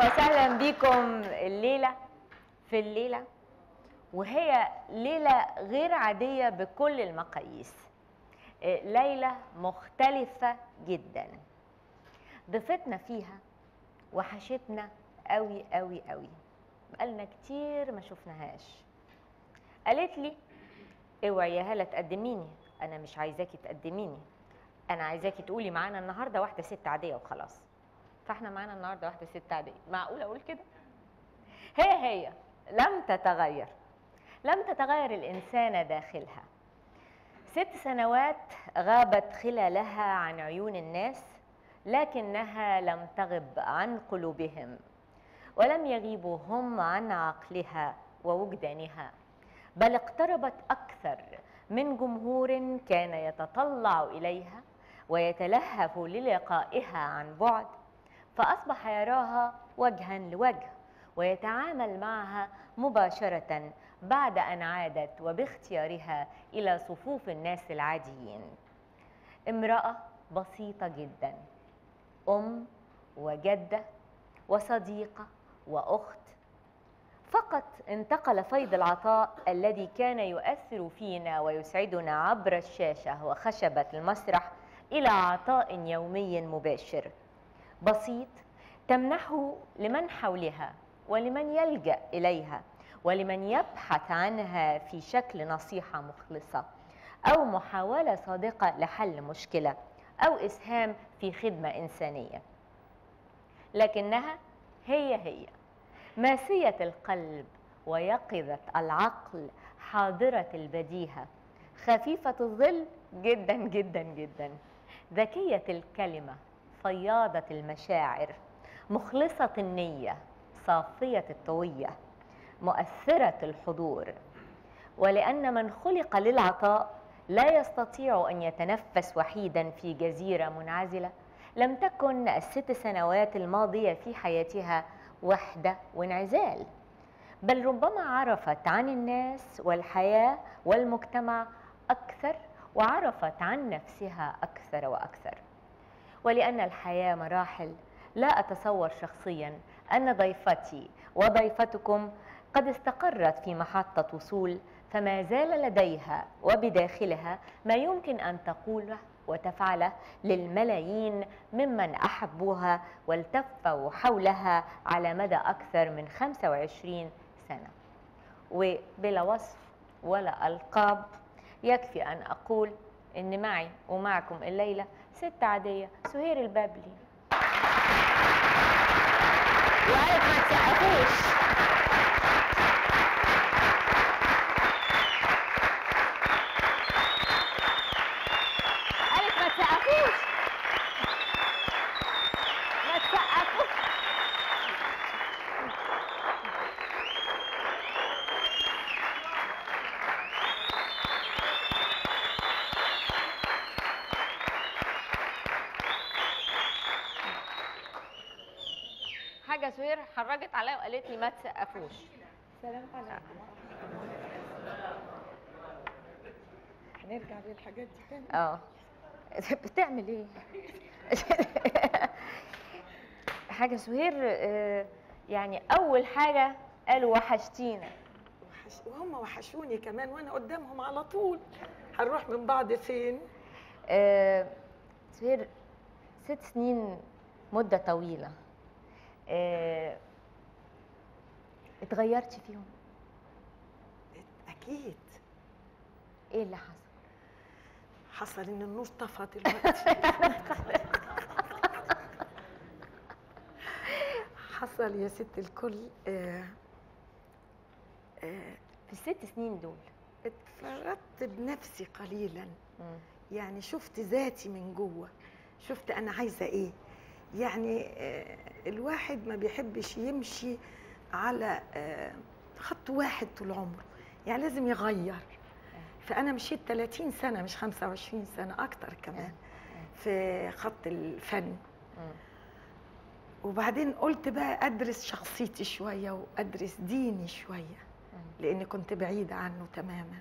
وسهلا بيكم الليلة في الليلة وهي ليلة غير عادية بكل المقاييس آه، ليلة مختلفة جدا ضيفتنا فيها وحشتنا قوي قوي قوي بقالنا كتير ما شفناهاش قالت لي اوعي يا هلا تقدميني انا مش عايزاكي تقدميني انا عايزاكي تقولي معانا النهارده واحده ست عاديه وخلاص فاحنا معانا النهارده واحده ست عاديه معقول اقول كده هي هي لم تتغير لم تتغير الانسانه داخلها ست سنوات غابت خلالها عن عيون الناس لكنها لم تغب عن قلوبهم ولم يغيبوا هم عن عقلها ووجدانها بل اقتربت اكثر من جمهور كان يتطلع اليها ويتلهف للقائها عن بعد فاصبح يراها وجها لوجه ويتعامل معها مباشره بعد ان عادت وباختيارها الى صفوف الناس العاديين امراه بسيطه جدا ام وجده وصديقه واخت فقط انتقل فيض العطاء الذي كان يؤثر فينا ويسعدنا عبر الشاشه وخشبه المسرح الى عطاء يومي مباشر بسيط تمنحه لمن حولها ولمن يلجا اليها ولمن يبحث عنها في شكل نصيحه مخلصه او محاوله صادقه لحل مشكله او اسهام في خدمه انسانيه لكنها هي هي ماسيه القلب ويقظه العقل حاضره البديهه خفيفه الظل جدا جدا جدا ذكيه الكلمه فياضه المشاعر مخلصه النيه صافيه الطويه مؤثره الحضور ولان من خلق للعطاء لا يستطيع ان يتنفس وحيدا في جزيره منعزله لم تكن الست سنوات الماضيه في حياتها وحده وانعزال بل ربما عرفت عن الناس والحياه والمجتمع اكثر وعرفت عن نفسها اكثر واكثر ولان الحياه مراحل لا اتصور شخصيا ان ضيفتي وضيفتكم قد استقرت في محطه وصول فما زال لديها وبداخلها ما يمكن ان تقوله وتفعله للملايين ممن احبوها والتفوا حولها على مدى اكثر من 25 سنه وبلا وصف ولا القاب يكفي ان اقول ان معي ومعكم الليله ست عاديه سهير البابلي وعارف ما تسقفوش قالت ما تسقفوش ما تسقفوش حاجه سهير حرجت عليا وقالت لي ما تسقفوش سلام عليكم هنرجع للحاجات دي تاني اه بتعمل ايه حاجه سهير آه، يعني اول حاجه قالوا وحشتينا وحش... وهم وحشوني كمان وانا قدامهم على طول هنروح من بعض فين آه، سهير ست سنين مده طويله آه، اتغيرتي فيهم اكيد ايه اللي حصل حصل ان النور طفى دلوقتي حصل يا ست الكل آه آه في الست سنين دول اتفردت بنفسي قليلا مم. يعني شفت ذاتي من جوه شفت انا عايزه ايه يعني آه، الواحد ما بيحبش يمشي على آه، خط واحد طول عمره يعني لازم يغير فانا مشيت 30 سنه مش 25 سنه اكتر كمان في خط الفن مم. وبعدين قلت بقى ادرس شخصيتي شويه وادرس ديني شويه لاني كنت بعيده عنه تماما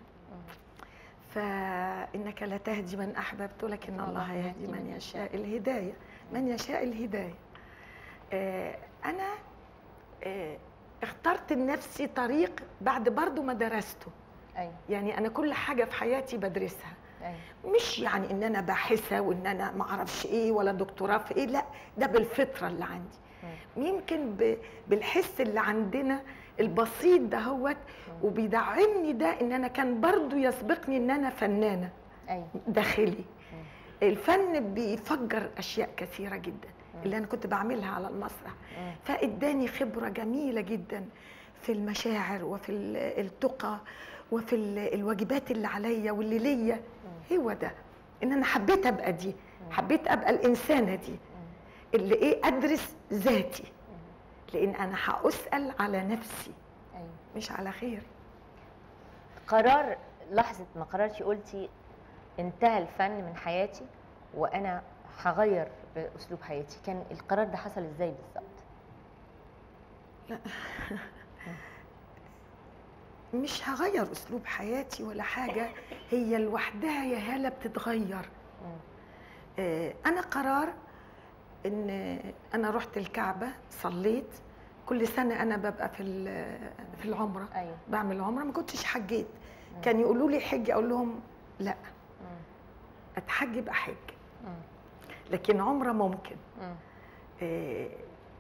فانك لا تهدي من احببت ولكن الله يهدي من يشاء الهدايه من يشاء الهدايه آه، انا آه، اخترت لنفسي طريق بعد برضو ما درسته ايوه يعني انا كل حاجه في حياتي بدرسها ايوه مش يعني ان انا باحثه وان انا ما اعرفش ايه ولا دكتوراه في ايه لا ده بالفطره اللي عندي يمكن ب- بالحس اللي عندنا البسيط ده هوت وبيدعمني ده ان انا كان برضو يسبقني ان انا فنانه ايوه داخلي الفن بيفجر اشياء كثيره جدا اللي انا كنت بعملها على المسرح مم. فاداني خبره جميله جدا في المشاعر وفي ال- التقى وفي ال- الواجبات اللي عليا واللي ليا هو ده ان انا حبيت ابقى دي حبيت ابقى الانسانه دي اللي ايه ادرس ذاتي لان انا هاسال على نفسي ايوه مش على غيري قرار لحظه ما قررتي قلتي انتهى الفن من حياتي وانا هغير اسلوب حياتي كان القرار ده حصل ازاي بالظبط مش هغير اسلوب حياتي ولا حاجه هي لوحدها يا هاله بتتغير مم. آه، انا قرار ان انا رحت الكعبه صليت كل سنه انا ببقى في ال- في العمره ايوه بعمل عمره ما كنتش حجيت كان يقولوا لي حج اقول لهم لا مم. اتحج يبقى حج مم. لكن عمره ممكن مم. آه،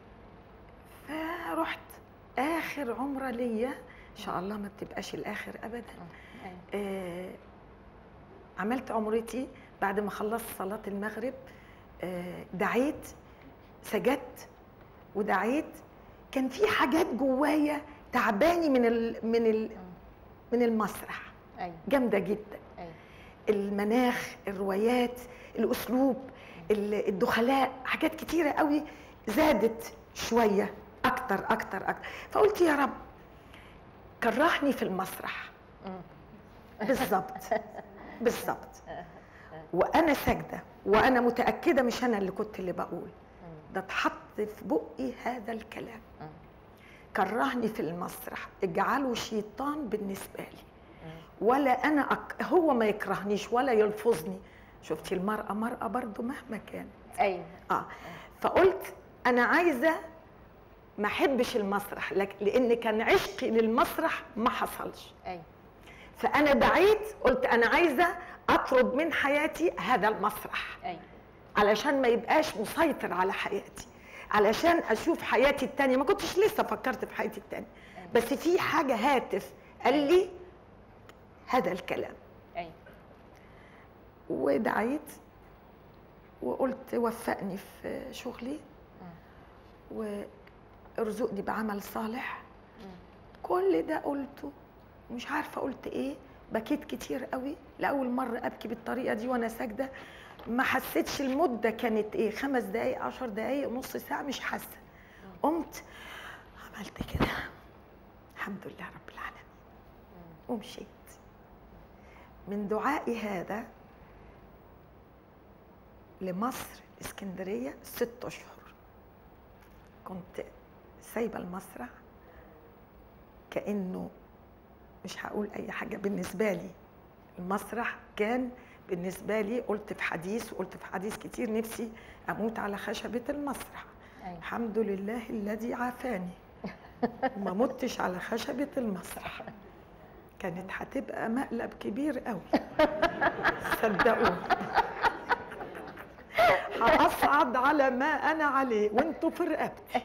فرحت اخر عمره ليا ان شاء الله ما تبقاش الاخر ابدا ايوه آه، عملت عمرتي بعد ما خلصت صلاة المغرب آه، دعيت سجدت ودعيت كان في حاجات جوايا تعباني من ال من ال من المسرح ايوه جامدة جدا ايوه المناخ الروايات الأسلوب ال- الدخلاء حاجات كتيرة قوي زادت شوية أكتر أكتر أكتر فقلت يا رب كرهني في المسرح مم. بالظبط بالظبط وانا ساجده وانا متاكده مش انا اللي كنت اللي بقول مم. ده اتحط في بقي هذا الكلام مم. كرهني في المسرح اجعله شيطان بالنسبه لي مم. ولا انا أك... هو ما يكرهنيش ولا يلفظني شفتي المراه مراه برضو مهما كان ايوه اه فقلت انا عايزه ما احبش المسرح لك لان كان عشقي للمسرح ما حصلش ايوه فانا دعيت قلت انا عايزه اطرد من حياتي هذا المسرح ايوه علشان ما يبقاش مسيطر على حياتي علشان اشوف حياتي التانية ما كنتش لسه فكرت في حياتي التانية بس في حاجة هاتف قال لي هذا الكلام ايوه ودعيت وقلت وفقني في شغلي وارزقني بعمل صالح مم. كل ده قلته مش عارفه قلت ايه بكيت كتير قوي لاول مره ابكي بالطريقه دي وانا ساجده ما حسيتش المده كانت ايه خمس دقايق عشر دقايق نص ساعه مش حاسه قمت عملت كده الحمد لله رب العالمين ومشيت من دعائي هذا لمصر اسكندريه ست اشهر كنت سايبه المسرح كانه مش هقول اي حاجه بالنسبه لي المسرح كان بالنسبه لي قلت في حديث وقلت في حديث كتير نفسي اموت على خشبه المسرح ايوه الحمد لله الذي عافاني وما متش على خشبه المسرح كانت هتبقى مقلب كبير قوي صدقوني هأصعد على ما أنا عليه وانتوا في رقبتي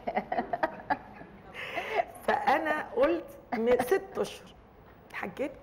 فأنا قلت من ست أشهر حجبت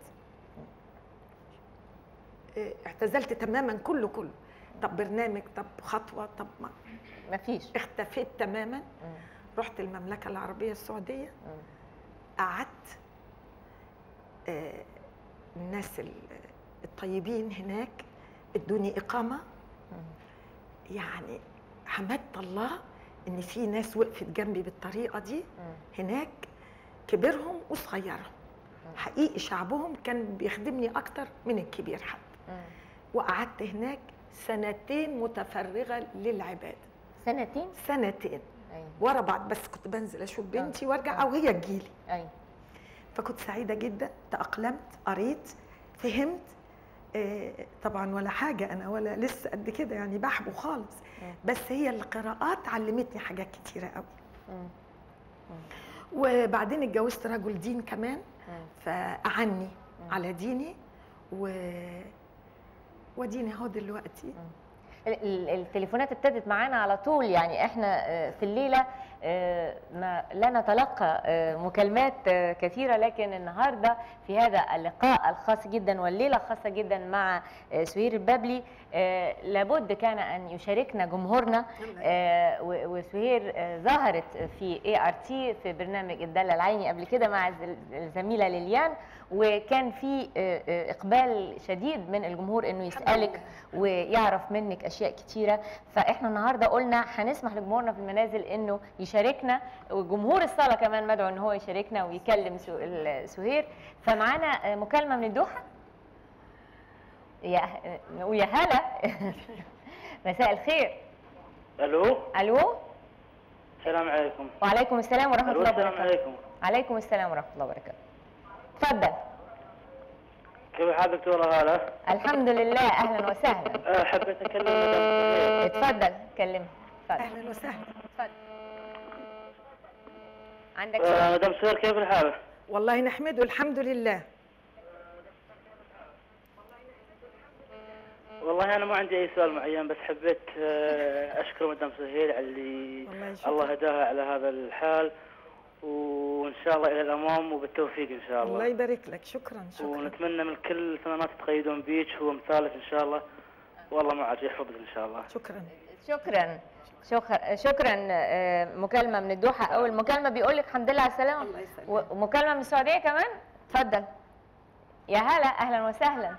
إيه، اعتزلت تماما كله كله طب برنامج طب خطوة طب ما مفيش اختفيت تماما مم. رحت المملكة العربية السعودية مم. قعدت آه، الناس ال- الطيبين هناك ادوني إقامة مم. يعني حمدت الله ان في ناس وقفت جنبي بالطريقه دي مم. هناك كبيرهم وصغيرهم حقيقي شعبهم كان بيخدمني اكتر من الكبير حتى مم. وقعدت هناك سنتين متفرغه للعباده سنتين سنتين ايوه ورا بعض بس كنت بنزل اشوف بنتي وارجع او هي تجيلي ايوه فكنت سعيده جدا تاقلمت قريت فهمت آه، طبعا ولا حاجه انا ولا لسه قد كده يعني بحبو خالص مم. بس هي القراءات علمتني حاجات كتيره قوي مم. وبعدين اتجوزت رجل دين كمان مم. فأعني مم. على ديني و وديني اهو دلوقتي ال- ال- التليفونات ابتدت معانا على طول يعني احنا آه، في الليله آه، ما لا نتلقى آه، مكالمات آه، كثيره لكن النهارده في هذا اللقاء الخاص جدا والليله الخاصه جدا مع آه، سهير البابلي آه، لابد كان ان يشاركنا جمهورنا آه، و- وسهير آه، ظهرت في اي ار تي في برنامج الداله العيني قبل كده مع الز- الزميله ليليان وكان في آه، آه، اقبال شديد من الجمهور انه يسالك ويعرف منك اشياء كتيره فاحنا النهارده قلنا هنسمح لجمهورنا في المنازل انه يشاركنا وجمهور الصاله كمان مدعو ان هو يشاركنا ويكلم سو- ال- سهير فمعانا آه، مكالمه من الدوحه يا نقول يا هلا مساء الخير الو الو السلام عليكم وعليكم السلام ورحمه الو الله السلام وبركاته عليكم عليكم السلام ورحمه الله وبركاته اتفضل كيف حال دكتورة هالة؟ الحمد لله اهلا وسهلا أه، حبيت اكلم مدام سهير. اتفضل كلمني اتفضل اهلا وسهلا اتفضل عندك أه، سؤال مدام سهير كيف الحال؟ والله نحمده الحمد لله والله انا ما عندي اي سؤال معين بس حبيت أه، اشكر مدام سهير على اللي والله شكرا. الله هداها على هذا الحال وان شاء الله الى الامام وبالتوفيق ان شاء الله الله يبارك لك شكرا شكرا ونتمنى من كل الفنانات يتقيدون بيك وامثالك ان شاء الله والله معك يحفظك ان شاء الله شكرا شكرا شكرا شكرا آه، مكالمه من الدوحه اول مكالمه بيقول لك الحمد لله على السلامه الله يسلمك. و- ومكالمه من السعوديه كمان اتفضل يا هلا اهلا وسهلا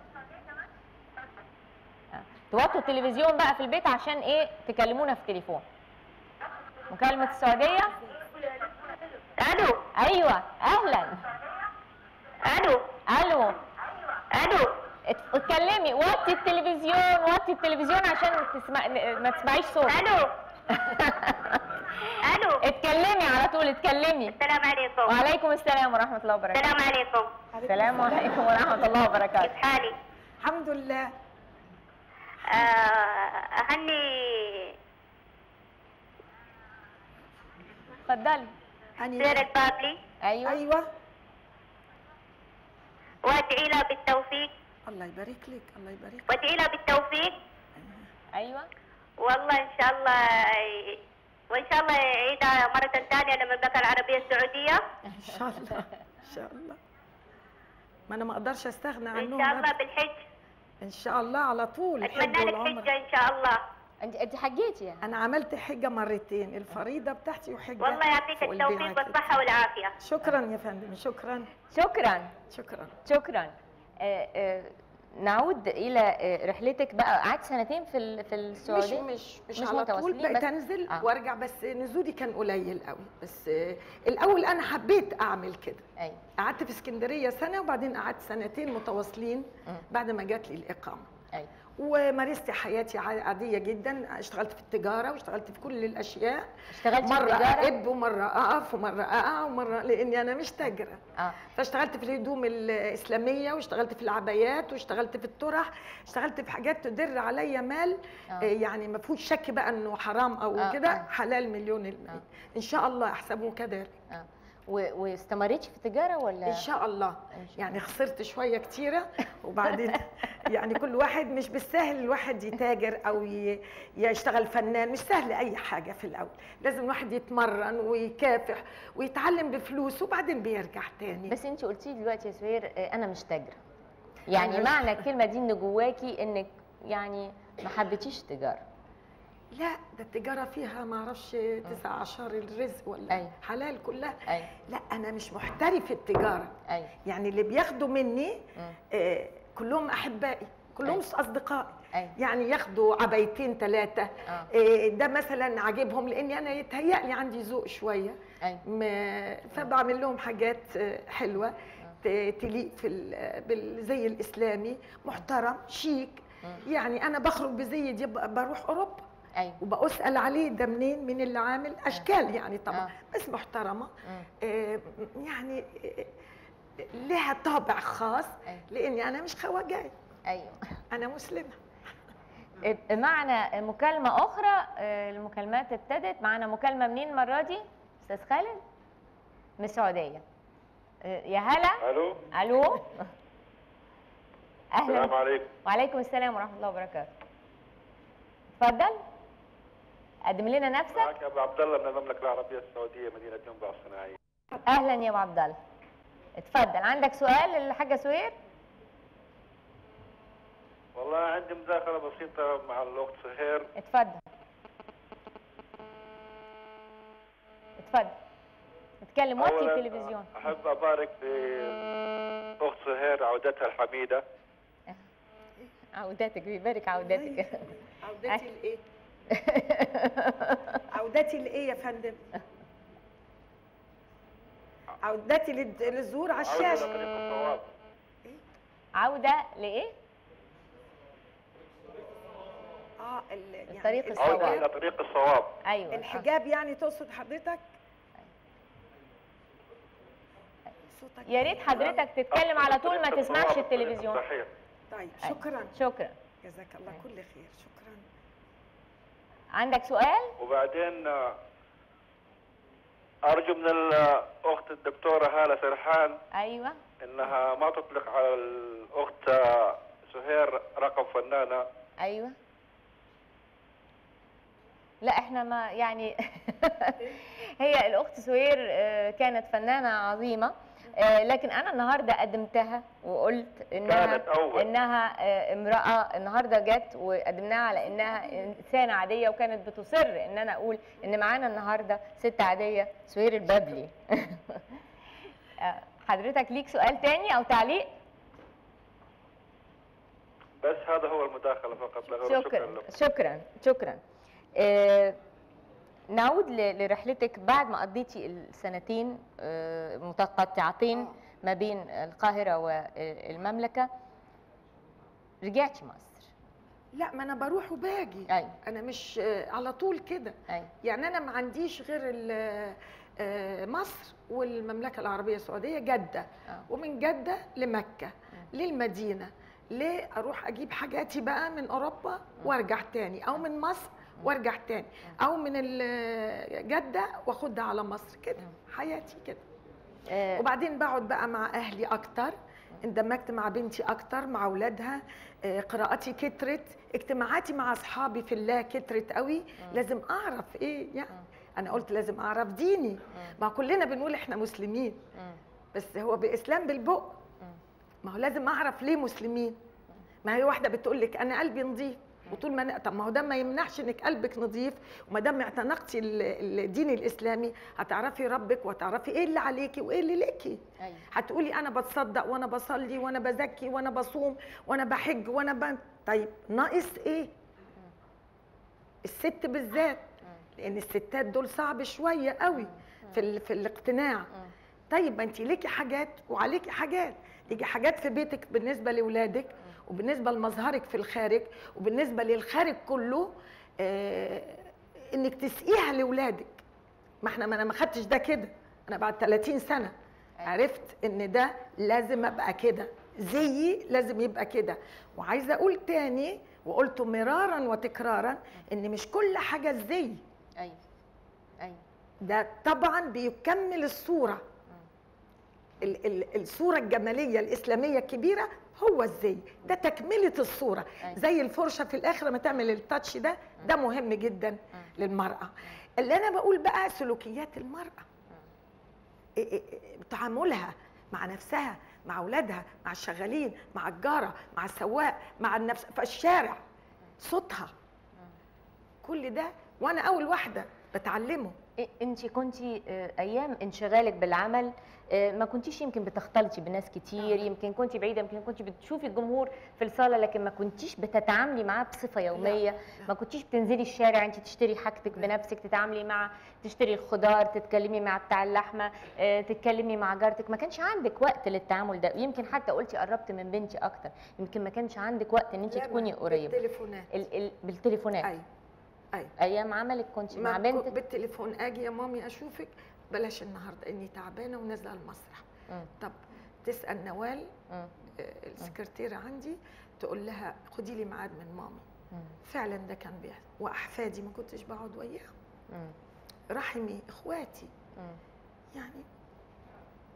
آه، توطوا التلفزيون بقى في البيت عشان ايه تكلمونا في التليفون مكالمه السعوديه الو ايوه اهلا الو الو الو ات- اتكلمي وطي التلفزيون وطي التلفزيون عشان تسمع ما تسمعيش صوت الو الو اتكلمي على طول اتكلمي السلام عليكم وعليكم السلام ورحمة الله وبركاته السلام عليكم السلام عليكم ورحمة الله كيف وبركاته حالي الحمد لله آه، اهني اتفضلي هني سير البابلي ايوه ايوه وادعي له بالتوفيق الله يبارك لك الله يبارك وادعي له بالتوفيق ايوه والله ان شاء الله وان شاء الله يعيدها مرة ثانية للمملكة العربية السعودية ان شاء الله ان شاء الله ما انا ما اقدرش استغنى ان عنهم شاء الله أبداً. بالحج ان شاء الله على طول الحج اتمنى لك والعمره حجة ان شاء الله انت انت حجيتي يعني انا عملت حجه مرتين الفريضه بتاعتي وحجه والله يعطيك فوق التوفيق البيعة كده. والصحة والعافية شكرا يا فندم شكرا شكرا شكرا شكرا آه، آه، نعود الى آه، رحلتك بقى قعدت سنتين في ال- في مش السعوديه مش مش مش على طول متواصلين بقيت بس- انزل آه. وارجع بس نزولي كان قليل قوي بس آه، الاول انا حبيت اعمل كده ايوه قعدت في اسكندريه سنه وبعدين قعدت سنتين متواصلين مم. بعد ما جات لي الاقامه ايوه ومارست حياتي ع- عاديه جدا اشتغلت في التجاره واشتغلت في كل الاشياء اشتغلتي في مره التجاره اقب ومره اقف ومره اقع ومره لاني انا مش تاجره اه فاشتغلت في الهدوم الاسلاميه واشتغلت في العبايات واشتغلت في الطرح اشتغلت في حاجات تدر عليا مال آه. آه. يعني ما فيهوش شك بقى انه حرام او آه، آه كده آه. حلال مليون المية آه. ان شاء الله احسبه كذلك اه و- واستمريتي في التجاره ولا ان شاء الله إن شاء يعني خسرت شويه كتيره وبعدين يعني كل واحد مش بالسهل الواحد يتاجر او ي- يشتغل فنان مش سهل اي حاجه في الاول لازم الواحد يتمرن ويكافح ويتعلم بفلوس وبعدين بيرجع تاني بس انت قلتي لي دلوقتي يا سهير آه، انا مش تاجره يعني أنا- معنى الكلمه دي ان جواكي انك يعني ما حبيتيش التجاره لا ده التجاره فيها ما اعرفش تسع عشر الرزق ولا أيوة. حلال كلها ايوه لا انا مش محترف التجاره ايوه يعني اللي بياخدوا مني مم. آه كلهم احبائي كلهم أيوة. اصدقائي ايوه يعني ياخدوا عبايتين ثلاثه اه إيه، ده مثلا عاجبهم لاني انا يتهيألي عندي ذوق شويه ايوه ما- فبعمل لهم حاجات آه، حلوه ت- تليق في ال- بالزي الاسلامي محترم شيك مم. يعني انا بخرج بزي دي ب- بروح اوروبا ايوه وبسال عليه ده منين مين اللي عامل اشكال يعني طبعا آه. بس محترمه مم. آه، يعني آه، لها طابع خاص أيوة. لاني انا مش خواجاي ايوه انا مسلمه معنا مكالمة أخرى آه، المكالمات ابتدت معنا مكالمة منين المرة دي؟ أستاذ خالد؟ من السعوديه آه، يا هلا الو الو السلام اهلا عليكم وعليكم السلام ورحمه الله وبركاته اتفضل قدم لنا نفسك معك ابو عبد الله من المملكه العربيه السعوديه مدينه ينبع الصناعيه اهلا يا ابو عبد الله اتفضل عندك سؤال للحاجه سهير والله عندي مداخله بسيطه مع الاخت سهير اتفضل اتفضل اتكلم وطي أولاً التلفزيون احب ابارك لاخت سهير عودتها الحميده عوداتك بيبارك عوداتك عودتي لايه عودتي لايه يا فندم عودتي للد- للظهور على عودة الشاشه لطريق الصواب عوده لايه اه ال- يعني الطريق عودة الصواب. الى طريق الصواب ايوه الحجاب يعني تقصد حضرتك صوتك يا ريت حضرتك تتكلم على طول ما طريق تسمعش الصواب، الطريق التلفزيون الصحيح طيب أيوة. شكرا شكرا جزاك الله كل خير شكرا عندك سؤال وبعدين آه، ارجو من الاخت الدكتوره هاله سرحان ايوه انها ما تطلق على الاخت آه، سهير رقم فنانه ايوه لا احنا ما يعني هي الاخت سهير آه، كانت فنانه عظيمه آه، لكن انا النهارده قدمتها وقلت انها كانت أول. انها آه، امراه النهارده جت وقدمناها على انها انسانه عاديه وكانت بتصر ان انا اقول ان معانا النهارده ست عاديه سهير البابلي آه، حضرتك ليك سؤال تاني او تعليق بس هذا هو المداخله فقط لا غير شكرا لكم شكرا شكرا آه، نعود ل- لرحلتك بعد ما قضيتي السنتين آه، متقطعتين آه. ما بين القاهرة والمملكة رجعتي مصر لا ما انا بروح وباجي أيوة. انا مش آه، على طول كده أيوة. يعني انا ما عنديش غير ال- آه، مصر والمملكه العربيه السعوديه جده آه. ومن جده لمكه للمدينه ليه اروح اجيب حاجاتي بقى من اوروبا وارجع تاني او من مصر وارجع تاني او من ال- جده واخدها على مصر كده حياتي كده آه، وبعدين بقعد بقى مع اهلي اكتر اندمجت مع بنتي اكتر مع اولادها آه، قراءتي كترت اجتماعاتي مع اصحابي في الله كترت قوي لازم اعرف ايه يعني انا قلت لازم اعرف ديني ما كلنا بنقول احنا مسلمين مم. بس هو باسلام بالبق ما هو لازم اعرف ليه مسلمين ما هي واحده بتقول لك انا قلبي نظيف وطول ما أنا- طب ما هو ده ما يمنعش انك قلبك نظيف وما دام اعتنقتي ال- الدين الاسلامي هتعرفي ربك وهتعرفي ايه اللي عليكي وايه اللي ليكي أيوة. هتقولي انا بتصدق وانا بصلي وانا بزكي وانا بصوم وانا بحج وانا ب... طيب ناقص ايه الست بالذات لان الستات دول صعب شويه قوي في ال... في الاقتناع طيب ما انت ليكي حاجات وعليكي حاجات ليكي حاجات في بيتك بالنسبه لاولادك وبالنسبه لمظهرك في الخارج وبالنسبه للخارج كله آه انك تسقيها لاولادك ما احنا ما انا ما خدتش ده كده انا بعد 30 سنه عرفت ان ده لازم ابقى كده زيي لازم يبقى كده وعايزه اقول تاني وقلته مرارا وتكرارا ان مش كل حاجه زي أيوة. أيوة. ده طبعا بيكمل الصوره ال- ال- الصوره الجماليه الاسلاميه الكبيره هو الزي ده تكمله الصوره أيوة. زي الفرشه في الاخر لما تعمل التاتش ده ده مهم جدا للمراه اللي انا بقول بقى سلوكيات المراه إيه- إيه- إيه تعاملها مع نفسها مع اولادها مع الشغالين مع الجاره مع السواق مع النفس في الشارع صوتها كل ده وانا اول واحده بتعلمه انت كنتي آه، ايام انشغالك بالعمل آه، ما كنتيش يمكن بتختلطي بناس كتير يمكن كنتي بعيده يمكن كنتي بتشوفي الجمهور في الصاله لكن ما كنتيش بتتعاملي معاه بصفه يوميه ما كنتيش بتنزلي الشارع انت تشتري حاجتك بنفسك تتعاملي مع تشتري الخضار تتكلمي مع بتاع اللحمه آه، تتكلمي مع جارتك ما كانش عندك وقت للتعامل ده يمكن حتى قلتي قربت من بنتي اكتر يمكن ما كانش عندك وقت ان انت تكوني قريبه بالتليفونات ال- ال- بالتليفونات ايوه ايوه ايام عملك كنت مع ما كو- بنتك بالتليفون اجي يا مامي اشوفك بلاش النهارده اني تعبانه ونازله على المسرح مم. طب تسال نوال مم. آه، السكرتيره عندي تقول لها خدي لي ميعاد من ماما مم. فعلا ده كان بيحصل واحفادي ما كنتش بقعد وياهم مم. رحمي اخواتي مم. يعني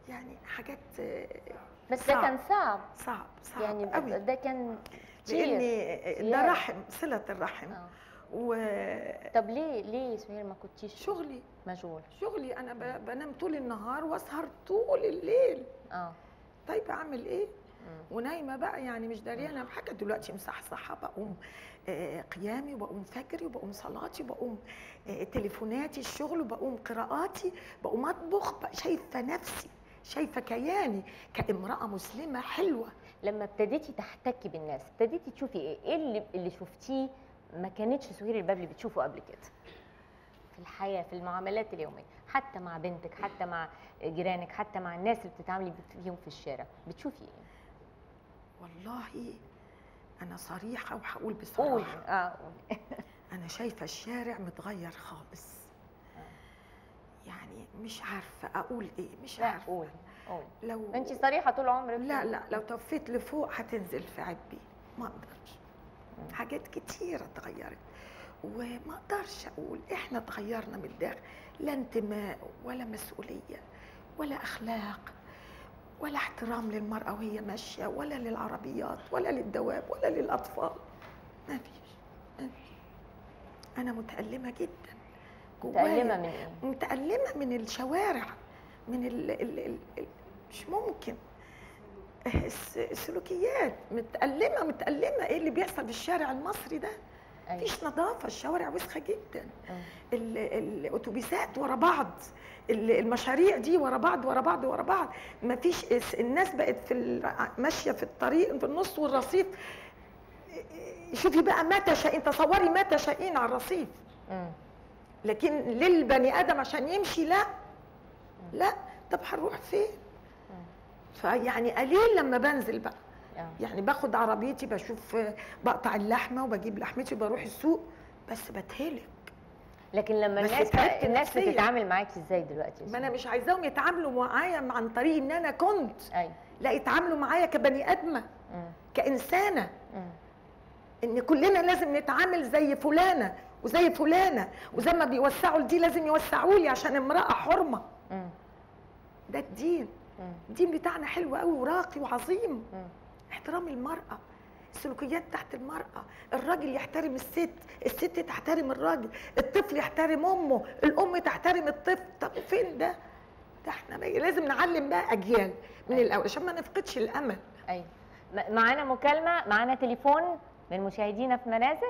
يعني حاجات آه، بس ده صعب. كان صعب صعب صعب يعني قوي ده كان كتير لاني ده زيادة. رحم صله الرحم آه. وشغلي طب ليه ليه سهير ما كنتيش مشغول شغلي انا ب- بنام طول النهار واسهر طول الليل اه طيب اعمل ايه مم. ونايمه بقى يعني مش دريانه بحاجه دلوقتي مصحصحه بقوم آه، قيامي وبقوم فجري وبقوم صلاتي وبقوم آه، تليفوناتي الشغل وبقوم قراءاتي بقوم اطبخ بقى شايفه نفسي شايفه كياني كامراه مسلمه حلوه لما ابتديتي تحتكي بالناس ابتديتي تشوفي ايه ايه اللي اللي شفتيه ما كانتش سهير البابلي بتشوفه قبل كده في الحياه في المعاملات اليوميه حتى مع بنتك حتى مع جيرانك حتى مع الناس اللي بتتعاملي فيهم في الشارع بتشوفي ايه والله انا صريحه وهقول قولي بصراحه اه قولي انا شايفه الشارع متغير خالص يعني مش عارفه اقول ايه مش لا عارفه قولي قولي لو انت صريحه طول عمرك لا لا لو طفيت لفوق هتنزل في عبي ما اقدرش حاجات كتيرة اتغيرت وما اقدرش اقول احنا اتغيرنا من الداخل لا انتماء ولا مسؤولية ولا اخلاق ولا احترام للمرأة وهي ماشية ولا للعربيات ولا للدواب ولا للأطفال ما فيش ما فيش أنا متألمة جدا جوايا. متألمة من ايه؟ متألمة من الشوارع من ال ال ال ال مش ممكن الس- السلوكيات متألمة متألمة ايه اللي بيحصل في الشارع المصري ده أيوة. مفيش نظافة الشوارع وسخة جدا مم. ال- الاتوبيسات ورا بعض ال- المشاريع دي ورا بعض ورا بعض ورا بعض مفيش الس- الناس بقت في ال- ماشيه في الطريق في النص والرصيف شوفي بقى ما تشائين تصوري ما تشائين على الرصيف مم. لكن للبني ادم عشان يمشي لا لا طب هنروح فين فيعني قليل لما بنزل بقى آه. يعني باخد عربيتي بشوف بقطع اللحمه وبجيب لحمتي وبروح السوق بس بتهلك لكن لما بس الناس تعبت الناس نفسياً. بتتعامل معاكي ازاي دلوقتي يا ما انا سهير؟ مش عايزاهم يتعاملوا معايا عن طريق ان انا كنت ايوه لا يتعاملوا معايا كبني ادمه مم. كانسانه مم. ان كلنا لازم نتعامل زي فلانه وزي فلانه وزي ما بيوسعوا لدي لازم يوسعوا لي عشان امراه حرمه مم. ده الدين مم. الدين بتاعنا حلو قوي وراقي وعظيم مم. احترام المرأة السلوكيات تحت المرأة الراجل يحترم الست الست تحترم الراجل الطفل يحترم أمه الأم تحترم الطفل طب فين ده ده احنا بقى لازم نعلم بقى أجيال من الأول عشان ما نفقدش الأمل ايوه م- معانا مكالمه معانا تليفون من مشاهدينا في منازل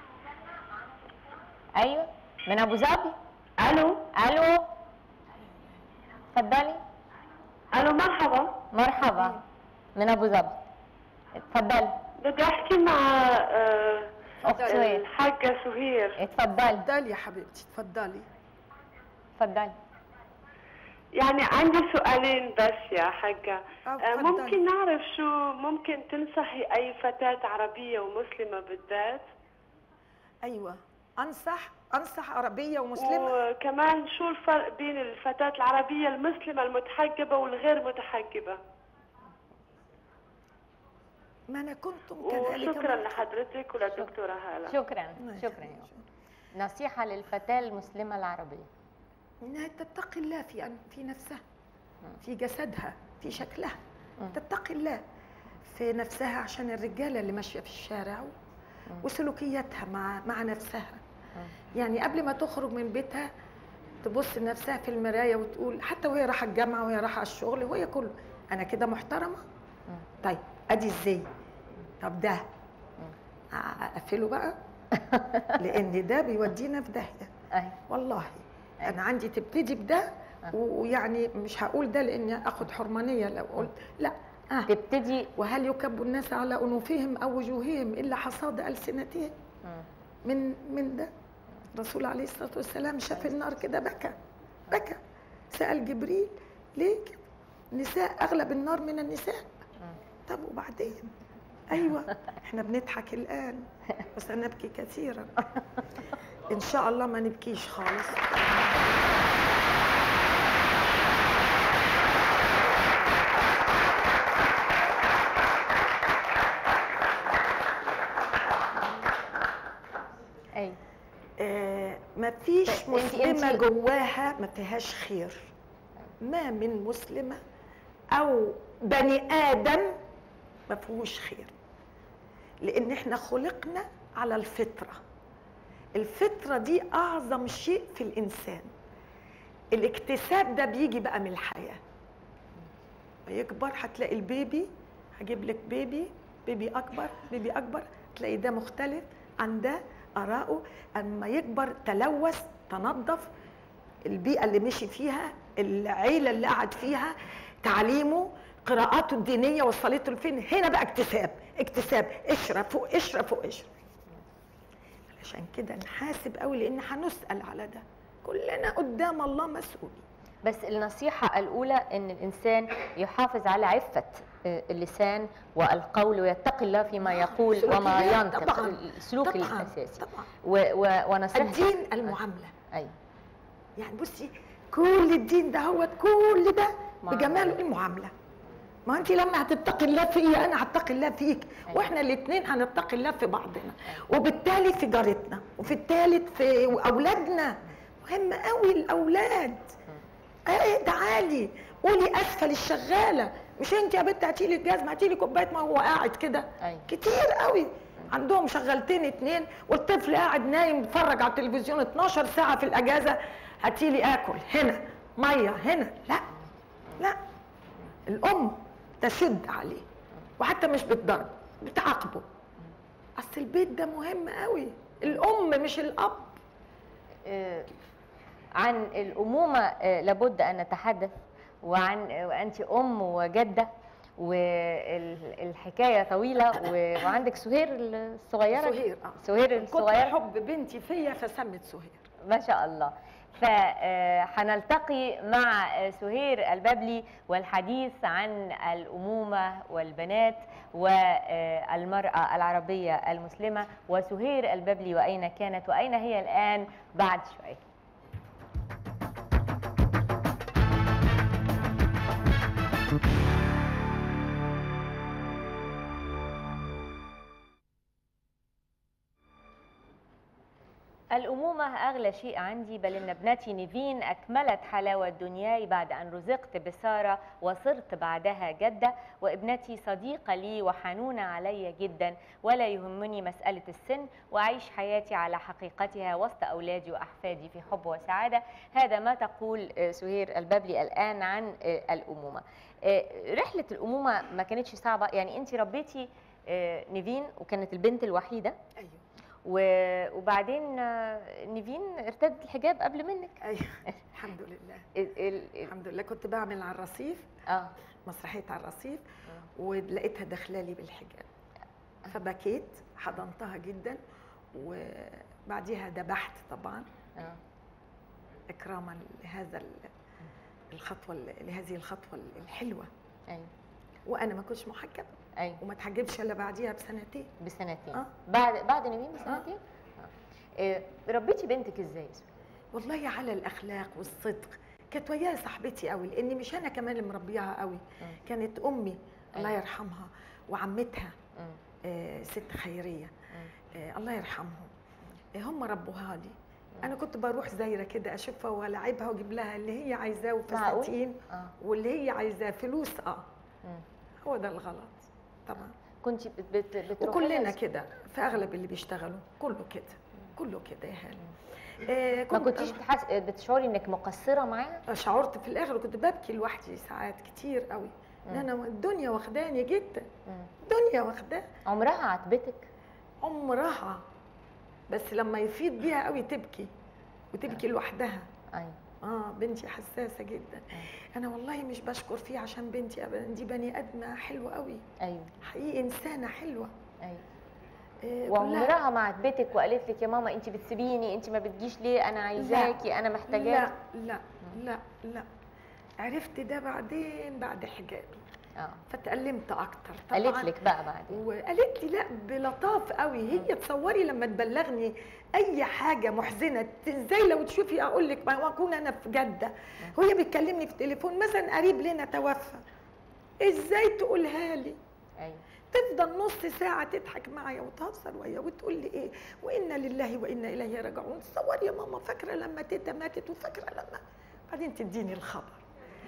ايوه من ابو ظبي الو الو اتفضلي الو مرحبا مرحبا من ابو ظبي اتفضلي بدي احكي مع آه، اخت سهير الحاجة سهير اتفضلي اتفضلي يا حبيبتي اتفضلي اتفضلي يعني عندي سؤالين بس يا حاجة آه، آه، اتفضلي. ممكن نعرف شو ممكن تنصحي أي فتاة عربية ومسلمة بالذات أيوة أنصح أنصح عربية ومسلمة وكمان شو الفرق بين الفتاة العربية المسلمة المتحجبة والغير متحجبة ما أنا كنتم كذلك وشكرا مرة. لحضرتك وللدكتورة هالة شكرا الله شكرا يخليك. يا نصيحه للفتاه المسلمه العربيه انها تتقي الله في في نفسها في جسدها في شكلها مم. تتقي الله في نفسها عشان الرجاله اللي ماشيه في الشارع وسلوكياتها مع مع نفسها يعني قبل ما تخرج من بيتها تبص لنفسها في المرايه وتقول حتى وهي رايحه الجامعه وهي رايحه على الشغل وهي كله انا كده محترمه طيب ادي ازاي طب ده اقفله بقى لان ده بيودينا في داهيه ايوه والله انا عندي تبتدي بده و- ويعني مش هقول ده لاني اخد حرمانيه لو قلت لا آه. تبتدي وهل يكب الناس على انوفهم او وجوههم الا حصاد السنتهم مم. من من ده الرسول عليه الصلاه والسلام شاف النار كده بكى بكى سال جبريل ليه كده نساء اغلب النار من النساء طب وبعدين ايوه احنا بنضحك الان وسنبكي كثيرا ان شاء الله ما نبكيش خالص ايوه آه ما فيش طيب، انتي- مسلمة انتي- جواها ما فيهاش خير ما من مسلمة او بني ادم ما فيهوش خير لان احنا خلقنا على الفطره الفطره دي اعظم شيء في الانسان الاكتساب ده بيجي بقى من الحياه ما يكبر هتلاقي البيبي هجيب لك بيبي بيبي اكبر بيبي اكبر تلاقي ده مختلف عن ده اراءه اما يكبر تلوث تنظف البيئه اللي مشي فيها العيله اللي قعد فيها تعليمه قراءاته الدينيه وصلته لفين هنا بقى اكتساب اكتساب قشره فوق قشره فوق قشره علشان كده نحاسب قوي لان هنسال على ده كلنا قدام الله مسؤولين بس النصيحة الأولى أن الإنسان يحافظ على عفة آه، اللسان والقول ويتقي الله فيما يقول وما سلوكيات ينطق طبعاً، السلوك طبعاً، الأساسي طبعا و- و- ونصيحة الدين المعامله أيوة يعني بصي كل الدين ده هو كل ده معاملة. بجمال المعامله ما انت لما هتتقي الله فيا انا هتقي الله فيك أيوة. واحنا الاثنين هنتقي الله في بعضنا وبالتالي في جارتنا وفي الثالث في اولادنا مهم قوي الاولاد ايه تعالي قولي اسفل الشغاله مش انت يا بنت هاتي لي الجزمه هاتي لي كوبايه ما هو قاعد كده أيوة. كتير قوي عندهم شغلتين اتنين والطفل قاعد نايم بيتفرج على التلفزيون 12 ساعه في الاجازه هاتي لي اكل هنا ميه هنا لا لا الام تشد عليه وحتى مش بالضرب بتعاقبه اصل البيت ده مهم قوي الام مش الاب آه، عن الأمومة آه، لابد أن نتحدث وعن وأنت أم وجدة والحكاية طويلة و- وعندك سهير الصغيرة سهير اه سهير كنت الصغيرة حب بنتي فيا فسمت سهير ما شاء الله فهنلتقي مع سهير البابلي والحديث عن الأمومة والبنات والمرأة العربية المسلمة وسهير البابلي وأين كانت وأين هي الآن بعد شوية الأمومة أغلى شيء عندي بل إن ابنتي نيفين أكملت حلاوة دنياي بعد أن رزقت بسارة وصرت بعدها جدة وابنتي صديقة لي وحنونة علي جدا ولا يهمني مسألة السن وأعيش حياتي على حقيقتها وسط أولادي وأحفادي في حب وسعادة هذا ما تقول آه، سهير البابلي الآن عن آه، الأمومة آه، رحلة الأمومة ما كانتش صعبة يعني أنت ربيتي آه، نيفين وكانت البنت الوحيدة ايوه و- وبعدين آه، نيفين ارتدت الحجاب قبل منك ايوه الحمد لله ال ال ال الحمد لله كنت بعمل على الرصيف اه مسرحيه على الرصيف ولقيتها داخله لي بالحجاب فبكيت حضنتها جدا وبعديها ذبحت طبعا اه اكراما لهذا ال- الخطوه ال- لهذه الخطوه الحلوه ايوه وانا ما كنتش محجبه ايوه وما اتحجبش الا بعديها بسنتين بسنتين آه. بعد بعد نيفين بسنتين آه. آه. ربيتي بنتك ازاي والله على الاخلاق والصدق كانت وياها صاحبتي قوي لاني مش انا كمان اللي مربيها قوي مم. كانت امي الله أيوة. يرحمها وعمتها مم. آه، ست خيريه مم. آه، الله يرحمهم آه، هم ربوها لي انا كنت بروح زايره كده اشوفها والعبها واجيب لها اللي هي عايزاه معقول؟ وفساتين اه واللي هي عايزاه فلوس اه مم. هو ده الغلط طبعا كنت بت بت بتروحي وكلنا لها- كده في اغلب اللي بيشتغلوا كله كده كله كده يا هاني آه ما كنت كنتيش بتحس... بتشعري انك مقصره معاها شعرت في الاخر كنت ببكي لوحدي ساعات كتير قوي ان انا الدنيا واخداني جدا مم. الدنيا واخداه عمرها عاتبتك عمرها بس لما يفيض بيها قوي تبكي وتبكي لوحدها ايوه اه بنتي حساسه جدا انا والله مش بشكر فيه عشان بنتي ابدا دي بني ادمه حلوه قوي ايوه حقيقي انسانه حلوه ايوه آه كلها- وعمرها ما عاتبتك وقالت لك يا ماما انت بتسيبيني انت ما بتجيش ليه انا عايزاكي انا محتاجاكي لا لا لا لا عرفت ده بعدين بعد حجابي اه فتألمت اكتر طبعا قالت لك بقى بعدين وقالت لي لا بلطاف قوي هي تصوري لما تبلغني اي حاجه محزنه ازاي لو تشوفي اقول لك ما هو اكون انا في جده وهي بتكلمني في التليفون مثلا قريب لنا توفى ازاي تقولها لي ايوه تفضل نص ساعة تضحك معايا وتهزر ويا وتقول لي ايه وإنا لله وإنا إليه راجعون تصور يا ماما فاكرة لما تيتا ماتت وفاكرة لما بعدين تديني الخبر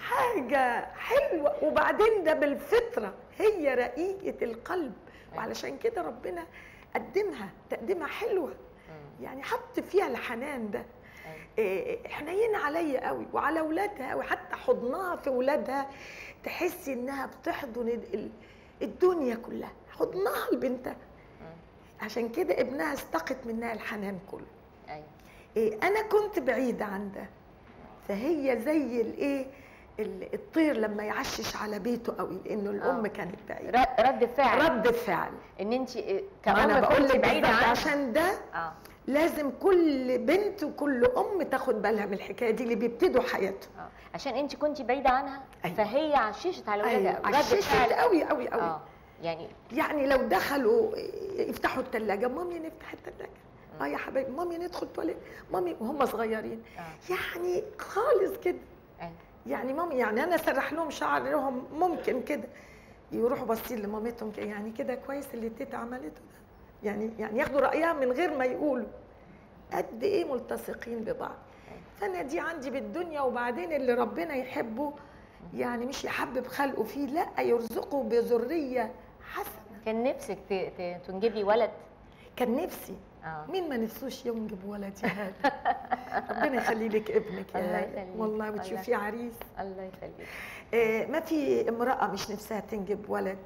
حاجه حلوه وبعدين ده بالفطره هي رقيقه القلب وعلشان كده ربنا قدمها تقديمها حلوه مم. يعني حط فيها الحنان ده أيوة. إيه، حنينه عليا قوي وعلى اولادها قوي حتى حضنها في اولادها تحسي انها بتحضن ال- ال- الدنيا كلها حضنها لبنتها عشان كده ابنها استقت منها الحنان كله ايوه إيه انا كنت بعيده عن ده فهي زي الايه ال- الطير لما يعشش على بيته قوي لانه الام آه. كانت بعيده ر- رد فعل رد فعل ان انت ما كمان انا بقول كنت لك بعيده بالظبط عنها عشان ده اه لازم كل بنت وكل ام تاخد بالها من الحكايه دي اللي بيبتدوا حياتهم اه عشان انت كنت بعيده عنها أيوة. فهي عششت على ولادها ايوه رد عششت فعل. قوي قوي قوي اه يعني يعني لو دخلوا يفتحوا الثلاجه مامي نفتح الثلاجه اه يا حبايبي مامي ندخل تواليت مامي وهم صغيرين اه يعني خالص كده أيوة. يعني مامي يعني انا اسرح لهم شعرهم ممكن كده يروحوا باصين لمامتهم كده، يعني كده كويس اللي تيتا عملته ده يعني يعني ياخدوا رايها من غير ما يقولوا قد ايه ملتصقين ببعض فانا دي عندي بالدنيا وبعدين اللي ربنا يحبه يعني مش يحبب خلقه فيه لا يرزقه بذريه حسنه كان نفسك ت- ت- تنجبي ولد كان نفسي اه مين ما نفسوش ينجب ولد يا هاله ربنا يخلي لك ابنك الله يا هالة. يخليك. والله الله وتشوفيه عريس الله يخليك آه، ما في امرأة مش نفسها تنجب ولد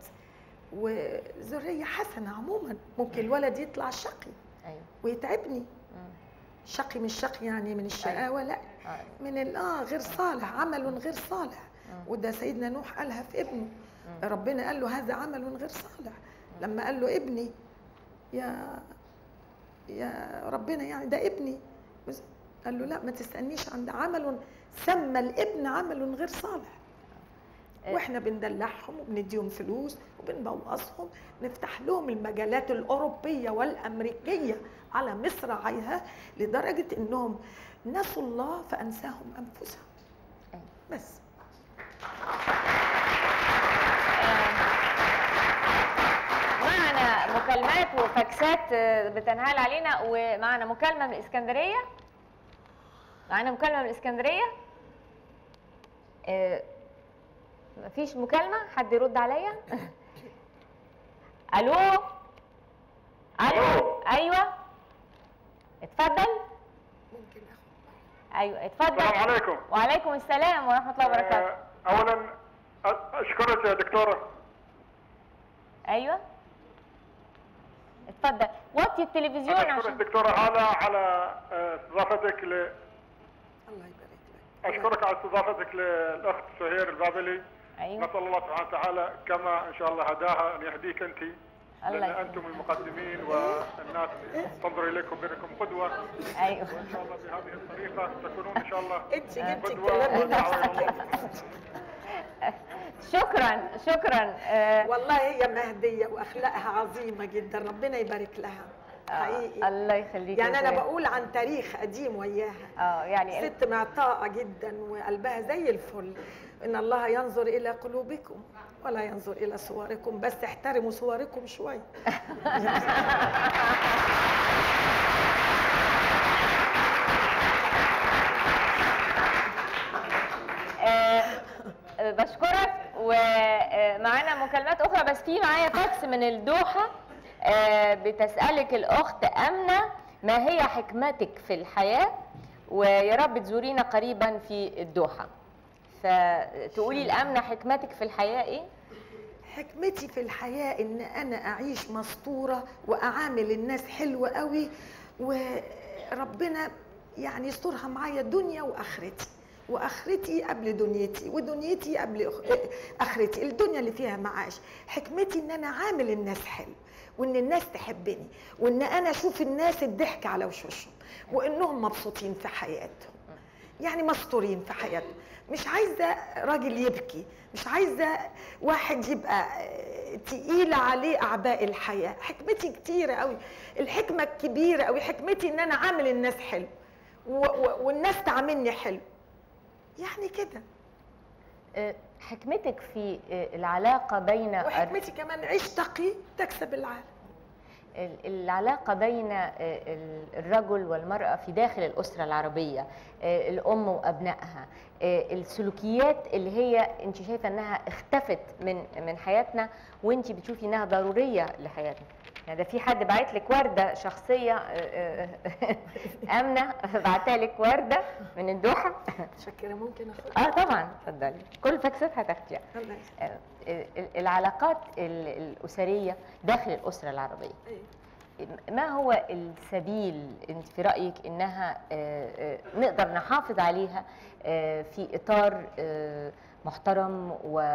وذرية حسنة عموما ممكن الولد يطلع شقي ايوه ويتعبني مم. شقي مش شقي يعني من الشقاوة لا اه من ال- اه غير صالح عمل غير صالح مم. وده سيدنا نوح قالها في ابنه مم. ربنا قال له هذا عمل غير صالح لما قال له ابني يا يا ربنا يعني ده ابني بس قال له لا ما تسألنيش عن ده عمل سمى الابن عمل غير صالح آه. واحنا بندلعهم وبنديهم فلوس وبنبوظهم نفتح لهم المجالات الاوروبيه والامريكيه على مصراعيها لدرجه انهم نسوا الله فانساهم انفسهم أيوة. بس معنا مكالمات وفاكسات آه، بتنهال علينا ومعنا مكالمه من الاسكندريه معنا مكالمه من الاسكندريه آه، مفيش مكالمه حد يرد عليا الو الو ايوه اتفضل ممكن ايوه اتفضل السلام عليكم وعليكم السلام ورحمه الله وبركاته آه، اولا أ- اشكرك يا دكتوره ايوه اتفضل وطي التلفزيون اشكرك عشان دكتوره هاله على آه، استضافتك ل... الله يبارك لك اشكرك على استضافتك للاخت سهير البابلي ايوه نسال الله سبحانه وتعالى كما ان شاء الله هداها ان يهديك انت الله لان يخليك. انتم المقدمين والناس تنظر اليكم بانكم قدوه ايوه وان شاء الله بهذه الطريقه تكونون ان شاء الله انت جبتي قدوه الكلام ودعوه لنفسك الله شكرا شكرا آه والله هي مهديه واخلاقها عظيمه جدا ربنا يبارك لها حقيقي الله يخليك يعني يا انا زين. بقول عن تاريخ قديم وياها اه يعني ست معطاءة جدا وقلبها زي الفل إن الله ينظر إلى قلوبكم ولا ينظر إلى صوركم بس احترموا صوركم شوي آه آه، بشكرك ومعانا مكالمات اخرى بس في معايا فاكس من الدوحه آه بتسالك الاخت امنه ما هي حكمتك في الحياه ويا رب تزورينا قريبا في الدوحه فتقولي لامنه حكمتك في الحياه ايه حكمتي في الحياة إن أنا أعيش مستورة وأعامل الناس حلوة قوي وربنا يعني يسترها معايا دنيا وآخرتي واخرتي قبل دنيتي ودنيتي قبل أخ- اخرتي الدنيا اللي فيها معاش حكمتي ان انا عامل الناس حلو وان الناس تحبني وان انا اشوف الناس الضحك على وشوشهم وانهم مبسوطين في حياتهم يعني مستورين في حياتهم مش عايزه راجل يبكي مش عايزه واحد يبقى آه، تقيله عليه اعباء الحياه حكمتي كتيره قوي الحكمه الكبيره قوي حكمتي ان انا عامل الناس حلو و- و- والناس تعاملني حلو يعني كده آه، حكمتك في آه، العلاقه بين الر- وحكمتي كمان عيش تقي تكسب العالم ال- العلاقة بين آه، ال- الرجل والمرأة في داخل الأسرة العربية آه، الأم وأبنائها آه، السلوكيات اللي هي أنت شايفة أنها اختفت من من حياتنا وأنت بتشوفي أنها ضرورية لحياتنا يعني ده في حد بعت لك وردة شخصية آه، آه، آمنة بعتها لك وردة من الدوحة شكرا ممكن اخد اه طبعا اتفضلي كل فاكسات هتاخديها الله آه، ال- العلاقات ال- الأسرية داخل الأسرة العربية يخليك. ما هو السبيل انت في رايك انها آه، آه، نقدر نحافظ عليها آه، في اطار آه، محترم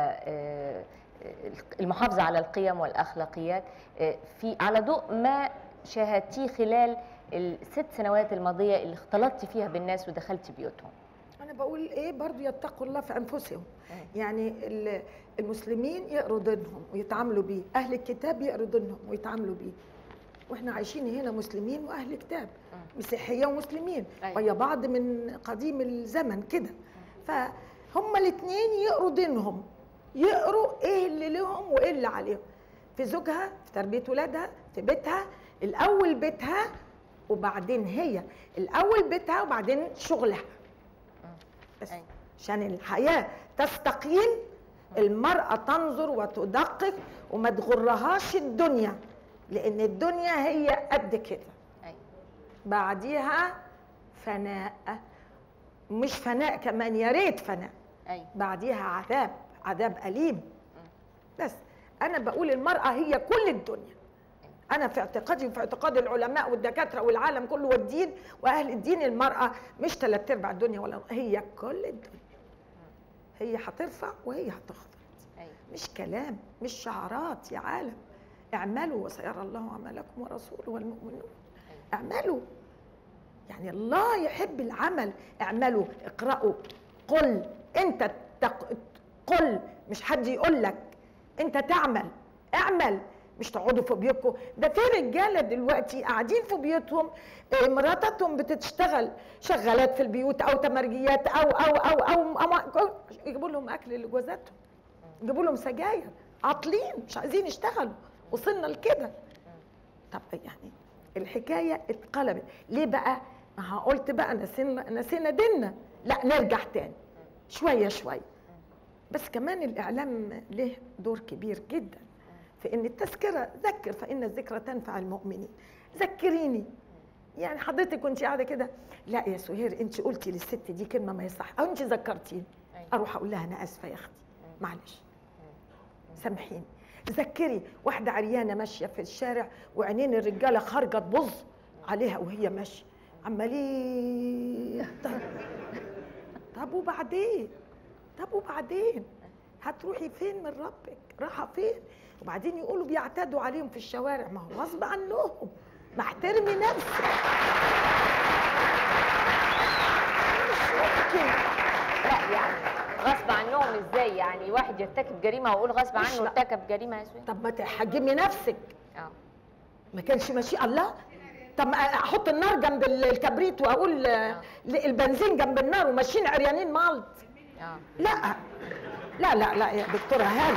والمحافظه على القيم والاخلاقيات آه، في على ضوء ما شاهدتيه خلال الست سنوات الماضيه اللي اختلطتي فيها بالناس ودخلتي بيوتهم انا بقول ايه برضو يتقوا الله في انفسهم أي. يعني ال- المسلمين يقروا دينهم ويتعاملوا بيه اهل الكتاب يقروا دينهم ويتعاملوا بيه واحنا عايشين هنا مسلمين واهل كتاب مسيحيه ومسلمين أيوة. ويا بعض من قديم الزمن كده فهم الاثنين يقروا دينهم يقروا ايه اللي لهم وايه اللي عليهم في زوجها في تربيه ولادها في بيتها الاول بيتها وبعدين هي الاول بيتها وبعدين شغلها بس أيوة. عشان الحياه تستقيم المراه تنظر وتدقق وما تغرهاش الدنيا لان الدنيا هي قد كده أيوة. بعديها فناء مش فناء كمان يا ريت فناء ايوه بعديها عذاب عذاب أليم بس أنا بقول المرأة هي كل الدنيا أنا في اعتقادي وفي اعتقاد العلماء والدكاترة والعالم كله والدين وأهل الدين المرأة مش ثلاث أرباع الدنيا ولا هي كل الدنيا هي هترفع وهي هتخفض ايوه مش كلام مش شعارات يا عالم اعملوا وسيرى الله عملكم ورسوله والمؤمنون اعملوا يعني الله يحب العمل اعملوا اقرأوا قل انت تق... قل مش حد يقول لك انت تعمل اعمل مش تقعدوا في بيوتكم ده في رجاله دلوقتي قاعدين في بيوتهم آه، مراتاتهم بتشتغل شغالات في البيوت او تمرجيات او او او او, أو, أو يجيبوا لهم اكل لجوازاتهم يجيبوا لهم سجاير عاطلين مش عايزين يشتغلوا وصلنا لكده طب يعني الحكايه اتقلبت ليه بقى ما ها قلت بقى نسينا نسينا ديننا لا نرجع تاني شويه شويه بس كمان الاعلام له دور كبير جدا في ان التذكره ذكر فان الذكرى تنفع المؤمنين ذكريني يعني حضرتك كنت قاعده كده لا يا سهير انت قلتي للست دي كلمه ما يصح او انت ذكرتيني أيوة. اروح اقول لها انا اسفه يا اختي معلش سامحيني ذكري واحده عريانه ماشيه في الشارع وعينين الرجاله خارجه تبظ عليها وهي ماشيه عمالين طب, طب وبعدين طب وبعدين هتروحي فين من ربك راحه فين وبعدين يقولوا بيعتدوا عليهم في الشوارع ما هو غصب عنهم ما احترمي نفسك مش ممكن لا يعني غصب عنهم ازاي يعني واحد يرتكب جريمه واقول غصب مش عنه لا. ارتكب جريمه يا سويد طب ما تحجمي نفسك اه ما كانش ماشي الله طب ما احط النار جنب ال- الكبريت واقول آه، البنزين جنب النار وماشيين عريانين مالت اه لا لا لا لا يا دكتوره هاني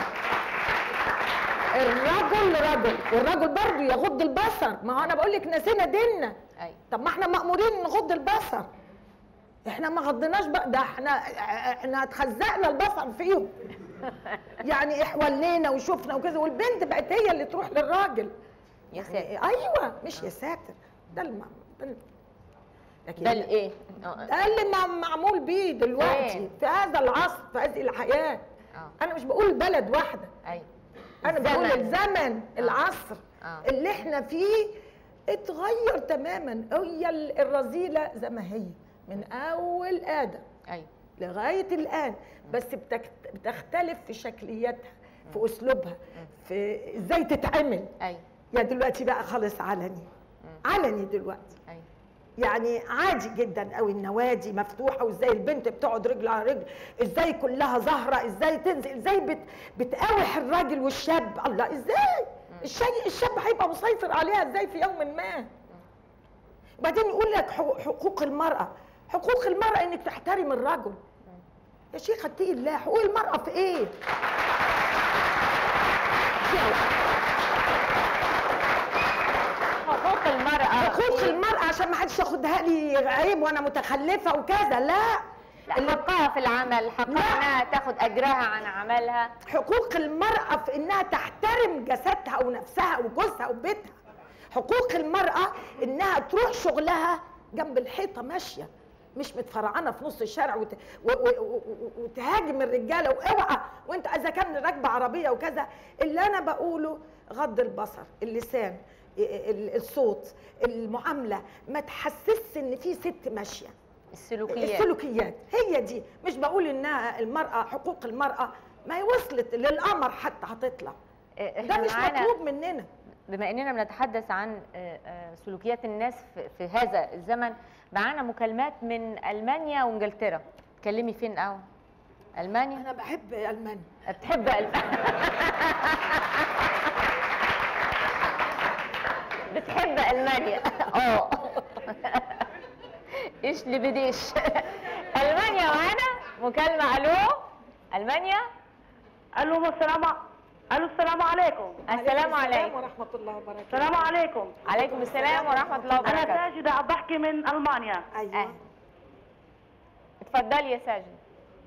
الرجل رجل والرجل برضه يغض البصر ما هو انا بقول لك نسينا ديننا ايوه طب ما احنا مأمورين نغض البصر احنا ما غضناش بقى ده احنا احنا اتخزقنا البصر فيهم يعني احولينا وشفنا وكذا والبنت بقت هي اللي تروح للراجل يا ساتر يعني ايوه مش يا ساتر ده الم... ده ال- لكن ده الايه اه ده اللي مع- معمول بيه دلوقتي فين؟ في هذا العصر في هذه الحياه اه انا مش بقول بلد واحده ايوه انا بقول الزمن. الزمن العصر آه. اللي احنا فيه اتغير تماما هي ال- الرذيله زي ما هي من اول ادم ايوه لغايه الان بس بتكت- بتختلف في شكلياتها في اسلوبها في ازاي تتعمل ايوه يا دلوقتي بقى خالص علني علني دلوقتي ايوه يعني عادي جدا قوي النوادي مفتوحه وازاي البنت بتقعد رجل على رجل ازاي كلها زهره ازاي تنزل ازاي بت بتقاوح الراجل والشاب الله ازاي الشيء الشاب هيبقى مسيطر عليها ازاي في يوم ما وبعدين يقول لك حقوق- حقوق المراه حقوق المراه انك تحترم الرجل يا شيخ اتقي الله حقوق المراه في ايه المرأة حقوق في- المرأة عشان ما حدش ياخدها لي عيب وانا متخلفة وكذا لا لا حقها في العمل حقها لا. انها تاخد اجرها عن عملها حقوق المرأة في انها تحترم جسدها ونفسها وجوزها وبيتها حقوق المرأة انها تروح شغلها جنب الحيطة ماشية مش متفرعنة في نص الشارع وت... و... و... و... و- وتهاجم الرجالة واوعى وانت اذا كان راكبة عربية وكذا اللي انا بقوله غض البصر اللسان ال- الصوت المعاملة ما تحسسش ان في ست ماشية السلوكيات السلوكيات هي دي مش بقول انها المرأة حقوق المرأة ما هي وصلت للقمر حتى هتطلع آه، ده إحنا مش معانا- مطلوب مننا بما اننا بنتحدث عن آه، آه، سلوكيات الناس في- في هذا الزمن معانا مكالمات من المانيا وانجلترا تكلمي فين او المانيا انا بحب المانيا بتحب المانيا بتحب المانيا اه ايش اللي بديش المانيا معانا مكالمه الو المانيا الو السلام الو السلام عليكم السلام عليكم ورحمة الله وبركاته السلام عليكم عليكم السلام ورحمه الله انا وبركاته ساجده عم بحكي من المانيا ايوه اتفضلي يا ساجد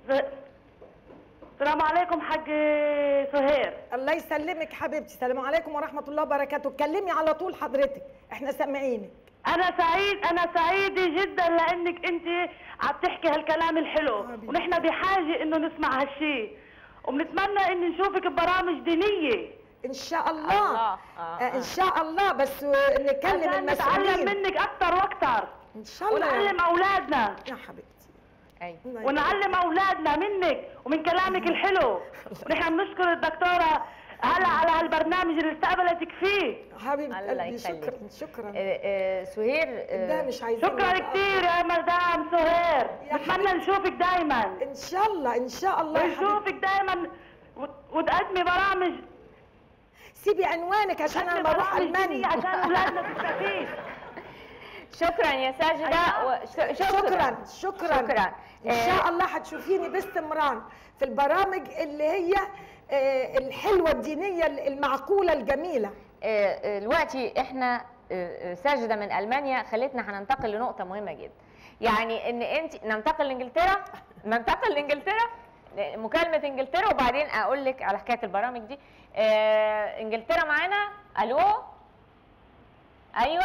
السلام عليكم حق سهير الله يسلمك حبيبتي السلام عليكم ورحمة الله وبركاته اتكلمي على طول حضرتك احنا سامعينك انا سعيد انا سعيده جدا لانك انت عم تحكي هالكلام الحلو حبيبي. ونحن بحاجه انه نسمع هالشيء وبنتمنى ان نشوفك ببرامج دينيه ان شاء الله, الله. آه، آه آه. ان شاء الله بس نكلم عشان نتعلم المسؤولين منك اكثر واكثر ان شاء الله ونعلم اولادنا يا حبيبتي ايوه الله ونعلم اولادنا منك ومن كلامك الحلو ونحن بنشكر الدكتوره هلا على هالبرنامج اللي استقبلتك فيه حبيبه الله قلبي يخليك. شكرا شكرا آه، آه، سهير آه، ده مش عايزين شكرا نبقى- كثير يا مدام سهير يا بتمنى نشوفك دائما ان شاء الله ان شاء الله يا حبيبتي ونشوفك دائما وتقدمي برامج سيبي عنوانك عشان انا بروح برامج دينية المانيا عشان اولادنا تستفيد شكرا يا ساجدة أيوة. وش- شكرا شكرا شكرا ان آه، شاء الله هتشوفيني باستمرار في البرامج اللي هي آه، الحلوه الدينيه المعقوله الجميله آه، آه، دلوقتي احنا آه، آه، ساجدة من المانيا خلتنا هننتقل لنقطة مهمة جدا يعني ان انت ننتقل لانجلترا ننتقل لانجلترا مكالمة انجلترا وبعدين اقول لك على حكاية البرامج دي آه، انجلترا معانا الو ايوه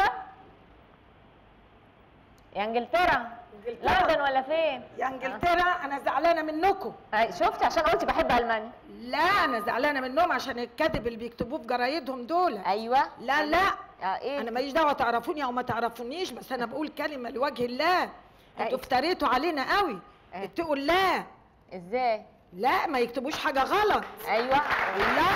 يا انجلترا لندن ولا فين؟ يا انجلترا انا زعلانه منكم آه، شفتي عشان قلتي بحب المانيا لا انا زعلانه منهم عشان الكذب اللي بيكتبوه في جرايدهم دول ايوه لا لا اه ايه انا ماليش دعوه تعرفوني او ما تعرفونيش بس انا بقول كلمه لوجه الله أيوة. انتوا افتريتوا علينا قوي أيوة. اتقوا الله ازاي؟ لا ما يكتبوش حاجه غلط ايوه لا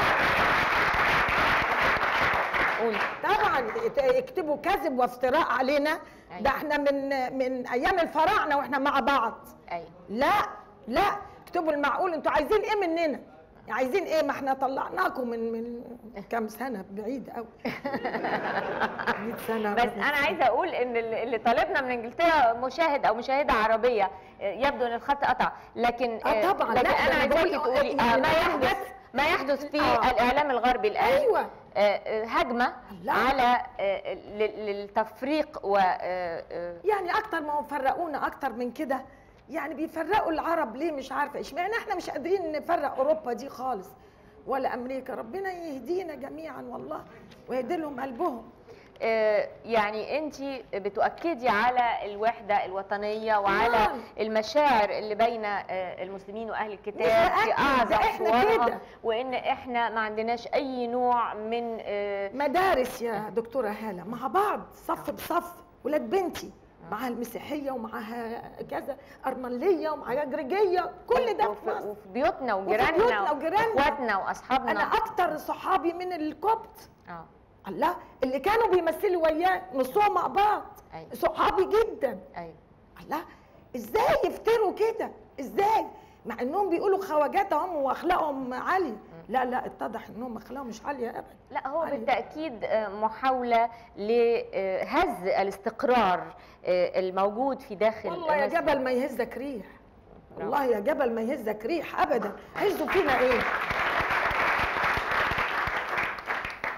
قولي طبعا يت- يكتبوا كذب وافتراء علينا أيوة. ده احنا من من ايام الفراعنه واحنا مع بعض ايوه لا لا اكتبوا المعقول انتوا عايزين ايه مننا عايزين ايه ما احنا طلعناكم من من كام سنه بعيد قوي 100 سنه بس انا عايزه اقول ان اللي اللي طالبنا من انجلترا مشاهد او مشاهده عربيه آه، يبدو ان الخط قطع لكن آه، طبعاً. لكن لا، ده انا أنا عايزاكي بقول تقولي آه، يعني ما أنا يحدث بس- ما يحدث في آه. الاعلام الغربي الان ايوه آه، آه، هجمه لا. على آه، لل- للتفريق و آه، آه، يعني اكتر ما هم فرقونا اكتر من كده يعني بيفرقوا العرب ليه مش عارفه اشمعنى احنا مش قادرين نفرق اوروبا دي خالص ولا امريكا ربنا يهدينا جميعا والله ويهدي لهم قلبهم آه، يعني انت بتؤكدي على الوحده الوطنيه وعلى نعم. المشاعر اللي بين آه، المسلمين واهل الكتاب مش في بأكد، اعظم ده إحنا صورها كده. وان احنا ما عندناش اي نوع من آه، مدارس يا دكتوره هاله مع بعض صف بصف ولاد بنتي معاها المسيحيه ومعاها كذا ارمليه ومعاها جريجيه كل ده في وفي مصر وفي بيوتنا بيوتنا وجيراننا وجيراننا. واخواتنا واصحابنا انا اكتر صحابي من الكوبت اه الله اللي كانوا بيمثلوا وياه نصهم مع بعض أيوة. صحابي جدا ايوه الله ازاي يفتروا كده ازاي مع انهم بيقولوا خواجاتهم واخلاقهم عاليه لا لا اتضح انهم اخلاقهم مش عاليه ابدا لا هو علي. بالتاكيد آه، محاوله لهز الاستقرار آه، الموجود في داخل والله يا مصر. جبل ما يهزك ريح والله يا جبل ما يهزك ريح ابدا هزوا فينا ايه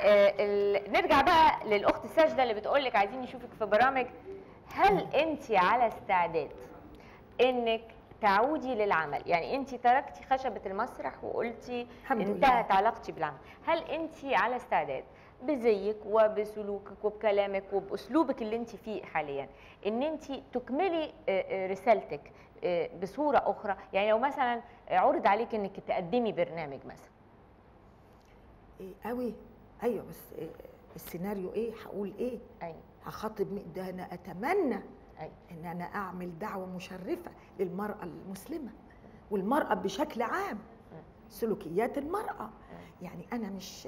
آه، ال- نرجع بقى للاخت ساجده اللي بتقول لك عايزين نشوفك في برامج هل انت على استعداد انك تعودي للعمل يعني انت تركتي خشبه المسرح وقلتي الحمد لله. انتهت علاقتي بالعمل هل انت على استعداد بزيك وبسلوكك وبكلامك وباسلوبك اللي انت فيه حاليا ان انت تكملي آه، آه، رسالتك آه، بصوره اخرى يعني لو مثلا عرض عليك انك تقدمي برنامج مثلا إيه قوي ايوه بس إيه السيناريو ايه هقول ايه ايوه هخاطب مين ده انا اتمنى ايوه ان انا اعمل دعوه مشرفه للمراه المسلمه والمراه بشكل عام سلوكيات المراه يعني انا مش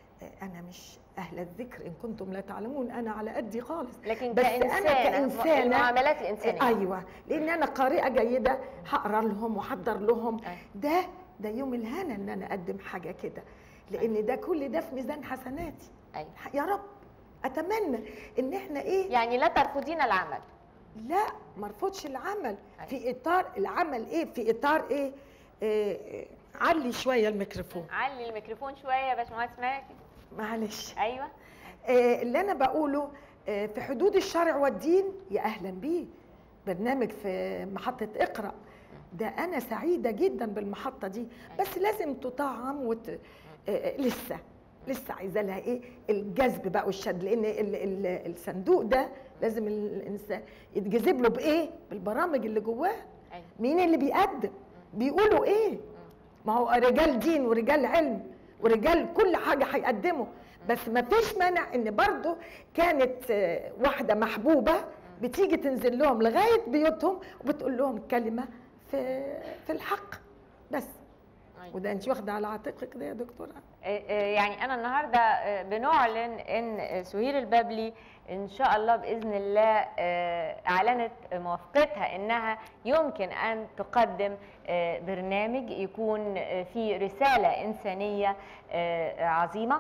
انا مش اهل الذكر ان كنتم لا تعلمون انا على قدي خالص لكن بس كإنسانة انا كانسانه المعاملات الإنسانية ايوه لان انا قارئه جيده هقرا لهم واحضر لهم أيوة. ده ده يوم الهنا ان انا اقدم حاجه كده لان ده كل ده في ميزان حسناتي أيوة. يا رب اتمنى ان احنا ايه يعني لا ترفضين العمل لا ما ارفضش العمل أيوة. في اطار العمل ايه في اطار ايه, إيه, إيه علي شويه الميكروفون علي الميكروفون شويه يا باشمهندس ماجد معلش ايوه آه، اللي انا بقوله آه، في حدود الشرع والدين يا اهلا بيه برنامج في محطه اقرا ده انا سعيده جدا بالمحطه دي بس لازم تطعم وت... آه، لسه لسه عايزه لها ايه الجذب بقى والشد لان ال... ال... الصندوق ده لازم الانسان يتجذب له بايه بالبرامج اللي جواه ايوه مين اللي بيقدم بيقولوا ايه ما هو رجال دين ورجال علم ورجال كل حاجه هيقدموا بس ما فيش مانع ان برضو كانت آه، واحده محبوبه بتيجي تنزل لهم لغايه بيوتهم وبتقول لهم كلمه في في الحق بس أيوة. وده انت واخده على عاتقك ده يا دكتوره آه، آه، يعني انا النهارده آه، بنعلن ان آه، سهير البابلي ان شاء الله باذن الله آه، اعلنت موافقتها انها يمكن ان تقدم آه، برنامج يكون آه، فيه رساله انسانيه آه، عظيمه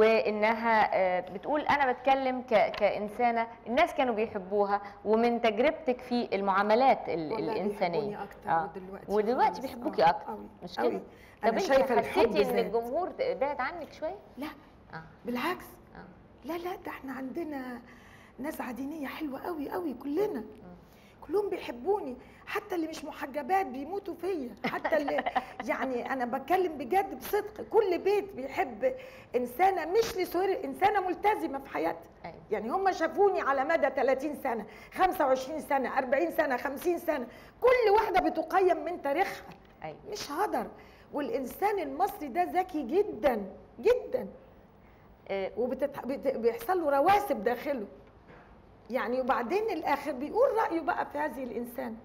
وانها آه، بتقول انا بتكلم ك- كانسانه الناس كانوا بيحبوها ومن تجربتك في المعاملات ال- والله الانسانيه بيحبوني اكتر آه. ودلوقتي ودلوقتي خالص. بيحبوكي آه، اكتر أوي، مش أوي. كده؟ انا طب شايفه انت الحب حسيتي ان زاد. الجمهور بعد عنك شويه؟ لا اه بالعكس اه لا لا ده احنا عندنا نزعه دينيه حلوه قوي قوي كلنا كلهم بيحبوني حتى اللي مش محجبات بيموتوا فيا حتى اللي يعني انا بتكلم بجد بصدق كل بيت بيحب انسانه مش لسهير انسانه ملتزمه في حياتها ايوه يعني هم شافوني على مدى 30 سنه 25 سنه 40 سنه 50 سنه كل واحده بتقيم من تاريخها ايوه مش هدر والانسان المصري ده ذكي جدا جدا آه، وبيحصل له رواسب داخله يعني وبعدين الاخر بيقول رايه بقى في هذه الانسان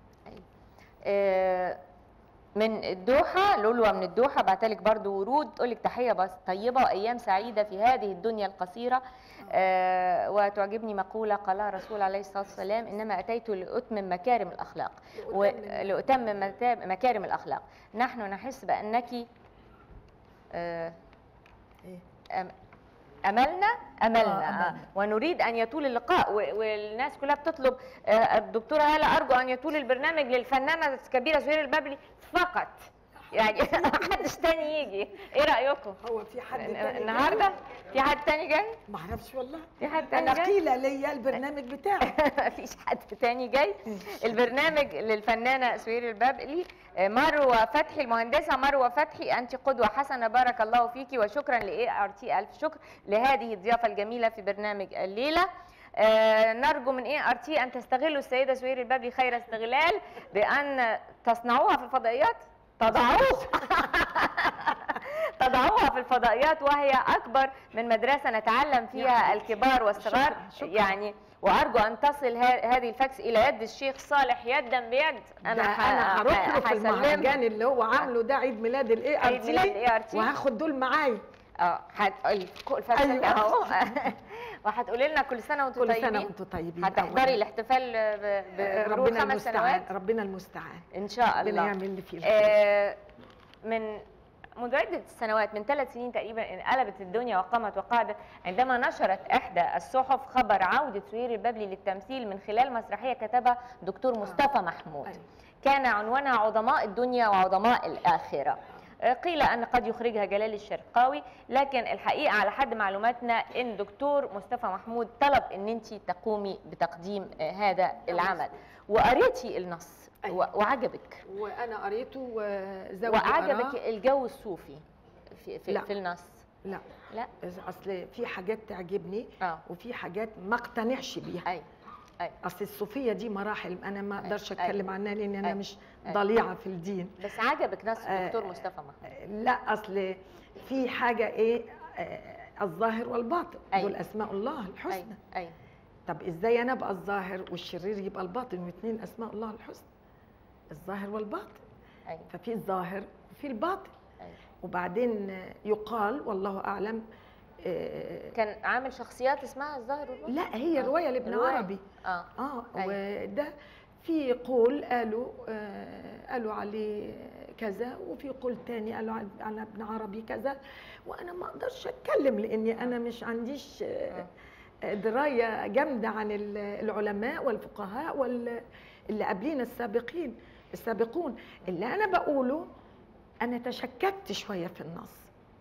آه، من الدوحة لولوة من الدوحة بعتلك برضو ورود تقولك تحية بس طيبة وأيام سعيدة في هذه الدنيا القصيرة آه، وتعجبني مقولة قالها الرسول عليه الصلاة والسلام إنما أتيت لأتمم مكارم الأخلاق ولأتمم متا- مكارم الأخلاق نحن نحس بأنك آه، إيه؟ أم- أملنا أملنا آه، آه أملنا. ونريد أن يطول اللقاء و- والناس كلها بتطلب آه، الدكتورة هالة أرجو أن يطول البرنامج للفنانة الكبيرة زهير البابلي فقط يعني محدش تاني يجي ايه رأيكم؟ هو في حد تاني النهارده في حد تاني جاي؟ ما اعرفش والله في حد تاني انا جاي؟ قيل ليا البرنامج بتاعي مفيش حد تاني جاي البرنامج للفنانة سهير البابلي آه، مروة فتحي المهندسة مروة فتحي أنت قدوة حسنة بارك الله فيكي وشكرا لإيه ار تي ألف شكر لهذه الضيافة الجميلة في برنامج الليلة آه، نرجو من ايه ار تي ان تستغلوا السيده سهير البابلي خير استغلال بان تصنعوها في الفضائيات تضعوها تضعوها في الفضائيات وهي اكبر من مدرسه نتعلم فيها الكبار والصغار شكراً، شكراً. يعني وارجو ان تصل ه- هذه الفاكس الى يد الشيخ صالح يدا بيد انا ح- انا هروح له في هسلمها. المهرجان اللي هو عامله ده عيد ميلاد الاي ار عيد ميلاد ال ART. وهاخد دول معايا اه هتقولي كل فاكس أيوة. اهو وهتقولي لنا كل سنه وانتم كل سنه طيبين وانتم طيبين هتحضري أولاً. الاحتفال ب- بمرور ربنا خمس المستعان سنوات ربنا المستعان ان شاء ربنا الله يعمل اللي فيه آه، من منذ عدة سنوات من ثلاث سنين تقريبا انقلبت الدنيا وقامت وقعدت عندما نشرت إحدى الصحف خبر عودة سهير البابلي للتمثيل من خلال مسرحية كتبها دكتور مصطفى محمود أيوة. كان عنوانها عظماء الدنيا وعظماء الآخرة آه، قيل ان قد يخرجها جلال الشرقاوي لكن الحقيقه على حد معلوماتنا ان دكتور مصطفى محمود طلب ان انت تقومي بتقديم آه، هذا العمل وقريتي النص أيوة. و- وعجبك وانا قريته وزوجي وعجبك قراه. الجو الصوفي في في, لا. في النص لا لا اصل في حاجات تعجبني اه وفي حاجات ما اقتنعش بيها اي اي اصل الصوفيه دي مراحل انا ما اقدرش أيوة. اتكلم عنها لان انا أيوة. مش أيوة. ضليعه في الدين بس عجبك نص آه، الدكتور مصطفى محمود لا اصل في حاجه ايه آه، الظاهر والباطن أيوة. دول اسماء الله الحسنى اي اي طب ازاي انا ابقى الظاهر والشرير يبقى الباطن واثنين اسماء الله الحسنى الظاهر والباطن اي ففي الظاهر وفي الباطن أيوة. وبعدين آه، يقال والله اعلم آه، كان عامل شخصيات اسمها الظاهر والباطن لا هي آه. روايه لابن رواية. عربي اه اه أيوة. وده في قول قالوا آه قالوا عليه كذا وفي قول تاني قالوا على- على ابن عربي كذا وانا ما اقدرش اتكلم لاني انا مش عنديش آه آه، درايه جامده عن ال- العلماء والفقهاء وال اللي قبلينا السابقين السابقون اللي انا بقوله انا تشككت شويه في النص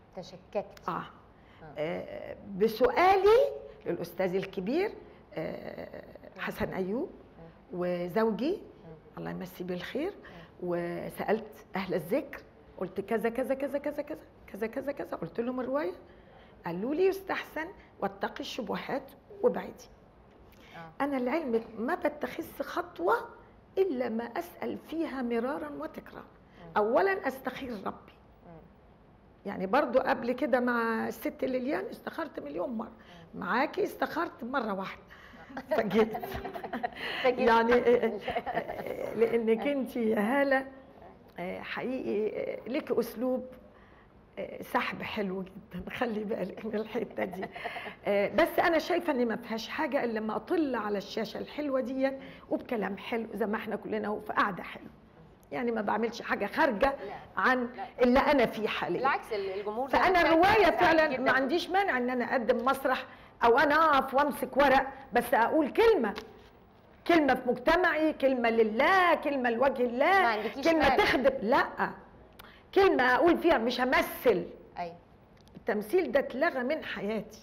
تشككت آه. آه بسؤالي للأستاذ الكبير آه حسن أيوب وزوجي الله يمسيه بالخير وسألت أهل الذكر قلت كذا كذا كذا كذا كذا كذا كذا كذا قلت لهم الرواية قالوا لي يستحسن واتقي الشبهات وابعدي آه. أنا لعلمك ما بتخذ خطوة إلا ما أسأل فيها مرارا وتكرارا أولا أستخير ربي يعني برضو قبل كده مع الست ليليان استخرت مليون مرة معاكي استخرت مرة واحدة فجيت فجيت. يعني آه، آه، لانك انت يا هاله آه، حقيقي آه، لك اسلوب آه، سحب حلو جدا خلي بالك من الحته دي آه، بس انا شايفه ان ما فيهاش حاجه الا لما اطل على الشاشه الحلوه دي وبكلام حلو زي ما احنا كلنا اهو في قعده حلوه يعني ما بعملش حاجه خارجه عن اللي انا فيه حاليا بالعكس الجمهور زي ما فانا قلت الروايه سعيد فعلا جداً. ما عنديش مانع ان انا اقدم مسرح او انا اقف وامسك ورق بس اقول كلمه كلمه في مجتمعي كلمه لله كلمه لوجه ما الله عندكيش كلمه مانع. تخدم لا كلمه اقول فيها مش همثل اي التمثيل ده اتلغى من حياتي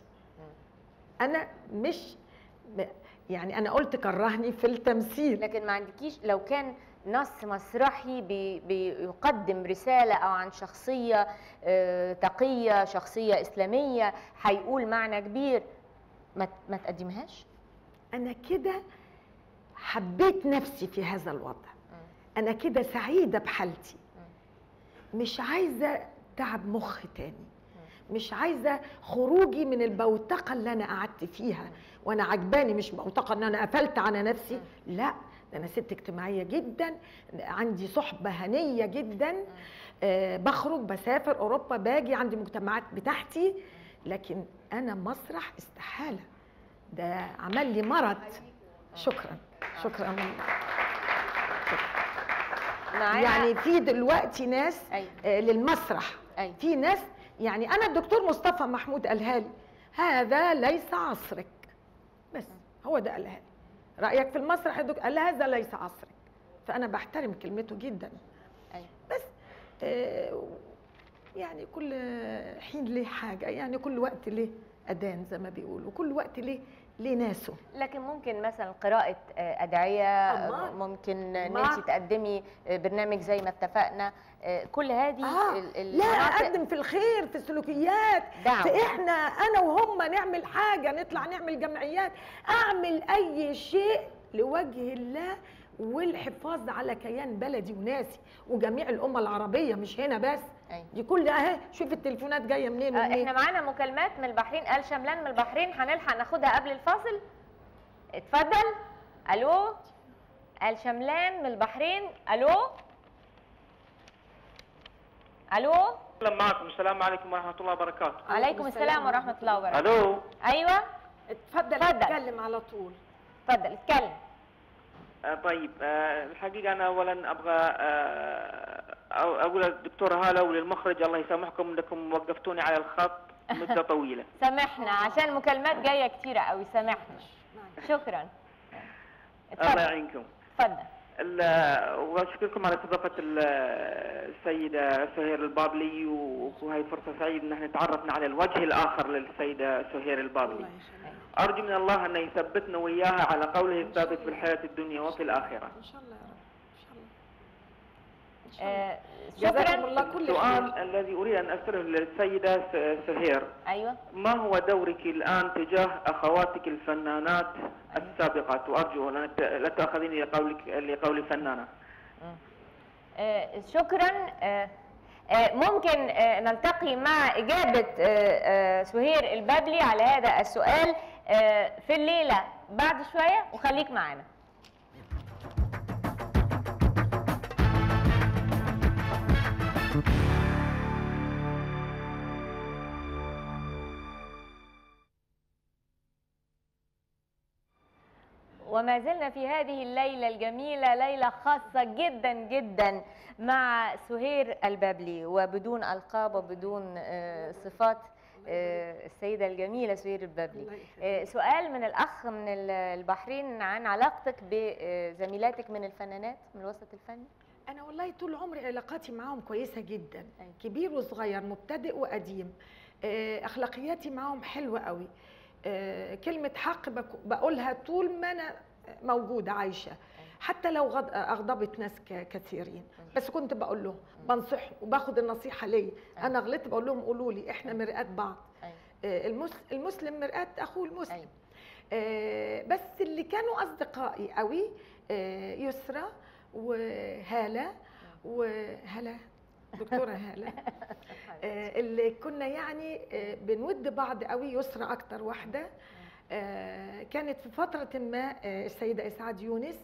انا مش م- يعني انا قلت كرهني في التمثيل لكن ما عندكيش لو كان نص مسرحي بي بيقدم رسالة أو عن شخصية آه، تقية شخصية إسلامية هيقول معنى كبير ما ت- ما تقدمهاش انا كده حبيت نفسي في هذا الوضع انا كده سعيده بحالتي مش عايزه تعب مخ تاني مش عايزه خروجي من البوتقه اللي انا قعدت فيها وانا عجباني مش بوتقه ان انا قفلت على نفسي لا ده انا ست اجتماعيه جدا عندي صحبه هنيه جدا آه بخرج بسافر اوروبا باجي عندي مجتمعات بتاعتي لكن انا مسرح استحاله ده عمل لي مرض شكرا شكرا معانا يعني في دلوقتي ناس أيوة. آه، للمسرح أيوة. في ناس يعني انا الدكتور مصطفى محمود قالها لي هذا ليس عصرك بس هو ده قالها لي رايك في المسرح يا دكتور قال لي هذا ليس عصرك فانا بحترم كلمته جدا أيوة. بس آه، يعني كل حين ليه حاجه يعني كل وقت ليه اذان زي ما بيقولوا كل وقت ليه ليه ناسه لكن ممكن مثلا قراءة آه، أدعية أمال. ممكن إن أمال. أنت تقدمي آه، برنامج زي ما اتفقنا آه، كل هذه آه ال- لا المناطق اقدم في الخير في السلوكيات دعوة. في احنا انا وهم نعمل حاجه نطلع نعمل جمعيات اعمل اي شيء لوجه الله والحفاظ على كيان بلدي وناسي وجميع الامه العربيه مش هنا بس أيوة. دي كل اهي شوف التليفونات جايه منين آه، ومنين احنا معانا مكالمات من البحرين قال شملان من البحرين هنلحق ناخدها قبل الفاصل اتفضل الو قال شملان من البحرين الو الو أهلا معكم السلام عليكم ورحمة الله وبركاته عليكم السلام ورحمه الله وبركاته ألو ايوه اتفضل اتفضل. اتكلم على طول اتفضل اتكلم آه طيب آه الحقيقة أنا أولا أبغى آه أو- أقول للدكتورة هالة وللمخرج الله يسامحكم أنكم وقفتوني على الخط مدة طويلة سامحنا عشان المكالمات جايه كتيره قوي سامحنا شكرا الله اتفضل يعينكم اتفضل ال- واشكركم على استضافه ال- السيده سهير البابلي و- وهي فرصه سعيده ان احنا تعرفنا على الوجه الاخر للسيده سهير البابلي. الله يخليك ارجو من الله ان يثبتنا واياها على قوله الثابت في الحياه الدنيا وفي الاخره. ان شاء الله يا رب ان شاء الله آه، جزاكم شكرا الله كل السؤال خير الذي اريد ان اساله للسيده س- سهير ايوه ما هو دورك الآن تجاه أخواتك الفنانات السابقات وأرجو أن ت- لا تأخذيني لقولك لقول فنانة آه، شكرا آه، آه، ممكن آه، نلتقي مع إجابة آه، آه، سهير البابلي على هذا السؤال آه، في الليلة بعد شوية وخليك معنا وما زلنا في هذه الليلة الجميلة ليلة خاصة جدا جدا مع سهير البابلي وبدون ألقاب وبدون آه، صفات آه، السيدة الجميلة سهير البابلي الله يخليك. آه، سؤال من الأخ من ال- البحرين عن علاقتك بزميلاتك من الفنانات من الوسط الفني انا والله طول عمري علاقاتي معاهم كويسه جدا أيوة. كبير وصغير مبتدئ وقديم آه، اخلاقياتي معاهم حلوه قوي آه، كلمه حق بك- بقولها طول ما انا موجوده عايشه حتى لو غض- اغضبت ناس ك- كثيرين بس كنت بقول لهم بنصحهم وباخد النصيحه ليا انا غلطت بقول لهم قولوا لي احنا مرآة بعض أيوة. آه، المس- المسلم مرآة اخوه المسلم أيوة. آه، بس اللي كانوا اصدقائي قوي آه، يسرى وهاله وهلا دكتوره هاله آه، اللي كنا يعني آه، بنود بعض قوي يسرى اكتر واحده آه، كانت في فتره ما آه، السيده اسعاد يونس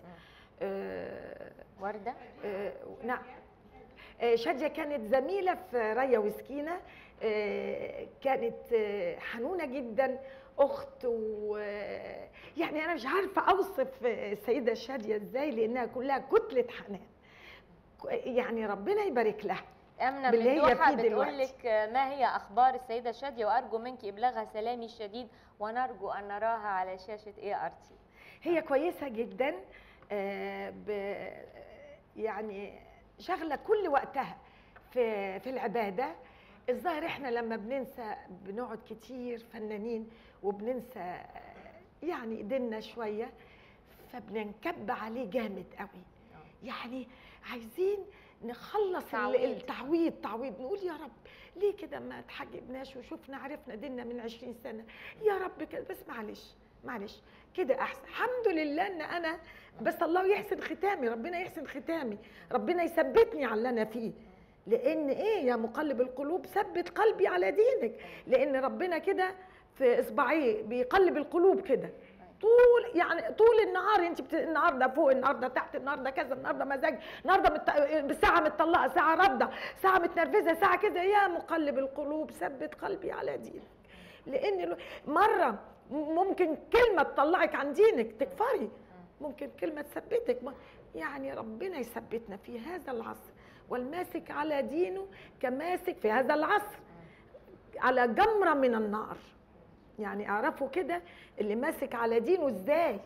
آه، وردة آه، نعم آه، شادية كانت زميلة في ريا وسكينة آه، كانت آه، حنونة جدا أخت و يعني أنا مش عارفة أوصف آه، السيدة شادية إزاي لأنها كلها كتلة حنان ك- يعني ربنا يبارك لها أمنة باللي هي ممدوحة فيه بتقول دلوقتي. لك ما هي أخبار السيدة شادية وأرجو منك إبلاغها سلامي الشديد ونرجو أن نراها على شاشة إيه أر تي هي كويسة جدا آه، ب- يعني شغلة كل وقتها في في العبادة الظاهر احنا لما بننسى بنقعد كتير فنانين وبننسى آه، يعني ديننا شوية فبننكب عليه جامد قوي يعني عايزين نخلص ال- تعويض. التعويض تعويض نقول يا رب ليه كده ما اتحجبناش وشفنا عرفنا ديننا من 20 سنة يا رب كده بس معلش معلش كده احسن الحمد لله ان انا بس الله يحسن ختامي ربنا يحسن ختامي ربنا يثبتني على اللي انا فيه لان ايه يا مقلب القلوب ثبت قلبي على دينك لان ربنا كده في اصبعيه بيقلب القلوب كده طول يعني طول النهار انت بت... النهارده فوق النهارده تحت النهارده كذا النهارده مزاج النهارده مت... ساعه متطلقه ساعه رافضه ساعه متنرفزه ساعه كذا يا مقلب القلوب ثبت قلبي على دينك لان ال- مره ممكن كلمه تطلعك عن دينك تكفري ممكن كلمه تثبتك م- يعني ربنا يثبتنا في هذا العصر والماسك على دينه كماسك في هذا العصر على جمره من النار يعني اعرفوا كده اللي ماسك على دينه ازاي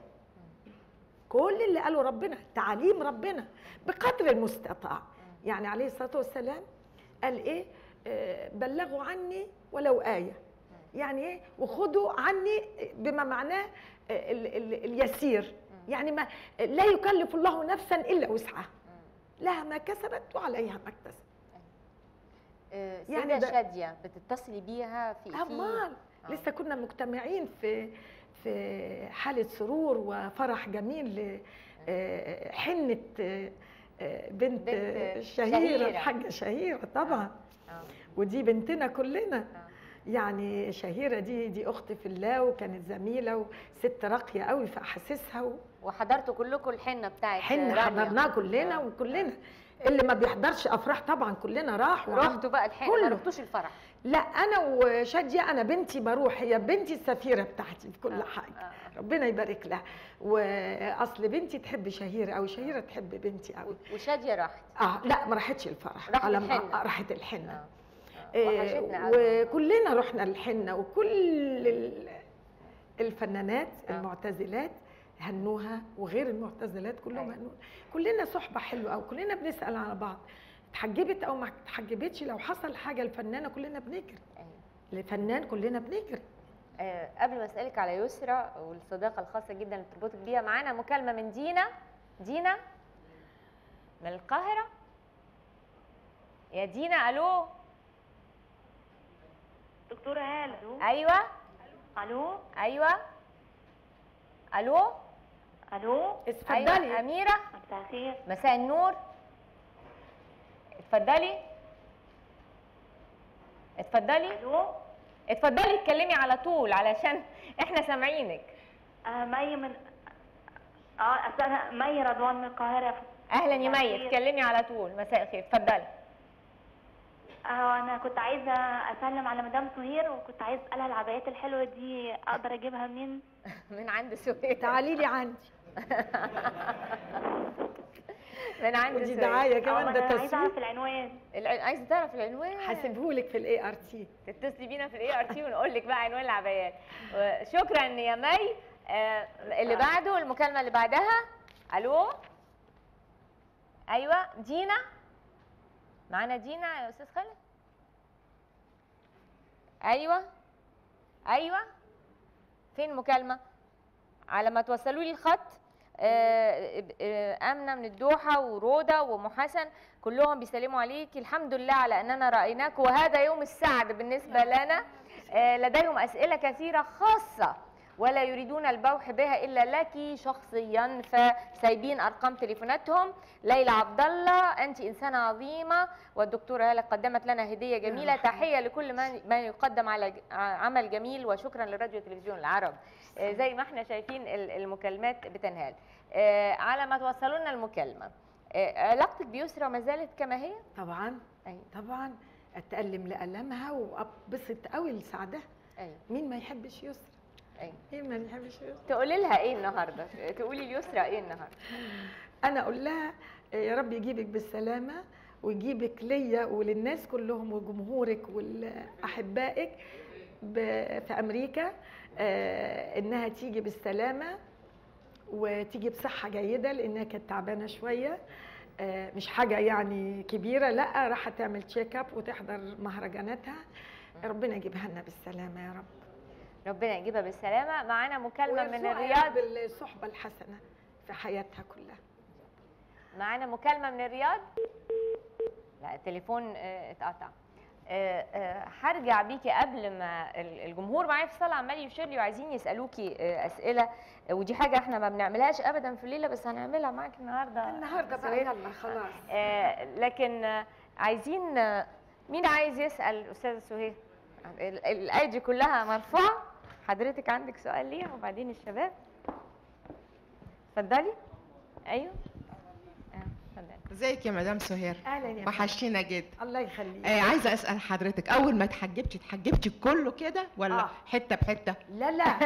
كل اللي قاله ربنا تعاليم ربنا بقدر المستطاع يعني عليه الصلاه والسلام قال ايه آه، بلغوا عني ولو ايه يعني ايه وخذوا عني بما معناه آه، ال- ال- اليسير يعني ما لا يكلف الله نفسا الا وسعها لها ما كسبت وعليها ما اكتسبت آه، يعني سيدة ده- شادية بتتصلي بيها في في امال آه. لسه كنا مجتمعين في في حاله سرور وفرح جميل ل- آه، حنه آه، آه، بنت بنت آه، شهيرة. شهيره الحاجه شهيره طبعا آه. ودي بنتنا كلنا آه. يعني شهيره دي دي اخت في الله وكانت زميله وست راقيه قوي في احاسيسها و- وحضرتوا كلكم الحنة بتاعت حنا رانيا. حضرناه كلنا آه. وكلنا اللي ما بيحضرش افراح طبعا كلنا راح وعم- رحتوا بقى الحنة ما كله. رحتوش الفرح لا انا وشاديه انا بنتي بروح هي بنتي السفيره بتاعتي في كل آه، حاجه آه. ربنا يبارك لها واصل بنتي تحب شهيره قوي شهيره تحب بنتي قوي وشادية راحت اه لا ما راحتش الفرح راحت على ما- الحنة. آه، راحت الحنه آه. آه، وحشتنا قوي. وكلنا رحنا الحنه وكل ال- الفنانات آه. المعتزلات هنوها وغير المعتزلات كلهم أيوة. هنوها كلنا صحبه حلوه او كلنا بنسال على بعض اتحجبت او ما اتحجبتش لو حصل حاجه الفنانه كلنا بنجري أيوة. الفنان كلنا بنجري آه، قبل ما اسالك على يسرى والصداقه الخاصه جدا اللي بتربطك بيها معانا مكالمه من دينا دينا من القاهره يا دينا الو دكتورة هالة ايوه الو ايوه الو الو ايوه اتفضلي اميره مساء الخير مساء النور اتفضلي اتفضلي الو اتفضلي اتكلمي على طول علشان احنا سامعينك آه مي من اه أصل انا مي رضوان من القاهرة اهلا يا مساء مي الخير. اتكلمي على طول مساء الخير اتفضلي اه انا كنت عايزة اسلم على مدام سهير وكنت عايز اسالها العبايات الحلوة دي اقدر اجيبها منين؟ من عند سهير تعالي لي عندي من عند ودي سهير. دعايه اه كمان ده انا عايزة تسويق اعرف العنوان الع- عايزه تعرف العنوان هسيبهولك في الاي ار تي تتصلي بينا في الاي ار تي ونقول لك بقى عنوان العبايات و- شكرا يا مي آه، اللي بعده المكالمه اللي بعدها الو ايوه دينا معانا دينا يا استاذ خالد ايوه ايوه فين المكالمه على ما توصلوا لي الخط آه، آه، امنه من الدوحه وروده وام حسن كلهم بيسلموا عليك الحمد لله على اننا رايناك وهذا يوم السعد بالنسبه لنا آه، لديهم اسئله كثيره خاصه ولا يريدون البوح بها الا لك شخصيا فسايبين ارقام تليفوناتهم ليلى عبد الله انت انسانه عظيمه والدكتوره هاله قدمت لنا هديه جميله يا رحمة. تحيه لكل ما ما يقدم على ج- عمل جميل وشكرا لراديو تلفزيون العرب آه، زي ما احنا شايفين ال- المكالمات بتنهال آه، على ما توصلوا لنا المكالمه آه، علاقتك بيسرى ما زالت كما هي طبعا ايوه طبعا اتالم لالمها وابسط قوي لسعدها ايوه مين ما يحبش يسرى ايوه مين ما يحبش يسرى تقولي لها ايه النهارده تقولي ليسرى ايه النهارده انا اقول لها يا رب يجيبك بالسلامه ويجيبك ليا وللناس كلهم وجمهورك واحبائك ب- في امريكا آه، انها تيجي بالسلامه وتيجي بصحه جيده لانها كانت تعبانه شويه آه، مش حاجه يعني كبيره لا راح تعمل تشيك اب وتحضر مهرجاناتها ربنا يجيبها لنا بالسلامه يا رب ربنا يجيبها بالسلامه معانا مكالمه من ويرزقها يا الرياض رب بالصحبه الحسنه في حياتها كلها معانا مكالمه من الرياض لا التليفون آه، اتقطع آه، آه، هرجع بيكي قبل ما ال- الجمهور معايا في الصاله عمال يشير لي وعايزين يسالوكي آه، اسئله آه، ودي حاجه احنا ما بنعملهاش ابدا في الليله بس هنعملها معاكي النهارده النهارده بقى سهير. يلا خلاص آه، لكن آه، عايزين آه، مين عايز يسال استاذه سهير ال- الايدي كلها مرفوعه حضرتك عندك سؤال ليها وبعدين الشباب اتفضلي ايوه آه، اتفضلي ازيك يا مدام سهير اهلا يا فندم. وحشتينا جدا الله يخليك آه عايزه اسال حضرتك اول ما اتحجبتي اتحجبتي كله كده ولا آه. حته بحته لا لا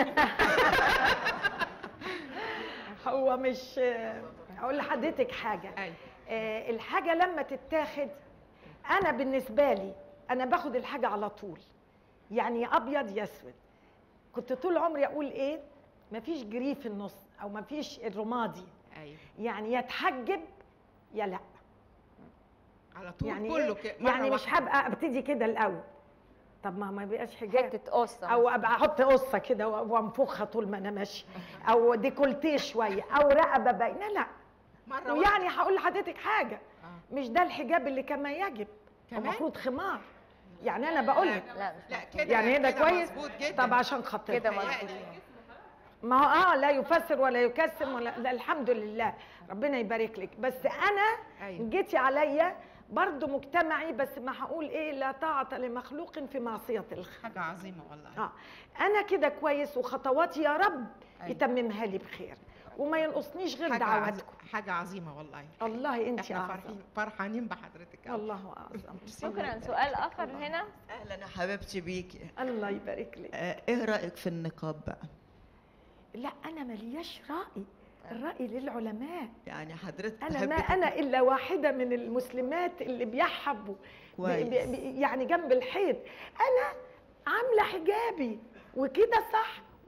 هو مش هقول لحضرتك حاجه ايوه آه، الحاجه لما تتاخد انا بالنسبه لي انا باخد الحاجه على طول يعني يا ابيض يا اسود كنت طول عمري اقول ايه مفيش جري في النص او مفيش الرمادي ايوه يعني يا تحجب يا لا على طول يعني كله إيه؟ كده مرة يعني مش واحدة. هبقى ابتدي كده الاول طب ما ما يبقاش حجاب حته قصه او ابقى احط قصه كده و- وانفخها طول ما انا ماشيه او ديكولتيه شويه او رقبه باينه لا مره واحدة. ويعني هقول لحضرتك حاجه آه. مش ده الحجاب اللي كما يجب كمان؟ المفروض خمار يعني انا بقول لك لا مش لا كده يعني ده كده كويس مظبوط جدا طب عشان خاطر كده مظبوط. ما هو اه لا يفسر ولا يكسم ولا لا الحمد لله ربنا يبارك لك بس انا أيوة. جيتي عليا برضو مجتمعي بس ما هقول ايه لا طاعه لمخلوق في معصيه الخالق حاجه عظيمه والله اه انا كده كويس وخطواتي يا رب أيوة. يتممها لي بخير وما ينقصنيش غير حاجه عظ... دعواتكم حاجه عظيمه والله والله انت احنا اعظم فرحين فرحانين بحضرتك أوي. الله اعظم شكرا سؤال اخر هنا اهلا يا حبيبتي بيكي الله يبارك لك آه، ايه رايك في النقاب بقى لا انا ملياش راي الراي للعلماء يعني حضرتك انا تحبي ما انا الا واحده من المسلمات اللي بيحبوا ب- كويس. ب- ب- يعني جنب الحيط انا عامله حجابي وكده صح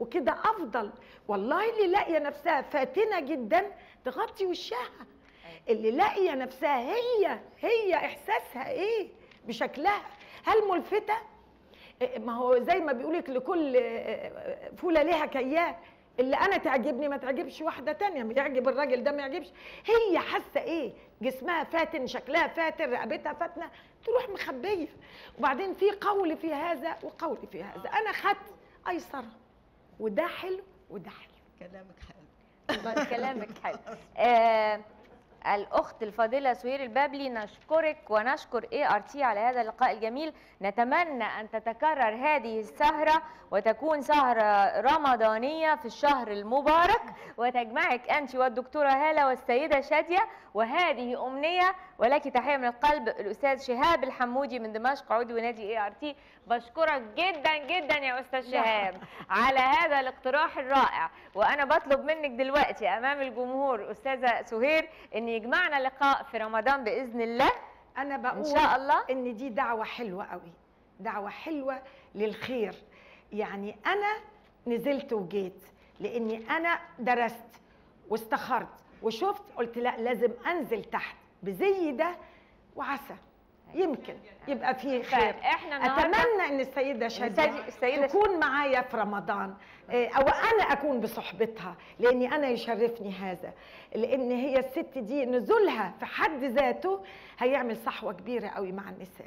وكده افضل والله اللي لاقيه نفسها فاتنه جدا تغطي وشها اللي لاقيه نفسها هي هي احساسها ايه بشكلها هل ملفته إيه، ما هو زي ما بيقولك لكل آه، فوله ليها كيان اللي انا تعجبني ما تعجبش واحده تانية ما يعجب الراجل ده ما يعجبش هي حاسه ايه جسمها فاتن شكلها فاتن رقبتها فاتنه تروح مخبيه وبعدين في قول في هذا وقول في هذا انا خدت ايسر وده حلو وده حلو كلامك حلو والله كلامك حلو آه الأخت الفاضلة سهير البابلي نشكرك ونشكر اي ار تي على هذا اللقاء الجميل نتمنى أن تتكرر هذه السهرة وتكون سهرة رمضانية في الشهر المبارك وتجمعك أنت والدكتورة هالة والسيدة شادية وهذه أمنية ولك تحية من القلب الأستاذ شهاب الحمودي من دمشق عضو نادي اي ار تي بشكرك جدا جدا يا أستاذ شهاب على هذا الاقتراح الرائع وأنا بطلب منك دلوقتي أمام الجمهور أستاذة سهير أن يجمعنا لقاء في رمضان بإذن الله انا بقول إن شاء الله ان دي دعوه حلوه قوي دعوه حلوه للخير يعني انا نزلت وجيت لاني انا درست واستخرت وشفت قلت لا لازم انزل تحت بزي ده وعسى يمكن يبقى فيه خير فإحنا النهاردة اتمنى ان السيده شاديه السيدة- السيدة تكون معايا في رمضان إيه، او انا اكون بصحبتها لاني انا يشرفني هذا لان هي الست دي نزولها في حد ذاته هيعمل صحوه كبيره قوي مع النساء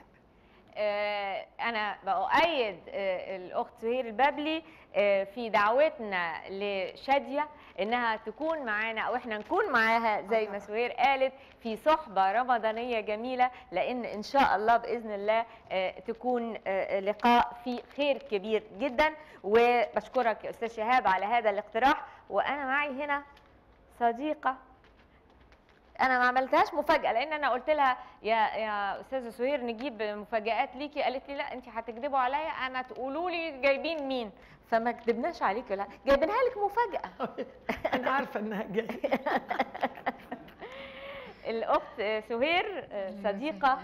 آه، أنا بأؤيد آه، الأخت سهير البابلي آه، في دعوتنا لشادية إنها تكون معانا أو إحنا نكون معاها زي ما سهير قالت في صحبة رمضانية جميلة لأن إن شاء الله بإذن الله آه، تكون آه، لقاء فيه خير كبير جدا وبشكرك يا أستاذ شهاب على هذا الاقتراح وأنا معي هنا صديقة انا ما عملتهاش مفاجاه لان انا قلت لها يا يا استاذه سهير نجيب مفاجات ليكي قالت لي لا انت هتكذبوا عليا انا تقولوا لي جايبين مين فما كذبناش عليكي لا جايبينها لك مفاجاه انا عارفه انها جايه الاخت سهير صديقه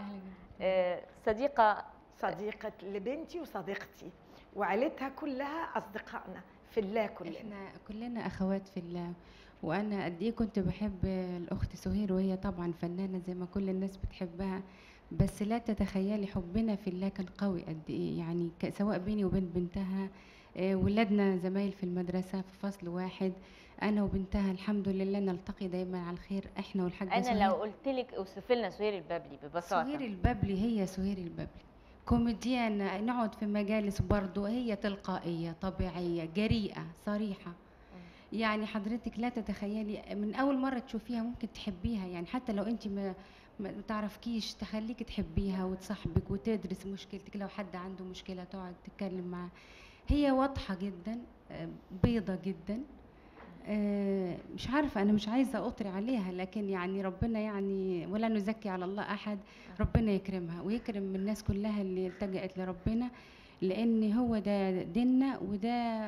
صديقه صديقه لبنتي وصديقتي وعيلتها كلها اصدقائنا في الله كلنا احنا كلنا اخوات في الله وانا قد ايه كنت بحب الاخت سهير وهي طبعا فنانه زي ما كل الناس بتحبها بس لا تتخيلي حبنا في الله كان قوي قد ايه يعني ك- سواء بيني وبين بنتها آه، ولادنا زمايل في المدرسه في فصل واحد انا وبنتها الحمد لله نلتقي دايما على الخير احنا والحاجه انا سهير. لو قلت لك اوصف لنا سهير البابلي ببساطه سهير الببلي هي سهير الببلي كوميديان نقعد في مجالس برضو هي تلقائية طبيعية جريئة صريحة يعني حضرتك لا تتخيلي من أول مرة تشوفيها ممكن تحبيها يعني حتى لو أنت ما ما تعرفكيش تخليك تحبيها وتصاحبك وتدرس مشكلتك لو حد عنده مشكلة تقعد تتكلم معاه هي واضحة جدا آه، بيضة جدا آه، مش عارفة أنا مش عايزة أطري عليها لكن يعني ربنا يعني ولا نزكي على الله أحد ربنا يكرمها ويكرم الناس كلها اللي التجأت لربنا لأن هو ده ديننا وده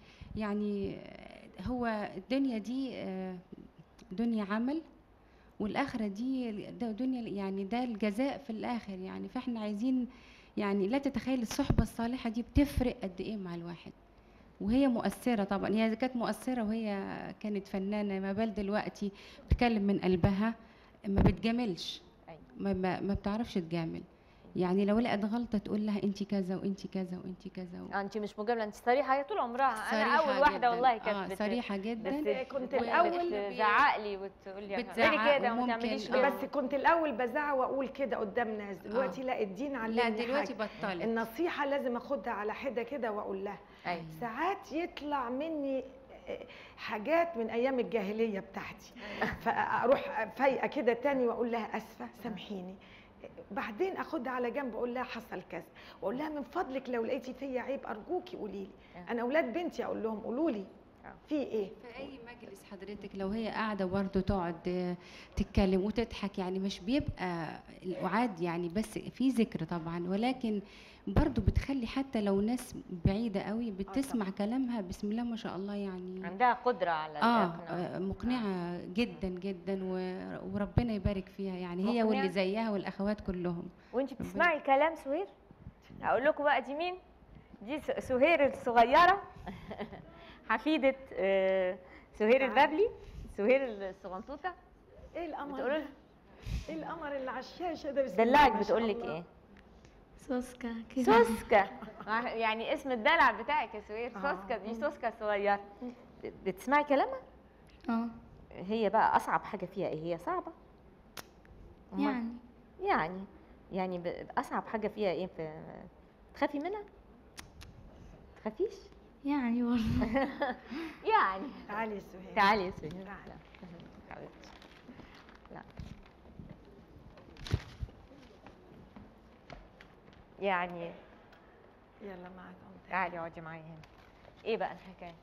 يعني هو الدنيا دي آه، دنيا عمل والآخرة دي ده دنيا يعني ده الجزاء في الآخر يعني فإحنا عايزين يعني لا تتخيل الصحبة الصالحة دي بتفرق قد إيه مع الواحد وهي مؤثرة طبعا هي كانت مؤثرة وهي كانت فنانة ما بال دلوقتي بتتكلم من قلبها ما بتجاملش أيوة. ما, ما, ما بتعرفش تجامل يعني لو لقت غلطة تقول لها انت كذا وانت كذا وانت كذا و... آه، انت مش مجامله انت صريحه هي طول عمرها انا صريحة اول واحده جداً. والله كانت آه بت- صريحة جدا بس كنت و- الأول بتزعق لي وتقول لي بتزعق اعملي كده وما وممكن- تعمليش آه. كده بس كنت الاول بزعق واقول كده قدام ناس دلوقتي لا الدين علمني لا دلوقتي حاجة. بطلت النصيحه لازم اخدها على حده كده واقول لها أيوة. ساعات يطلع مني حاجات من ايام الجاهليه بتاعتي فاروح فايقه كده تاني واقول لها اسفه سامحيني بعدين اخدها على جنب اقول لها حصل كذا واقول لها من فضلك لو لقيتي فيا عيب ارجوكي قولي لي انا اولاد بنتي اقول لهم قولوا لي في ايه في اي مجلس حضرتك لو هي قاعده برضه تقعد آه، تتكلم وتضحك يعني مش بيبقى القعاد يعني بس في ذكر طبعا ولكن برضه بتخلي حتى لو ناس بعيده قوي بتسمع كلامها بسم الله ما شاء الله يعني عندها قدره على اه الإقناع. آه، مقنعه جدا جدا و- وربنا يبارك فيها يعني هي مقنعة. واللي زيها والاخوات كلهم وانت بتسمعي كلام سهير اقول لكم بقى دي مين دي س- سهير الصغيره حفيده آه، سهير تعال. البابلي سهير الصغنطوطه ايه القمر بتقولوا ده؟ لها ايه القمر اللي على الشاشه ده بسم الله دلعك ما شاء بتقول لك الله. ايه سوسكا كده سوسكا يعني اسم الدلع بتاعك يا سهير آه. سوسكا دي سوسكا الصغيره بتسمعي كلامها اه هي بقى اصعب حاجه فيها ايه هي صعبه أمال؟ يعني يعني يعني ب- اصعب حاجه فيها ايه في تخافي منها تخافيش يعني برضه يعني تعالي يا سهير تعالي يا سهير تعالي. لا حبيبتي لا يعني يلا معاك أنت. تعالي اقعدي معايا هنا ايه بقى الحكايه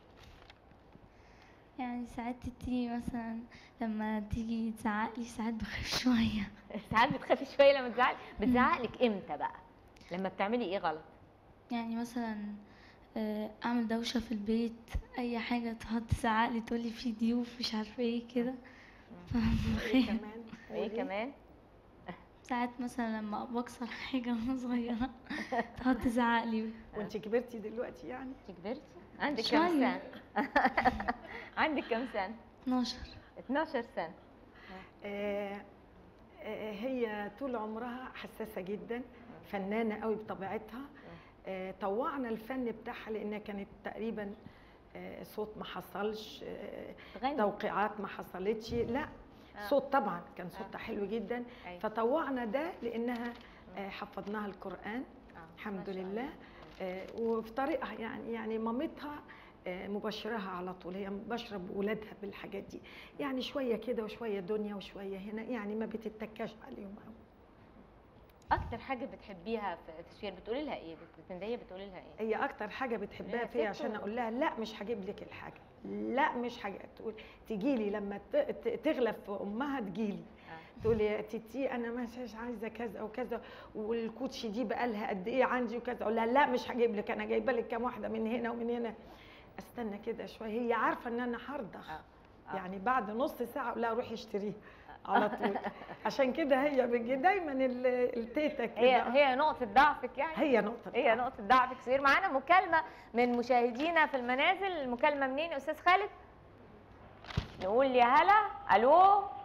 يعني ساعات تيجي مثلا لما تيجي تزعق لي ساعات بخاف شوية ساعات بتخافي شويه لما تزعلي بتزعقلك امتى بقى لما بتعملي ايه غلط يعني مثلا آه، اعمل دوشة في البيت اي حاجة تقعد تزعق لي تقولي في ضيوف مش عارفة ايه كده ايه كمان وايه قولي. كمان ساعات مثلا لما بكسر حاجة وانا صغيرة تقعد تزعق لي وانت كبرتي دلوقتي يعني انت كبرتي عندك كام شوية. سنه عندك كام سنه 12 12 سنه آه، آه، هي طول عمرها حساسه جدا فنانه قوي بطبيعتها آه، طوعنا الفن بتاعها لانها كانت تقريبا آه، صوت ما حصلش آه، تغني توقيعات ما حصلتش لا آه. صوت طبعا كان صوتها حلو جدا أيوة. فطوعنا ده لانها آه، حفظناها القران آه، الحمد ما شاء لله آه، وفي طريقها يعني يعني مامتها آه، مبشرها على طول هي مبشره بولادها بالحاجات دي يعني شويه كده وشويه دنيا وشويه هنا يعني ما بتتكاش عليهم قوي اكتر حاجه بتحبيها في في الشير بتقولي لها ايه بتندهي بتقولي لها ايه هي اكتر حاجه بتحبها لا، فيا ست عشان و- اقول لها لا مش هجيب لك الحاجه لا مش حاجه تقول تجي لي لما ت- ت- تغلب في امها تجي لي تقول لي يا تيتي انا مش عايزه كذا او كذا والكوتشي دي بقى لها قد ايه عندي وكذا اقول لها لا مش هجيب لك انا جايبه لك كام واحده من هنا ومن هنا استنى كده شويه هي عارفه ان انا هرضخ آه. آه. يعني بعد نص ساعه اقول لها روحي اشتريها على طول عشان كده هي بيجي دايما ال- التيتا كده هي هي نقطه ضعفك يعني هي نقطه هي نقطة ضعفك سهير معانا مكالمة من مشاهدينا في المنازل المكالمة منين يا أستاذ خالد؟ نقول يا هلا ألو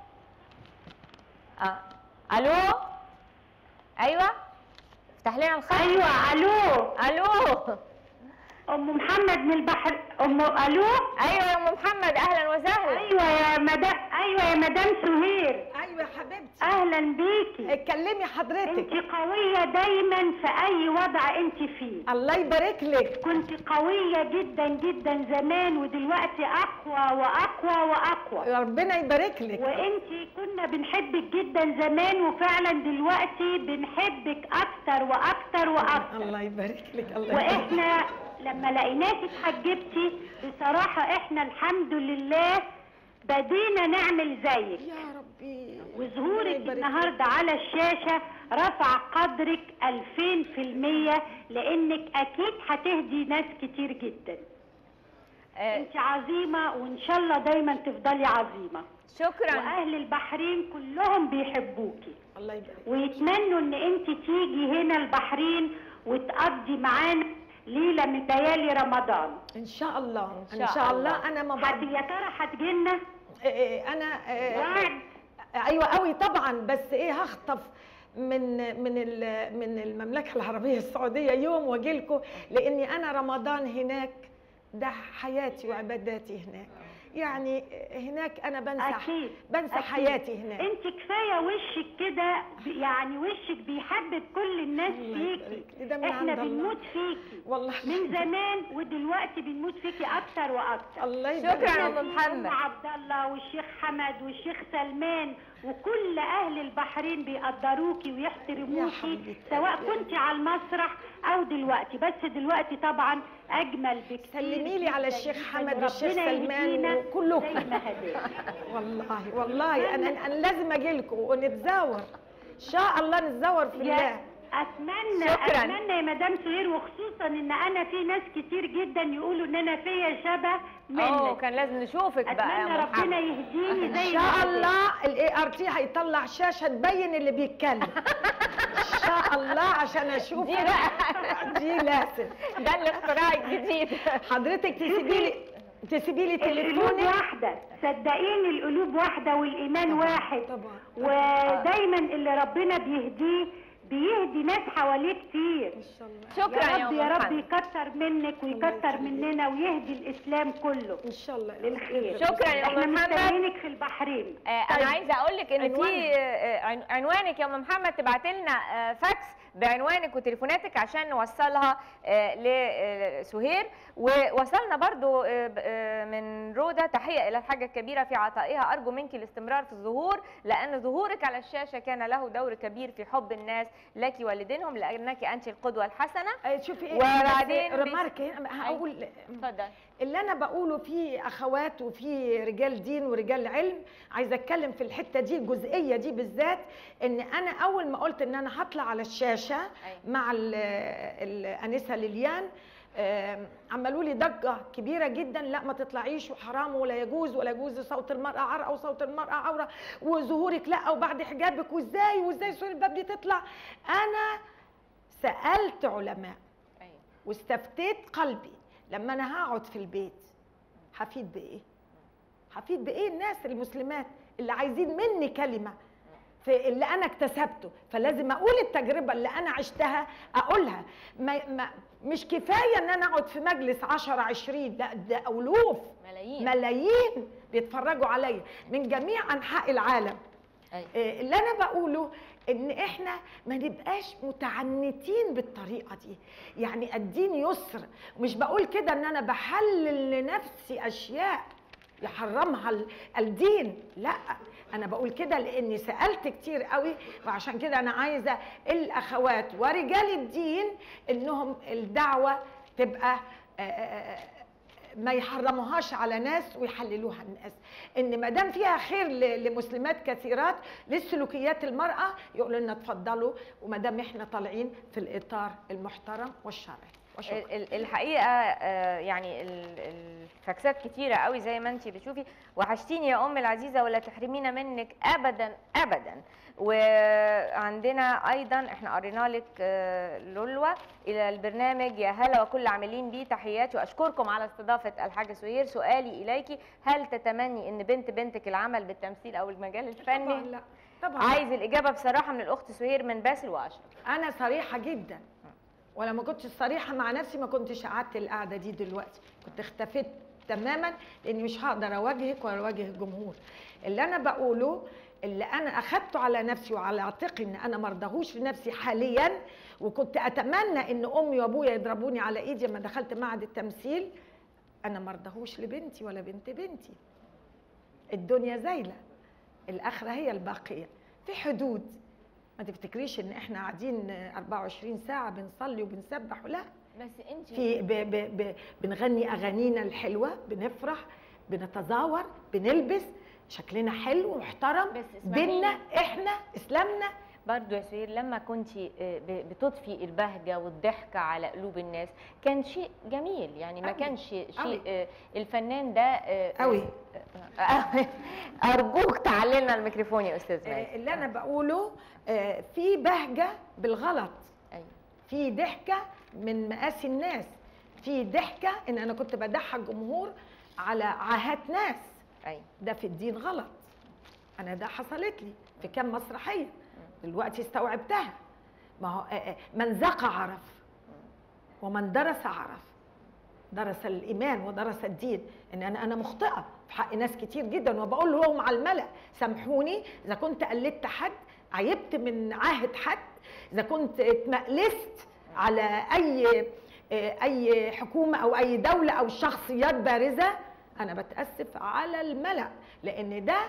آه. ألو أيوه افتح لنا الخط ايوه الو ألو ام محمد من البحر ام الو أيوه يا أم محمد أهلا وسهلا ايوه يا مدام ايوه يا مدام سهير ايوه يا حبيبتي اهلا بيكي اتكلمي حضرتك انت قويه دايما في اي وضع انت فيه الله يبارك لك كنت قويه جدا جدا زمان ودلوقتي اقوى واقوى واقوى ربنا يبارك لك وانت كنا بنحبك جدا زمان وفعلا دلوقتي بنحبك اكتر واكتر واكتر الله يبارك لك الله يبارك واحنا لما لقيناكي اتحجبتي بصراحه احنا الحمد لله بدينا نعمل زيك يا ربي وظهورك الله يبارك لك. النهارده على الشاشه رفع قدرك 2000% لانك اكيد هتهدي ناس كتير جدا آه انت عظيمه وان شاء الله دايما تفضلي عظيمه شكرا واهل البحرين كلهم بيحبوكي الله يبارك ويتمنوا ان انت تيجي هنا البحرين وتقضي معانا ليله من ليالي رمضان ان شاء الله إن ان شاء شاء الله. الله انا ما هت بعد يا ترى هتجيلنا انا آه، وعد ايوه قوي طبعا بس ايه هخطف من من ال- من المملكه العربيه السعوديه يوم واجي لكم لاني انا رمضان هناك ده حياتي وعباداتي هناك يعني هناك انا بنسى اكيد بنسى أكيد. حياتي هناك انت كفايه وشك كده ب- يعني وشك بيحبب كل الناس الله فيكي يبارك لي، ده من احنا عند الله. بنموت فيكي والله من زمان ودلوقتي بنموت فيكي اكتر واكتر الله يبارك شكراً يا لك. أم في محمد. ام عبد الله والشيخ حمد والشيخ سلمان وكل اهل البحرين بيقدروكي يا ويحترموكي حبيبتي سواء قلبي. كنت على المسرح او دلوقتي بس دلوقتي طبعا اجمل بكتير سلمي لي على جداً الشيخ جداً حمد والشيخ وربنا سلمان يهدينا وكلكم. زي ما هداكي. والله والله انا انا لازم اجي لكم ونتزاور ان شاء الله نتزاور في الله يا اتمنى شكراً. اتمنى يا مدام سهير وخصوصا ان انا في ناس كتير جدا يقولوا ان انا فيا شبه اوه منك كان لازم نشوفك بقى يا اتمنى أم ربنا محمد. يهديني ان زي شاء ما أنت. الله الاي ار تي هيطلع شاشه تبين اللي بيتكلم ان شاء الله عشان اشوف دي بقى. دي لازم ده الاختراع الجديد حضرتك تسيبي لي تسيبي لي القلوب تليفونك واحده صدقيني القلوب واحده والايمان طبعاً، واحد طبعا ودايما اللي ربنا بيهديه بيهدي ناس حواليه كتير ان شاء الله شكرا يا يا رب أم يا رب محمد يكتر منك ويكتر مننا ويهدي الاسلام كله ان شاء الله للخير شكرا يا احنا أم محمد. مستنيينك في البحرين آه، انا عايزه اقول لك ان عنوان. في آه، عن- عنوانك يا ام محمد تبعت لنا آه، فاكس بعنوانك وتليفوناتك عشان نوصلها آه، لسهير ووصلنا برضو آه، ب- آه، من رودا تحيه الى الحاجه الكبيره في عطائها ارجو منك الاستمرار في الظهور لان ظهورك على الشاشه كان له دور كبير في حب الناس لك ولدينهم لانك انت القدوه الحسنه آه، شوفي ايه وبعدين بس بي- رمارك هقول اتفضل اللي انا بقوله في اخوات وفي رجال دين ورجال علم عايزه اتكلم في الحته دي الجزئيه دي بالذات ان انا اول ما قلت ان انا هطلع على الشاشه أيوة. مع ال- الانسه ليليان آم، عملوا لي ضجه كبيره جدا لا ما تطلعيش وحرام ولا يجوز ولا يجوز صوت المراه عرق وصوت المراه عوره وظهورك لا وبعد حجابك وازاي وازاي سوري الباب دي تطلع انا سالت علماء أيوة. واستفتيت قلبي لما انا هقعد في البيت هفيد بايه هفيد بايه الناس المسلمات اللي عايزين مني كلمه في اللي انا اكتسبته فلازم اقول التجربه اللي انا عشتها اقولها ما ما مش كفايه ان انا اقعد في مجلس 10 20 لا ده الوف ملايين ملايين بيتفرجوا عليا من جميع انحاء العالم أيوة. آه، اللي انا بقوله ان احنا ما نبقاش متعنتين بالطريقه دي يعني الدين يسر مش بقول كده ان انا بحلل لنفسي اشياء يحرمها ال- الدين لا انا بقول كده لاني سالت كتير قوي وعشان كده انا عايزه الاخوات ورجال الدين انهم الدعوه تبقى آه، آه، ما يحرموهاش على ناس ويحللوها الناس ان ما دام فيها خير ل- لمسلمات كثيرات للسلوكيات المراه يقولوا لنا اتفضلوا وما دام احنا طالعين في الاطار المحترم والشرعي وشكرا ال- ال- الحقيقه آه، يعني ال- الفاكسات كتيره قوي زي ما انت بتشوفي وحشتيني يا ام العزيزه ولا تحرمينا منك ابدا ابدا وعندنا ايضا احنا قرينا لك آه، لولوى الى البرنامج يا هلا وكل عاملين بيه تحياتي واشكركم على استضافه الحاجه سهير سؤالي اليك هل تتمني ان بنت بنتك العمل بالتمثيل او المجال طبعا الفني لا طبعا عايز الاجابه بصراحه من الاخت سهير من باسل واشرف انا صريحه جدا ولا ما كنتش صريحه مع نفسي ما كنتش قعدت القعده دي دلوقتي كنت اختفيت تماما لاني مش هقدر اواجهك ولا اواجه الجمهور اللي انا بقوله اللي انا اخدته على نفسي وعلى عاتقي ان انا ما ارضاهوش لنفسي حاليا وكنت اتمنى ان امي وابويا يضربوني على ايدي لما دخلت معهد التمثيل انا ما ارضاهوش لبنتي ولا بنت بنتي الدنيا زايله الاخره هي الباقيه في حدود ما تفتكريش ان احنا قاعدين 24 ساعه بنصلي وبنسبح لا بس انت في ب ب ب بنغني اغانينا الحلوه بنفرح بنتزاور بنلبس شكلنا حلو ومحترم بس اسمعيني. ديننا احنا اسلامنا برضو يا سهير لما كنت بتضفي البهجه والضحكه على قلوب الناس كان شيء جميل يعني ما أوي. كانش شيء أوي. آه، الفنان ده آه، أوي. آه، ارجوك تعللنا الميكروفون يا استاذ آه، ماجد اللي انا بقوله آه، في بهجه بالغلط أيوة. في ضحكه من مقاسي الناس في ضحكه ان انا كنت بضحك جمهور على عاهات ناس ايوه ده في الدين غلط انا ده حصلت لي في كام مسرحيه دلوقتي استوعبتها ما هو آه، آه، من ذاق عرف ومن درس عرف درس الايمان ودرس الدين ان انا انا مخطئه في حق ناس كتير جدا وبقول لهم على الملا سامحوني اذا كنت قلدت حد عيبت من عاهه حد اذا كنت اتمقلست على اي اي حكومه او اي دوله او شخصيات بارزه انا بتاسف على الملا لان ده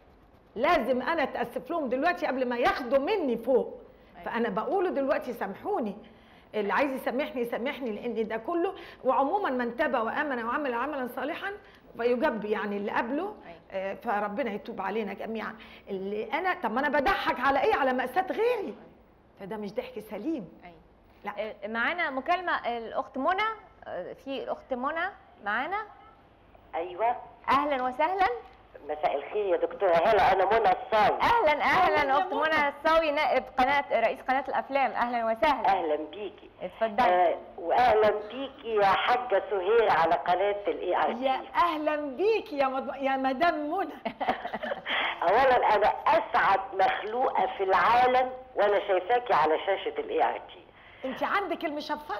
لازم انا اتاسف لهم دلوقتي قبل ما ياخدوا مني فوق فانا بقوله دلوقتي سامحوني اللي عايز يسامحني يسامحني لان ده كله وعموما من تاب وامن وعمل عملا صالحا فيجب يعني اللي قبله آه، فربنا يتوب علينا جميعا اللي انا طب ما انا بضحك على ايه على مأساة غيري فده مش ضحك سليم أيوة. لا آه، معانا مكالمه الاخت منى آه، في الاخت منى معانا ايوه اهلا وسهلا مساء الخير يا دكتوره هلا انا منى الصاوي اهلا أهلاً يا اهلا اخت منى. منى الصاوي نائب قناه رئيس قناه الافلام اهلا وسهلا اهلا بيكي اتفضلي آه واهلا بيكي يا حاجه سهير على قناه الاي ار يا اهلا بيك يا مد... يا مدام منى اولا انا اسعد مخلوقه في العالم وانا شايفاكي على شاشه الاي ار تي انت عندك المشفره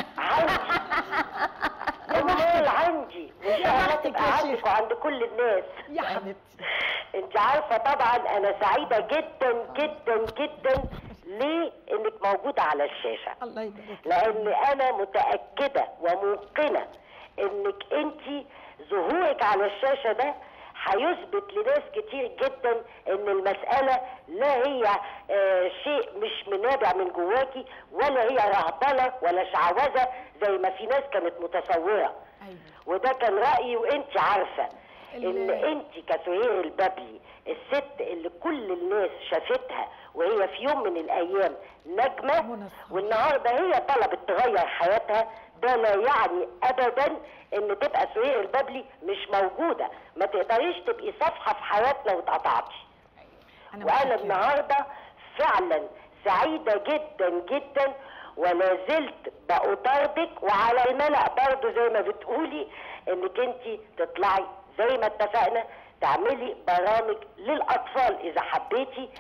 امال عندي وان شاء الله بختك تبقى يا عندك شيخ. وعند كل الناس يا حبيبتي انت عارفه طبعا انا سعيده جدا جدا جدا ليه انك موجوده على الشاشه الله يبارك لان انا متاكده وموقنه انك انت ظهورك على الشاشه ده هيثبت لناس كتير جدا ان المساله لا هي آه شيء مش منابع من جواكي ولا هي رهبنه ولا شعوذه زي ما في ناس كانت متصوره ايوه وده كان رايي وانت عارفه ان ال- انت كسهير البابلي الست اللي كل الناس شافتها وهي في يوم من الايام نجمه منى الصاوي. والنهارده هي طلبت تغير حياتها ده لا يعني ابدا ان تبقى سهير البابلي مش موجوده ما تقدريش تبقي صفحه في حياتنا واتقطعتي انا وانا متأكدة. النهارده فعلا سعيده جدا جدا ولا زلت بأطاردك وعلى الملأ برضه زي ما بتقولي انك انت تطلعي زي ما اتفقنا تعملي برامج للاطفال اذا حبيتي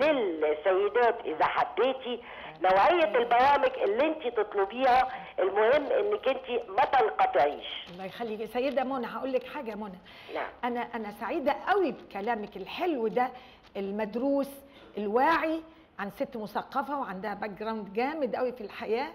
للسيدات اذا حبيتي نوعيه البرامج اللي انت تطلبيها المهم انك انت ما تنقطعيش الله يخليك سيده منى هقول لك حاجه يا منى نعم انا انا سعيده قوي بكلامك الحلو ده المدروس الواعي عن ست مثقفه وعندها باك جراوند جامد قوي في الحياه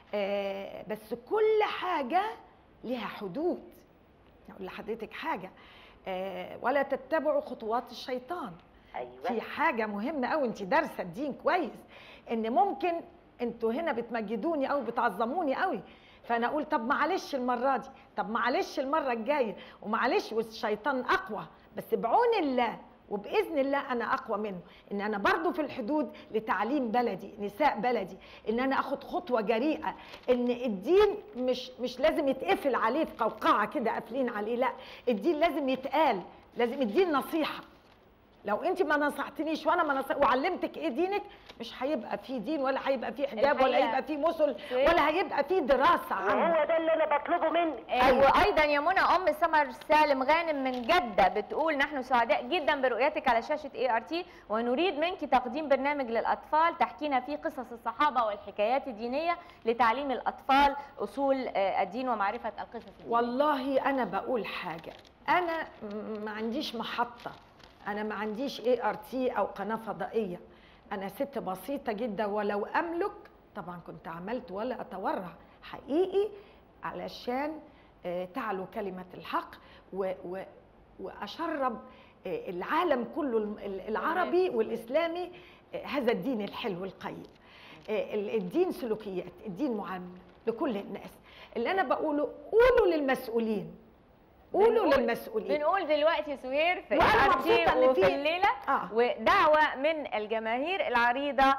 آه بس كل حاجه ليها حدود اقول لحضرتك حاجه آه ولا تتبعوا خطوات الشيطان ايوه في حاجه مهمه قوي انت دارسه الدين كويس ان ممكن انتوا هنا بتمجدوني او بتعظموني قوي فانا اقول طب معلش المره دي طب معلش المره الجايه ومعلش والشيطان اقوى بس بعون الله وباذن الله انا اقوى منه ان انا برضو في الحدود لتعليم بلدي نساء بلدي ان انا اخد خطوه جريئه ان الدين مش مش لازم يتقفل عليه في قوقعه كده قافلين عليه لا الدين لازم يتقال لازم الدين نصيحه لو انت ما نصحتنيش وانا ما نصح... وعلمتك ايه دينك مش هيبقى في دين ولا هيبقى في حجاب ولا الحقيقة- هيبقى في مسل ولا هيبقى في دراسه عنه وهو ده اللي انا بطلبه منك آه، وايضا يا منى ام سمر سالم غانم من جده بتقول نحن سعداء جدا برؤيتك على شاشه اي ار تي ونريد منك تقديم برنامج للاطفال تحكينا فيه قصص الصحابه والحكايات الدينيه لتعليم الاطفال اصول آه، الدين ومعرفه القصص الدينيه والله انا بقول حاجه انا م- ما عنديش محطه انا ما عنديش اي ار تي او قناه فضائيه انا ست بسيطه جدا ولو املك طبعا كنت عملت ولا اتورع حقيقي علشان آه، تعلو كلمه الحق و و واشرب آه، العالم كله الم- العربي والاسلامي آه، هذا الدين الحلو القيم آه، ال- الدين سلوكيات الدين معامله لكل الناس اللي انا بقوله قولوا للمسؤولين قولوا بنقول- للمسؤولين بنقول دلوقتي سهير في وأنا RT مبسوطة إن وفي في- الليله آه. ودعوه من الجماهير العريضه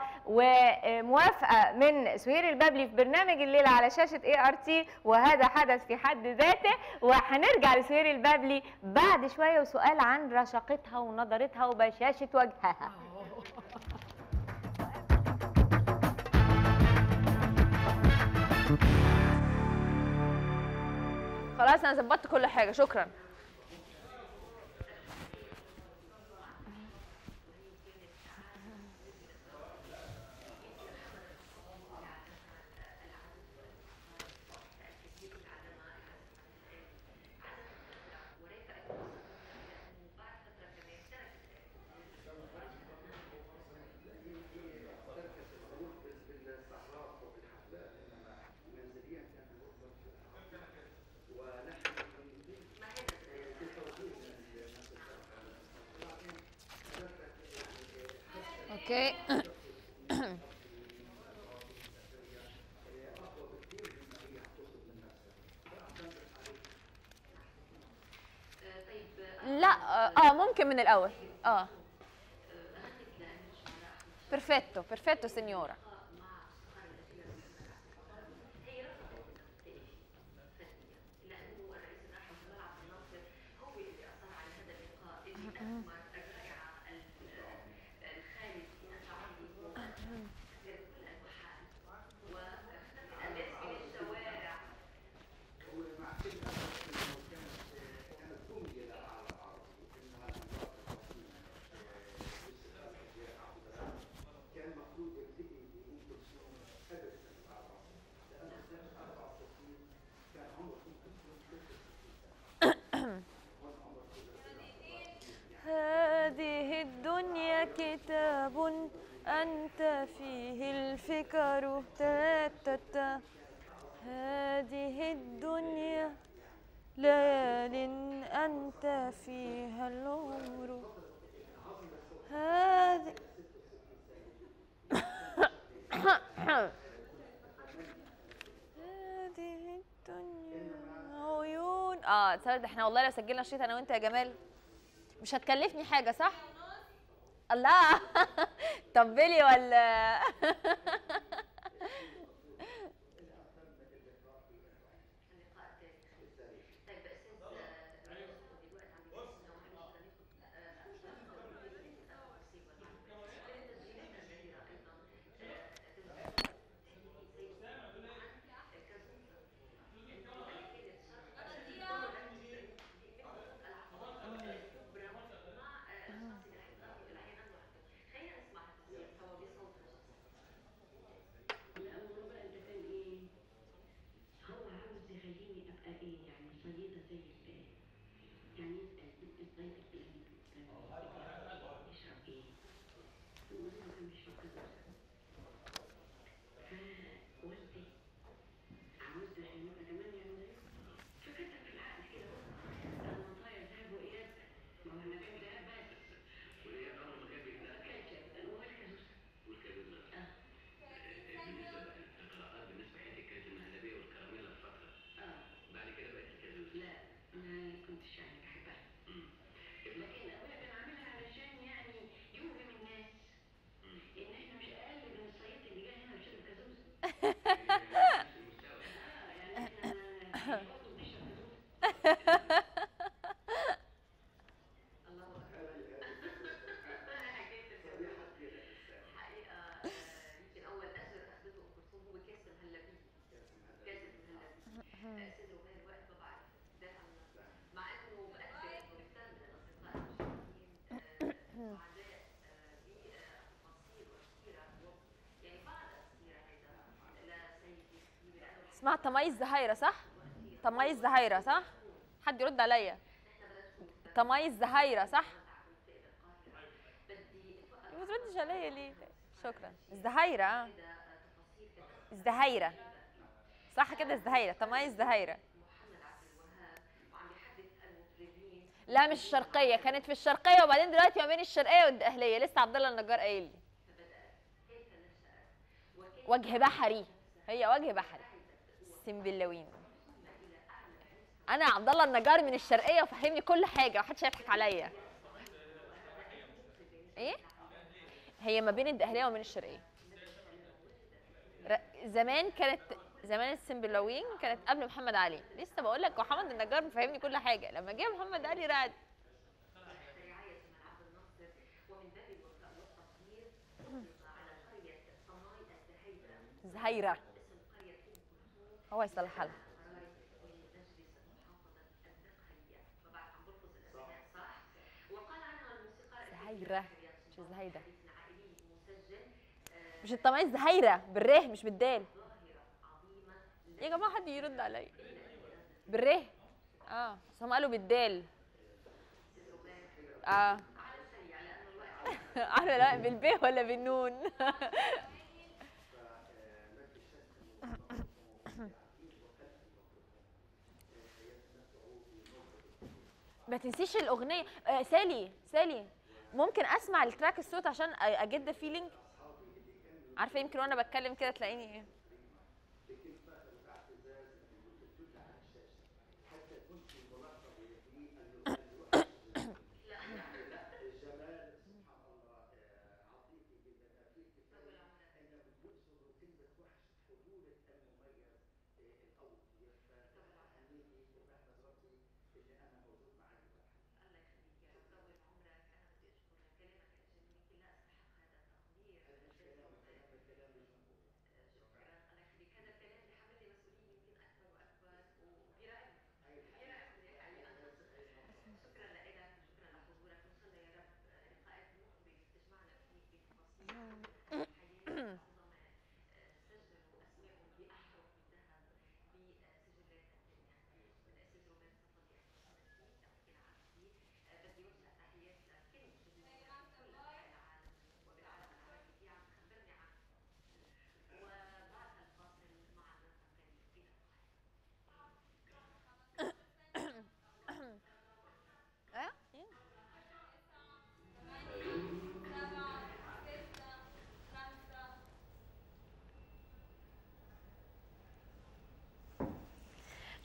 وموافقه من سهير البابلي في برنامج الليله على شاشه اي ار تي وهذا حدث في حد ذاته وهنرجع لسهير البابلي بعد شويه وسؤال عن رشاقتها ونضارتها وبشاشه وجهها خلاص انا ظبطت كل حاجه شكرا اوكي لا اه ممكن من الاول اه perfetto perfetto signora هذه الدنيا كتاب أنت فيه الفكر تاتتا هذه الدنيا ليال أنت فيها العمر هذه هذه الدنيا عيون اه تصدق احنا والله لو سجلنا شريط انا وانت يا جمال مش هتكلفني حاجة صح؟ الله طبلي ولا اسمها تميز زهايرة صح؟ تميز زهايرة صح؟ حد يرد عليا تميز زهايرة صح؟ ما تردش عليا ليه؟ شكرا الزهايرة اه الزهايرة صح كده الزهايرة تميز زهايرة لا مش الشرقية كانت في الشرقية وبعدين دلوقتي ما بين الشرقية والدقهلية لسه عبد الله النجار قايل لي وجه بحري هي وجه بحري سنبلاوين انا عبد الله النجار من الشرقيه وفهمني كل حاجه محدش هيضحك عليا ايه هي ما بين الدقهليه وما بين الشرقيه ر- زمان كانت زمان السنبلاوين كانت قبل محمد علي لسه بقول لك محمد النجار مفهمني كل حاجه لما جه محمد علي رعد زهيره هو يصلحها لها زهيرة مش زهيدة مش الطماطم زهيرة بالره مش بالدال يا جماعة حد يرد عليا بالره اه بس هم قالوا بالدال اه عارفة لا بالب ولا بالنون ما تنسيش الاغنيه آه سالي سالي ممكن اسمع التراك الصوت عشان اجد فيلينج عارفه يمكن وانا بتكلم كده تلاقيني ايه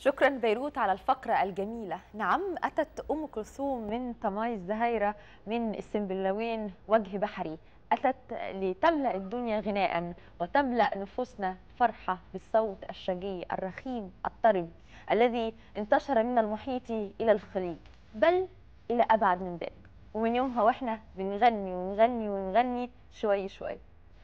شكرا بيروت على الفقرة الجميلة نعم أتت أم كلثوم من طماي الزهيرة من السنبلاوين وجه بحري أتت لتملأ الدنيا غناء وتملأ نفوسنا فرحة بالصوت الشجي الرخيم الطرب الذي انتشر من المحيط إلى الخليج بل إلى أبعد من ذلك ومن يومها وإحنا بنغني ونغني ونغني شوي شوي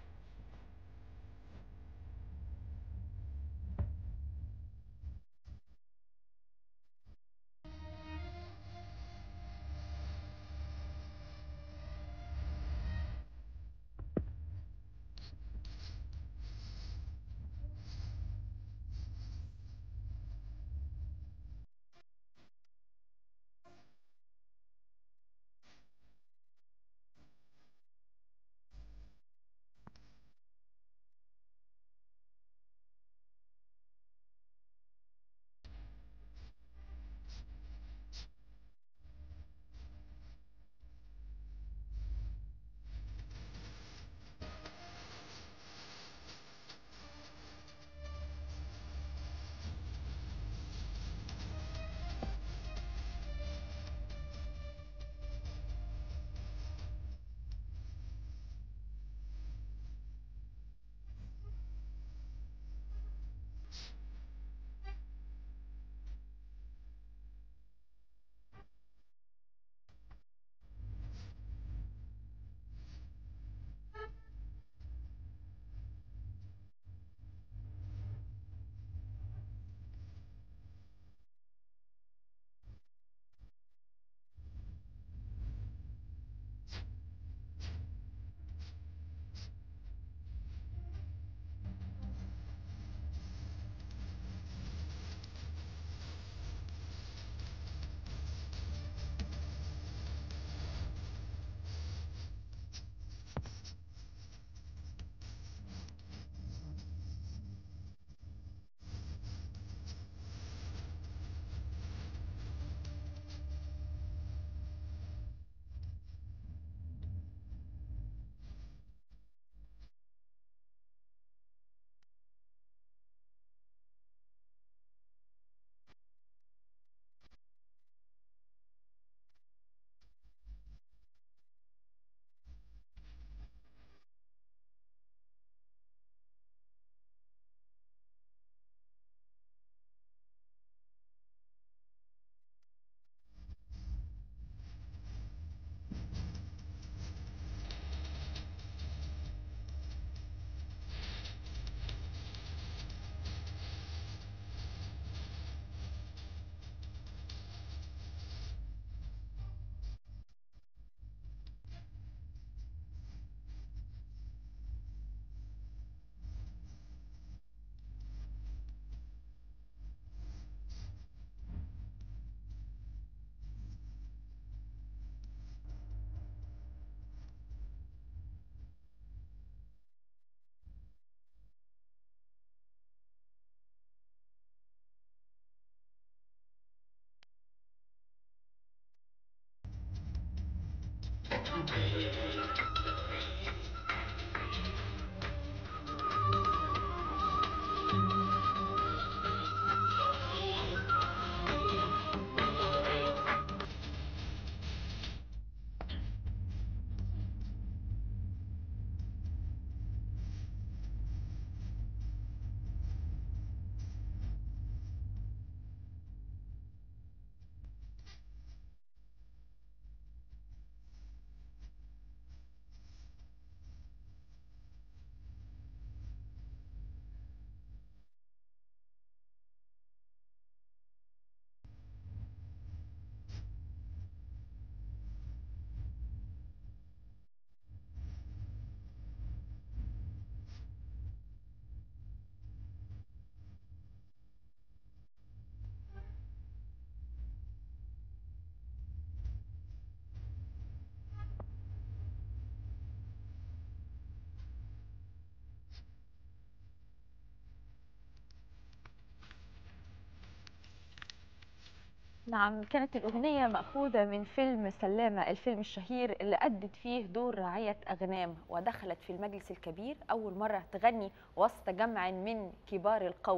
نعم كانت الأغنية مأخوذة من فيلم سلامة الفيلم الشهير اللي أدت فيه دور راعية أغنام ودخلت في المجلس الكبير أول مرة تغني وسط جمع من كبار القوم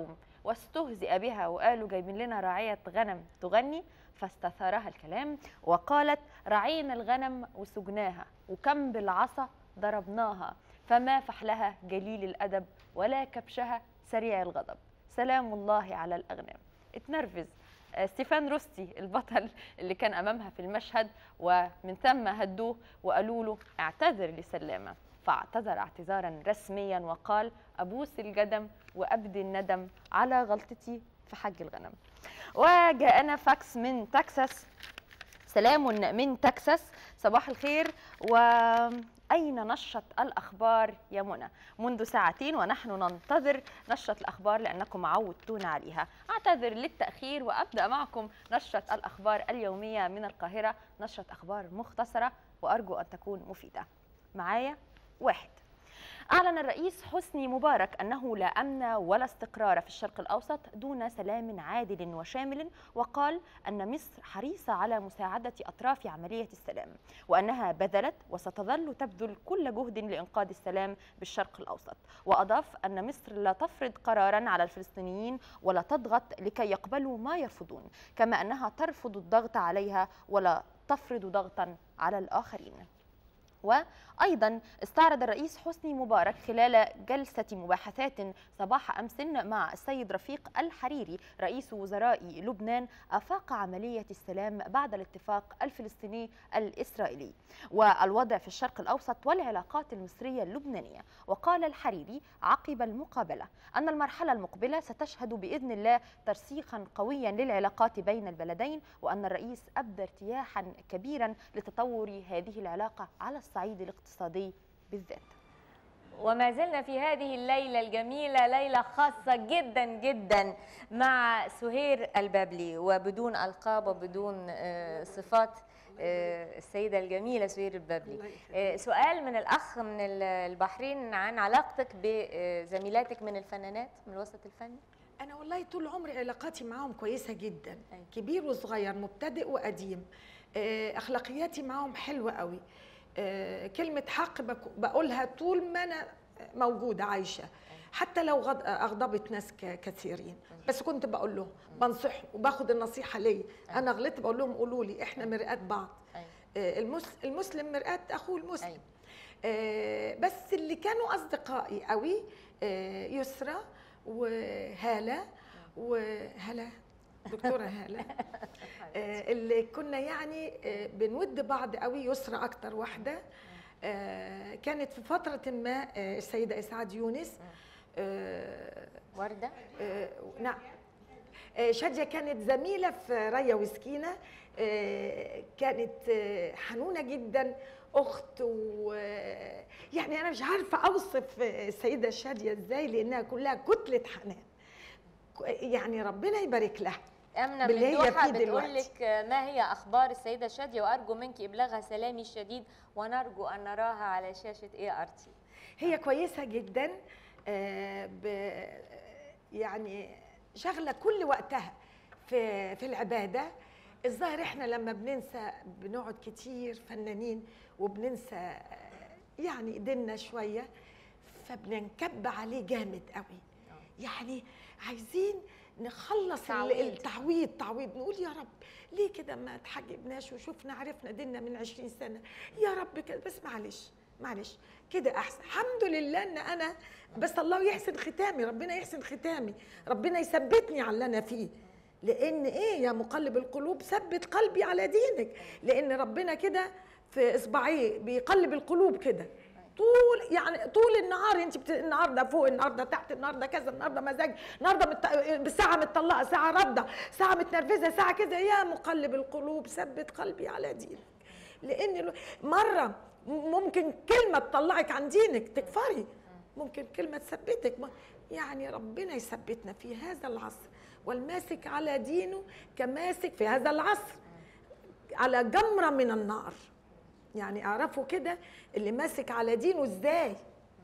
واستهزئ بها وقالوا جايبين لنا راعية غنم تغني فاستثارها الكلام وقالت رعينا الغنم وسجناها وكم بالعصا ضربناها فما فحلها جليل الأدب ولا كبشها سريع الغضب سلام الله على الأغنام اتنرفز آه، ستيفان روستي البطل اللي كان امامها في المشهد ومن ثم هدوه وقالوا له اعتذر لسلامه فاعتذر اعتذارا رسميا وقال ابوس الجدم وابدي الندم على غلطتي في حج الغنم وجاءنا فاكس من تكساس سلام من تكساس صباح الخير وأين نشرة الأخبار يا منى منذ ساعتين ونحن ننتظر نشرة الأخبار لأنكم عودتونا عليها أعتذر للتأخير وأبدأ معكم نشرة الأخبار اليومية من القاهرة نشرة أخبار مختصرة وأرجو أن تكون مفيدة معايا واحد أعلن الرئيس حسني مبارك أنه لا أمن ولا استقرار في الشرق الأوسط دون سلام عادل وشامل وقال أن مصر حريصة على مساعدة أطراف عملية السلام وأنها بذلت وستظل تبذل كل جهد لإنقاذ السلام بالشرق الأوسط وأضاف أن مصر لا تفرض قرارا على الفلسطينيين ولا تضغط لكي يقبلوا ما يرفضون كما أنها ترفض الضغط عليها ولا تفرض ضغطا على الآخرين وايضا استعرض الرئيس حسني مبارك خلال جلسه مباحثات صباح امس مع السيد رفيق الحريري رئيس وزراء لبنان افاق عمليه السلام بعد الاتفاق الفلسطيني الاسرائيلي والوضع في الشرق الاوسط والعلاقات المصريه اللبنانيه وقال الحريري عقب المقابله ان المرحله المقبله ستشهد باذن الله ترسيخا قويا للعلاقات بين البلدين وان الرئيس ابدى ارتياحا كبيرا لتطور هذه العلاقه على الصعيد الاقتصادي بالذات وما زلنا في هذه الليلة الجميلة ليلة خاصة جدا جدا مع سهير البابلي وبدون ألقاب وبدون آه، صفات آه، السيدة الجميلة سهير البابلي آه، سؤال من الأخ من ال- البحرين عن علاقتك بزميلاتك من الفنانات من الوسط الفني انا والله طول عمري علاقاتي معاهم كويسه جدا كبير وصغير مبتدئ وقديم آه، اخلاقياتي معاهم حلوه قوي آه، كلمه حق بك- بقولها طول ما انا موجوده عايشه حتى لو غض- اغضبت ناس ك- كثيرين بس كنت بقول لهم بنصحهم وباخد النصيحه ليا انا غلطت بقول لهم قولوا لي احنا مرآة بعض آه، المس- المسلم مرآة اخوه المسلم آه، بس اللي كانوا اصدقائي قوي آه، يسرى وهاله وهلا دكتوره هاله آه، اللي كنا يعني آه، بنود بعض قوي يسرى اكتر واحده آه، كانت في فتره ما آه، السيده اسعاد يونس ورده نعم آه، شادية كانت زميلة في ريا وسكينة آه، كانت آه، حنونة جدا أخت و يعني أنا مش عارفة أوصف آه، السيدة شادية إزاي لأنها كلها كتلة حنان ك- يعني ربنا يبارك لها أمنة باللي هي ممدوحة فيه بتقول دلوقتي. لك ما هي أخبار السيدة شادية وأرجو منك إبلاغها سلامي الشديد ونرجو أن نراها على شاشة اي ار تي هي كويسة جدا آه، ب- يعني شغلة كل وقتها في في العبادة الظاهر احنا لما بننسى بنقعد كتير فنانين وبننسى آه، يعني ديننا شوية فبننكب عليه جامد قوي يعني عايزين نخلص ال- تعويض. التعويض تعويض نقول يا رب ليه كده ما اتحجبناش وشفنا عرفنا ديننا من 20 سنة يا رب كده بس معلش معلش كده احسن الحمد لله ان انا بس الله يحسن ختامي ربنا يحسن ختامي ربنا يثبتني على اللي انا فيه لان ايه يا مقلب القلوب ثبت قلبي على دينك لان ربنا كده في اصبعيه بيقلب القلوب كده طول يعني طول النهار انت بت... النهارده فوق النهارده تحت النهارده كذا النهارده مزاج النهارده مت... بساعه متطلقه ساعه رافضه ساعه متنرفزه ساعه كذا يا مقلب القلوب ثبت قلبي على دينك لان ال- مره ممكن كلمه تطلعك عن دينك تكفري ممكن كلمه تثبتك م- يعني ربنا يثبتنا في هذا العصر والماسك على دينه كماسك في هذا العصر على جمره من النار يعني اعرفوا كده اللي ماسك على دينه ازاي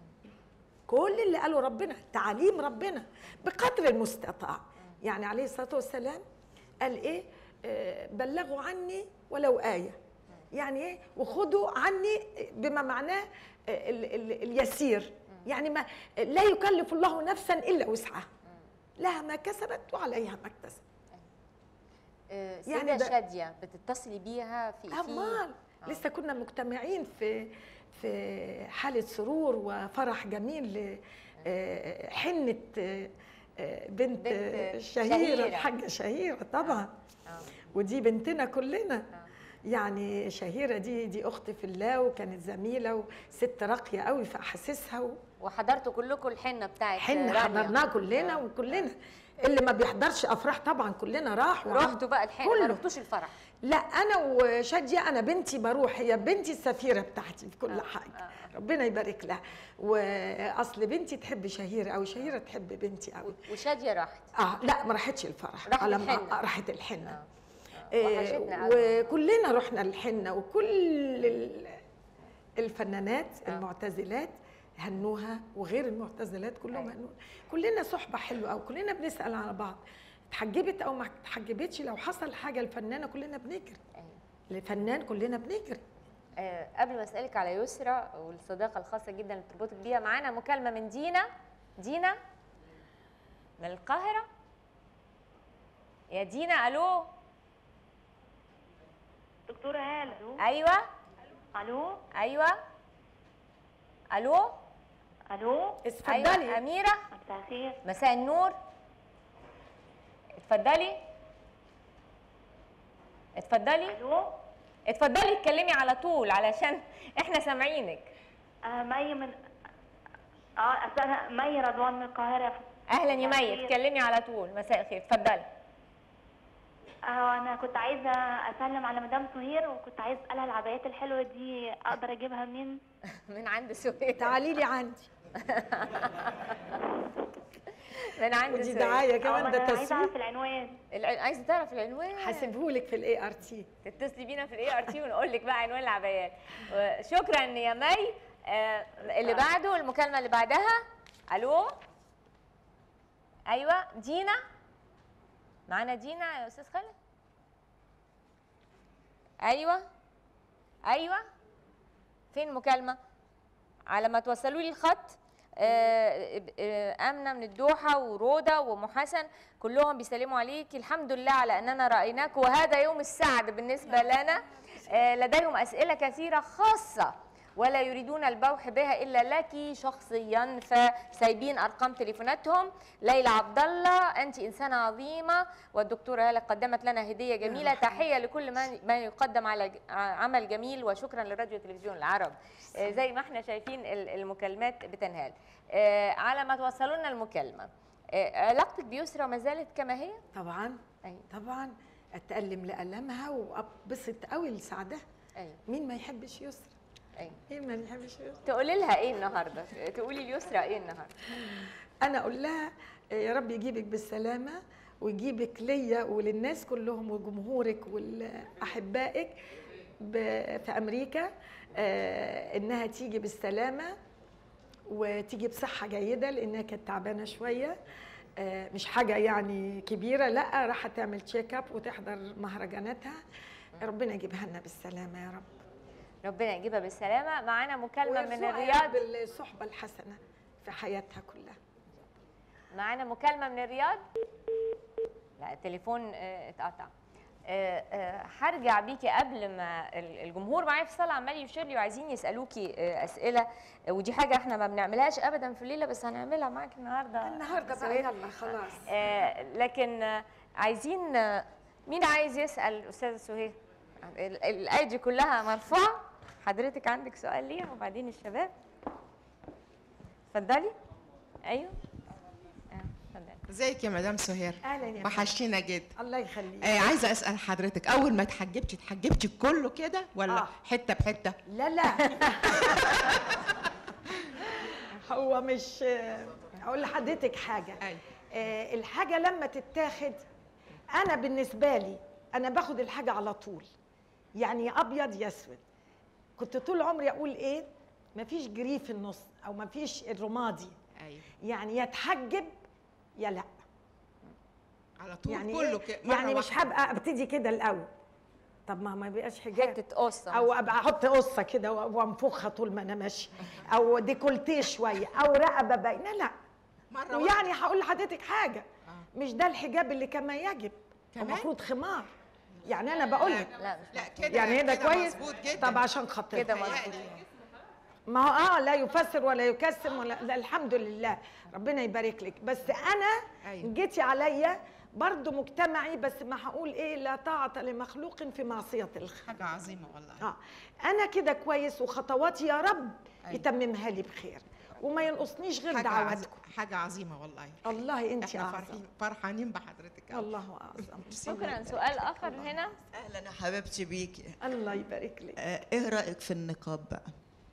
كل اللي قاله ربنا تعاليم ربنا بقدر المستطاع يعني عليه الصلاه والسلام قال ايه آه، بلغوا عني ولو ايه يعني ايه وخذوا عني بما معناه آه، ال- ال- اليسير يعني ما لا يكلف الله نفسا الا وسعها لها ما كسبت وعليها ما اكتسبت آه، يعني سيدة ده- شادية بتتصلي بيها في في امال لسه كنا مجتمعين في في حاله سرور وفرح جميل ل آه، حنه آه، آه، بنت بنت آه، شهيرة. شهيره الحاجه شهيره طبعا آه. ودي بنتنا كلنا يعني شهيره دي دي اختي في الله وكانت زميله وست راقيه قوي في احاسيسها و... وحضرتوا كلكم الحنة بتاعت حنا رانيا. حضرناها كلنا وكلنا اللي ما بيحضرش افراح طبعا كلنا راح وعم- رحتوا بقى الحنة ما كله. رحتوش الفرح لا انا وشاديه انا بنتي بروح هي بنتي السفيره بتاعتي في كل حاجه ربنا يبارك لها واصل بنتي تحب شهيره او شهيره تحب بنتي قوي وشادية راحت اه لا ما راحتش الفرح راحت على ما- الحنة. آه، راحت الحنه وحشتنا آه قوي. وكلنا رحنا الحنه وكل ال- الفنانات المعتزلات هنوها وغير المعتزلات كلهم هنوها كلنا صحبه حلوه او كلنا بنسال على بعض اتحجبت او ما اتحجبتش لو حصل حاجه الفنانه كلنا بنجري الفنان كلنا بنجري آه، قبل ما اسالك على يسرا والصداقه الخاصه جدا اللي بتربطك بيها معانا مكالمه من دينا دينا من القاهره يا دينا الو دكتورة هالة ايوه الو ايوه الو الو اتفضلي. أيوة. اميره مساء الخير مساء النور اتفضلي اتفضلي الو اتفضلي اتكلمي على طول علشان احنا سامعينك آه مي من اه أصل انا مي رضوان من القاهرة اهلا يا مساء مي الخير. اتكلمي على طول مساء الخير اتفضلي اه انا كنت عايزة اسلم على مدام سهير وكنت عايز اسالها العبايات الحلوة دي اقدر اجيبها منين من عند سهير تعالي لي عندي من عند ودي سهير. دعايه كمان أو ده أنا عايزة تسويق اعرف العنوان الع- عايزه تعرف العنوان هسيبهولك في الاي ار تي تتصلي بينا في الاي ار تي ونقول لك بقى عنوان العبايات و- شكرا يا مي آه، اللي بعده المكالمه اللي بعدها الو ايوه دينا معانا دينا يا استاذ خالد ايوه ايوه فين المكالمه على ما توصلوا لي الخط آه، آه، امنه من الدوحه ورودا ومحسن كلهم بيسلموا عليك الحمد لله على اننا رايناك وهذا يوم السعد بالنسبه لنا آه، لديهم اسئله كثيره خاصه ولا يريدون البوح بها الا لك شخصيا فسايبين ارقام تليفوناتهم ليلى عبد الله انت انسانه عظيمه والدكتوره هاله قدمت لنا هديه جميله تحيه لكل ما ما يقدم على ج- عمل جميل وشكرا لراديو تلفزيون العرب آه، زي ما احنا شايفين ال- المكالمات بتنهال آه، على ما توصلوا لنا المكالمه آه، علاقتك بيسرى ما زالت كما هي طبعا أيوة. طبعا اتألم لألمها وابسط قوي لسعدها أيوة. مين ما يحبش يسرى أيوة. مين ما يحبش يسرى تقولي لها ايه النهارده تقولي ليسرى ايه النهارده انا اقول لها يا رب يجيبك بالسلامه ويجيبك ليا وللناس كلهم وجمهورك واحبائك ب- في امريكا آه، انها تيجي بالسلامه وتيجي بصحه جيده لانها كانت تعبانه شويه آه، مش حاجه يعني كبيره لا راح تعمل تشيك اب وتحضر مهرجاناتها ربنا يجيبها لنا بالسلامه يا رب ربنا يجيبها بالسلامه معانا مكالمه من ويرزقها يا الرياض رب بالصحبه الحسنه في حياتها كلها معانا مكالمه من الرياض لا التليفون آه، اتقطع آه، آه، هرجع بيكي قبل ما ال- الجمهور معايا في الصاله عمال يشير لي وعايزين يسالوكي آه، اسئله آه، ودي حاجه احنا ما بنعملهاش ابدا في الليله بس هنعملها معاك النهارده النهارده بقى سهير. يلا خلاص آه، لكن آه، عايزين آه، مين عايز يسال الاستاذه سهير ال- الايه دي كلها مرفوعه حضرتك عندك سؤال ليها وبعدين الشباب اتفضلي ايوه آه، اتفضلي ازيك يا مدام سهير اهلا يا وحشتينا جدا الله يخليك آه عايزه اسال حضرتك اول ما اتحجبتي اتحجبتي كله كده ولا آه. حته بحته لا لا هو مش هقول لحضرتك حاجه آه، الحاجه لما تتاخد انا بالنسبه لي انا باخد الحاجه على طول يعني يا ابيض يا اسود كنت طول عمري اقول ايه مفيش جري في النص او مفيش الرمادي ايوه يعني يا تحجب يا لا على طول يعني كله إيه؟ كده مرة يعني مش واحدة. هبقى ابتدي كده الاول طب ما ما بيبقاش حجاب حته قصه او ابقى احط قصه كده و- وانفخها طول ما انا ماشيه او ديكولتيه شويه او رقبه باينه لا مرة ويعني هقول لحضرتك حاجه آه. مش ده الحجاب اللي كما يجب كمان؟ المفروض خمار يعني انا بقول لك لا لا كده يعني هذا كده كويس مظبوط جدا طب عشان خاطر كده مظبوط ما هو اه لا يفسر ولا يكسم ولا لا الحمد لله ربنا يبارك لك بس انا أيوة. جيتي عليا برضو مجتمعي بس ما هقول ايه لا طاعة لمخلوق في معصية الخالق حاجه عظيمه والله اه انا كده كويس وخطواتي يا رب أيوة. يتممها لي بخير وما ينقصنيش غير حاجه عظ... دعواتكم حاجه عظيمه والله الله انت احنا اعظم فرحين فرحانين بحضرتك أوي. الله اعظم شكرا سؤال اخر هنا اهلا يا حبيبتي بيكي الله يبارك لك آه، ايه رايك في النقاب بقى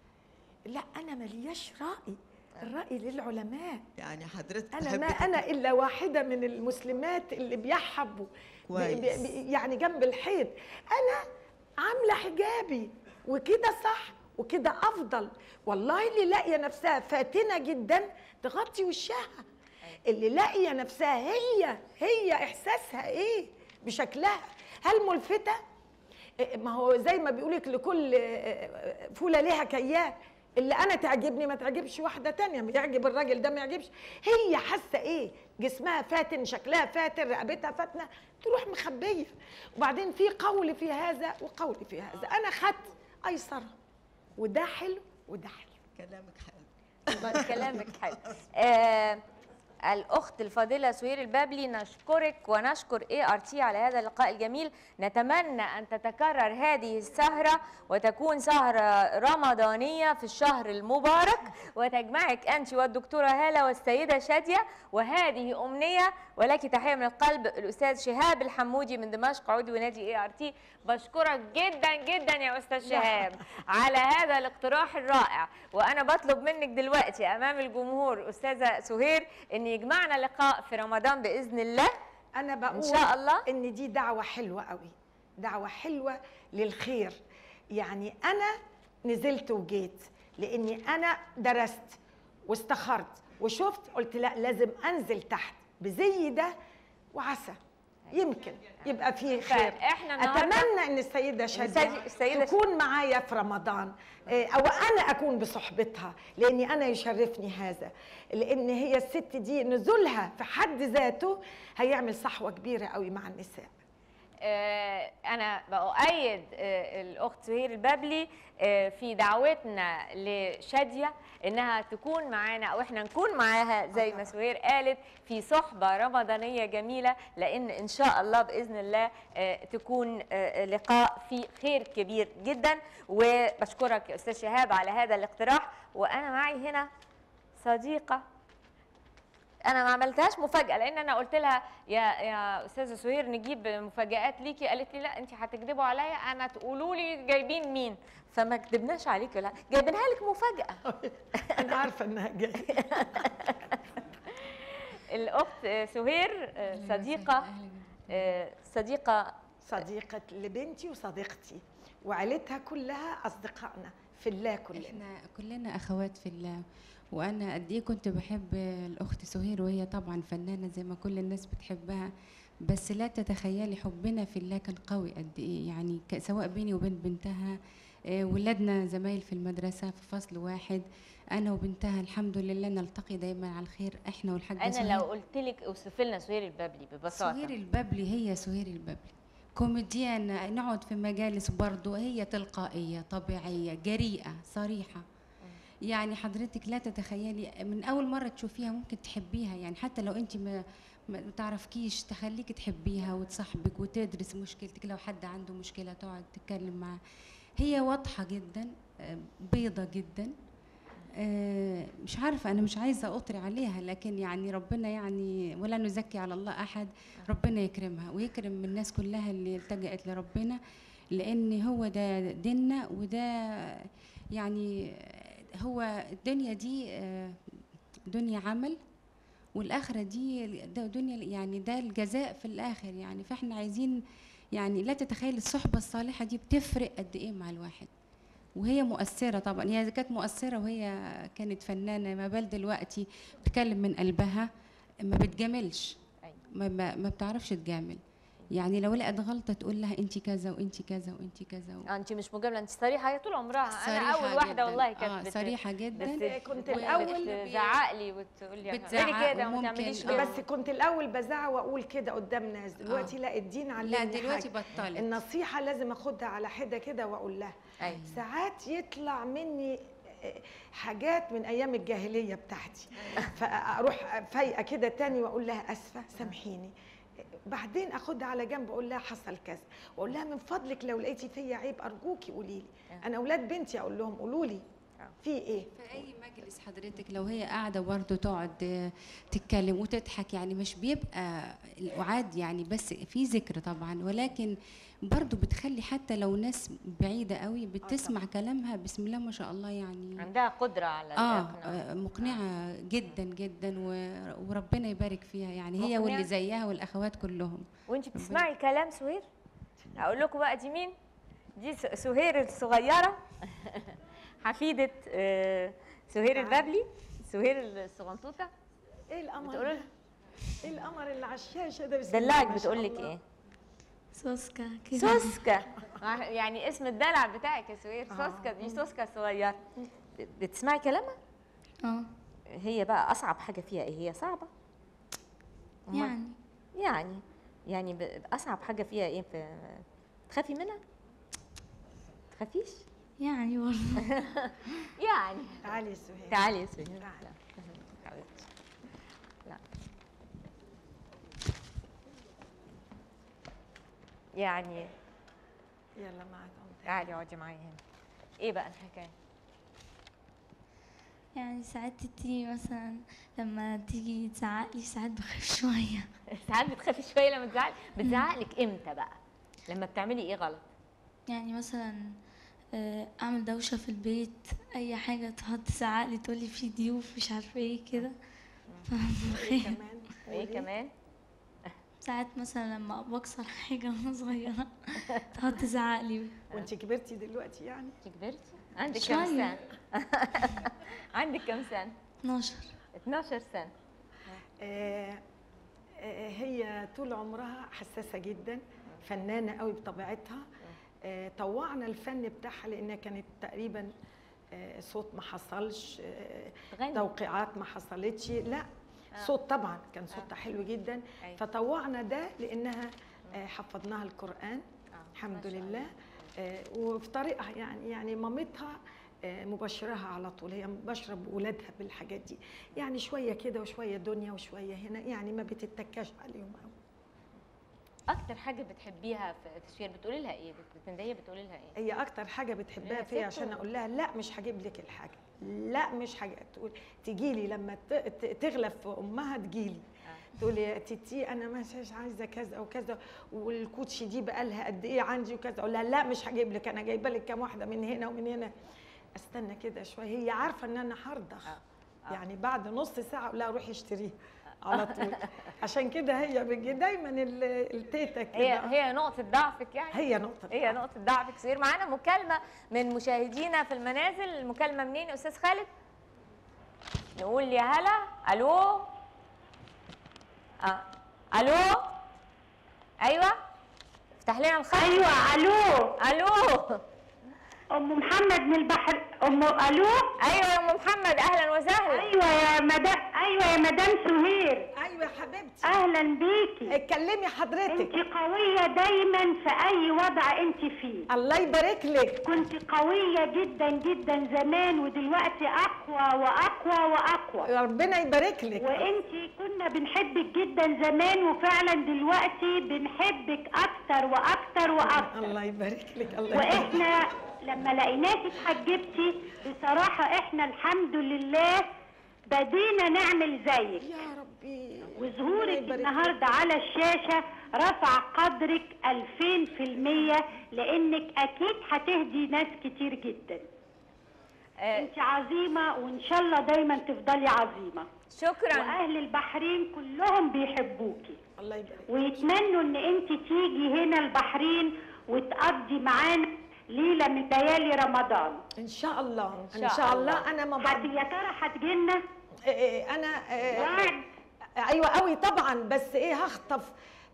لا انا ملياش راي الراي للعلماء يعني حضرتك انا تحبي ما انا الا واحده من المسلمات اللي بيحبوا ب- كويس. ب- ب- يعني جنب الحيط انا عامله حجابي وكده صح وكده افضل والله اللي لاقيه نفسها فاتنه جدا تغطي وشها اللي لاقيه نفسها هي هي احساسها ايه بشكلها هل ملفته إيه، ما هو زي ما بيقولك لكل آه، فوله ليها كيان اللي انا تعجبني ما تعجبش واحده تانية ما يعجب الراجل ده ما يعجبش هي حاسه ايه جسمها فاتن شكلها فاتن رقبتها فاتنه تروح مخبيه وبعدين في قول في هذا وقول في هذا انا خدت ايسر وده حلو وده حلو كلامك حلو والله كلامك حلو آه الأخت الفاضلة سهير البابلي نشكرك ونشكر اي ار تي على هذا اللقاء الجميل نتمنى أن تتكرر هذه السهرة وتكون سهرة رمضانية في الشهر المبارك وتجمعك أنت والدكتورة هالة والسيدة شادية وهذه أمنية ولك تحية من القلب الأستاذ شهاب الحمودي من دمشق عضو نادي اي ار تي بشكرك جدا جدا يا أستاذ شهاب على هذا الاقتراح الرائع وأنا بطلب منك دلوقتي أمام الجمهور أستاذة سهير أن يجمعنا لقاء في رمضان بإذن الله انا بقول إن شاء الله ان دي دعوه حلوه قوي دعوه حلوه للخير يعني انا نزلت وجيت لاني انا درست واستخرت وشفت قلت لا لازم انزل تحت بزي ده وعسى يمكن يبقى فيه خير فإحنا النهاردة- اتمنى ان السيده شاديه السيدة- السيدة تكون معايا في رمضان إيه، او انا اكون بصحبتها لاني انا يشرفني هذا لان هي الست دي نزولها في حد ذاته هيعمل صحوه كبيره قوي مع النساء آه، أنا بأؤيد آه، الأخت سهير البابلي آه، في دعوتنا لشادية إنها تكون معانا أو إحنا نكون معاها زي ما سهير قالت في صحبة رمضانية جميلة لأن إن شاء الله بإذن الله آه، تكون آه، لقاء فيه خير كبير جدا وبشكرك يا أستاذ شهاب على هذا الاقتراح وأنا معي هنا صديقة انا ما عملتهاش مفاجاه لان انا قلت لها يا يا استاذه سهير نجيب مفاجات ليكي قالت لي لا انت هتكذبوا عليا انا تقولوا لي جايبين مين فما كدبناش عليكي لا جايبينها لك مفاجاه انا عارفه انها جايه الاخت آه، سهير آه، صديقه آه، صديقه صديقه لبنتي وصديقتي وعيلتها كلها اصدقائنا في الله كلنا احنا كلنا اخوات في الله وانا قد ايه كنت بحب الاخت سهير وهي طبعا فنانه زي ما كل الناس بتحبها بس لا تتخيلي حبنا في الله كان قوي قد ايه يعني ك- سواء بيني وبين بنتها آه، ولادنا زمايل في المدرسه في فصل واحد انا وبنتها الحمد لله نلتقي دايما على الخير احنا والحاجه انا سهير لو قلت لك اوصفي لنا سهير البابلي ببساطه سهير البابلي هي سهير البابلي كوميديان نقعد في مجالس برضو هي تلقائية طبيعية جريئة صريحة يعني حضرتك لا تتخيلي من أول مرة تشوفيها ممكن تحبيها يعني حتى لو أنت ما ما تعرفكيش تخليك تحبيها وتصاحبك وتدرس مشكلتك لو حد عنده مشكلة تقعد تتكلم معاه هي واضحة جدا آه، بيضة جدا آه، مش عارفة أنا مش عايزة أطري عليها لكن يعني ربنا يعني ولا نزكي على الله أحد ربنا يكرمها ويكرم الناس كلها اللي التجأت لربنا لأن هو ده ديننا وده يعني هو الدنيا دي آه، دنيا عمل والآخرة دي ده دنيا يعني ده الجزاء في الآخر يعني فإحنا عايزين يعني لا تتخيل الصحبة الصالحة دي بتفرق قد إيه مع الواحد وهي مؤثرة طبعا هي كانت مؤثرة وهي كانت فنانة ما بال دلوقتي بتتكلم من قلبها ما بتجاملش ما, ما, ما بتعرفش تجامل يعني لو لقت غلطه تقول لها انت كذا وانت كذا وانت كذا و... انت مش مجامله انت صريحه هي طول عمرها انا صريحة اول واحده جداً. والله كانت آه، بت- صريحة جداً. بت- كنت و- الأول بتزعق لي وتقول لي بتزعق اعملي كده وما وممكن- تعمليش آه. كده بس كنت الاول بزعق واقول كده قدام ناس دلوقتي لا الدين علمني لا دلوقتي حاجة. بطلت النصيحه لازم اخدها على حده كده واقول لها أيوة. ساعات يطلع مني حاجات من ايام الجاهليه بتاعتي فاروح فايقه كده تاني واقول لها اسفه سامحيني بعدين اخدها على جنب اقول لها حصل كذا واقول لها من فضلك لو لقيتي فيا عيب ارجوكي قولي لي انا اولاد بنتي اقول لهم قولوا لي في ايه في اي مجلس حضرتك لو هي قاعده برضه تقعد آه، تتكلم وتضحك يعني مش بيبقى القعاد يعني بس في ذكر طبعا ولكن برضه بتخلي حتى لو ناس بعيده قوي بتسمع كلامها بسم الله ما شاء الله يعني عندها قدره على اه الإقناع. آه، مقنعه جدا جدا و- وربنا يبارك فيها يعني هي مقنعة. واللي زيها والاخوات كلهم وانت بتسمعي كلام سهير اقول لكم بقى دي مين دي س- سهير الصغيره حفيده آه، سهير البابلي سهير الصغنطوطه ايه القمر بتقولوا ده؟ ايه القمر اللي على الشاشه ده بسم الله دلعك ما شاء بتقول لك الله. ايه سوسكا كده سوسكا يعني اسم الدلع بتاعك يا سهير آه. سوسكا دي سوسكا الصغيره بتسمعي كلامها اه هي بقى اصعب حاجه فيها ايه هي صعبه أمال؟ يعني يعني يعني ب- اصعب حاجه فيها ايه في تخافي منها تخافيش يعني برضه يعني تعالي يا سهير تعالي يا سهير تعالي. لا حبيبتي لا يعني يلا معاك تعالي اقعدي معايا هنا ايه بقى الحكايه يعني ساعات تيجي مثلا لما تيجي تزعقلي ساعات بخاف شوية ساعات بتخافي شويه لما تزعلي بتزعقلك امتى بقى لما بتعملي ايه غلط يعني مثلا آه، اعمل دوشة في البيت اي حاجة تقعد تزعقلي تقولي في ضيوف مش عارفة ايه كده ايه كمان وايه كمان ساعات مثلا لما بكسر حاجة وانا صغيرة تقعد تزعقلي وانت كبرتي دلوقتي يعني انت كبرتي عندك كام شوية. سنه عندك كام سنه 12 12 سنه آه آه هي طول عمرها حساسه جدا فنانه قوي بطبيعتها آه طوعنا الفن بتاعها لانها كانت تقريبا آه صوت ما حصلش آه تغني. توقيعات ما حصلتش لا صوت طبعا كان صوتها حلو جدا أيوة. فطوعنا ده لانها آه حفظناها القران الحمد لله آه وفي طريقها يعني يعني مامتها آه، مبشرها على طول هي مبشره بولادها بالحاجات دي يعني شويه كده وشويه دنيا وشويه هنا يعني ما بتتكاش عليهم قوي اكتر حاجه بتحبيها في في سفير بتقولي لها ايه بتندهي بتقولي لها ايه هي اكتر حاجه بتحبها هي فيا ست عشان و- اقول لها لا مش هجيب لك الحاجه لا مش حاجه تقول تجي لي لما ت- ت- تغلب في امها تجي لي تقول يا تيتي انا مش عايزه كذا وكذا والكوتشي دي بقى لها قد ايه عندي وكذا اقول لها لا مش هجيب لك انا جايبه لك كام واحده من هنا ومن هنا استنى كده شويه هي عارفه ان انا هرضخ يعني بعد نص ساعه اقول لها روحي اشتريها على طول عشان كده هي بتجي دايما ال- التيتا كده هي هي نقطه ضعفك يعني هي نقطه هي نقطه ضعفك سهير معانا مكالمه من مشاهدينا في المنازل المكالمه منين يا استاذ خالد نقول يا هلا الو آه. الو ايوه افتح لنا الخط ايوه الو الو ام محمد من البحر ام الو ايوه يا ام محمد اهلا وسهلا ايوه يا مدام ايوه يا مدام سهير ايوه يا حبيبتي اهلا بيكي اتكلمي حضرتك انت قويه دايما في اي وضع انت فيه الله يبارك لك كنت قويه جدا جدا زمان ودلوقتي اقوى واقوى واقوى ربنا يبارك لك وانت كنا بنحبك جدا زمان وفعلا دلوقتي بنحبك اكتر واكتر واكتر الله يبارك لك الله يبارك واحنا لما لقيناكي اتحجبتي بصراحه احنا الحمد لله بدينا نعمل زيك يا ربي وظهورك النهارده على الشاشه رفع قدرك 2000% لانك اكيد هتهدي ناس كتير جدا انت عظيمه وان شاء الله دايما تفضلي عظيمه شكرا واهل البحرين كلهم بيحبوكي الله يبارك ويتمنوا ان انت تيجي هنا البحرين وتقضي معانا ليله من ليالي رمضان ان شاء الله إن ان شاء شاء الله. الله انا ما هت- بعد يا ترى هتجيلنا انا آه، وعد. ايوه قوي طبعا بس ايه هخطف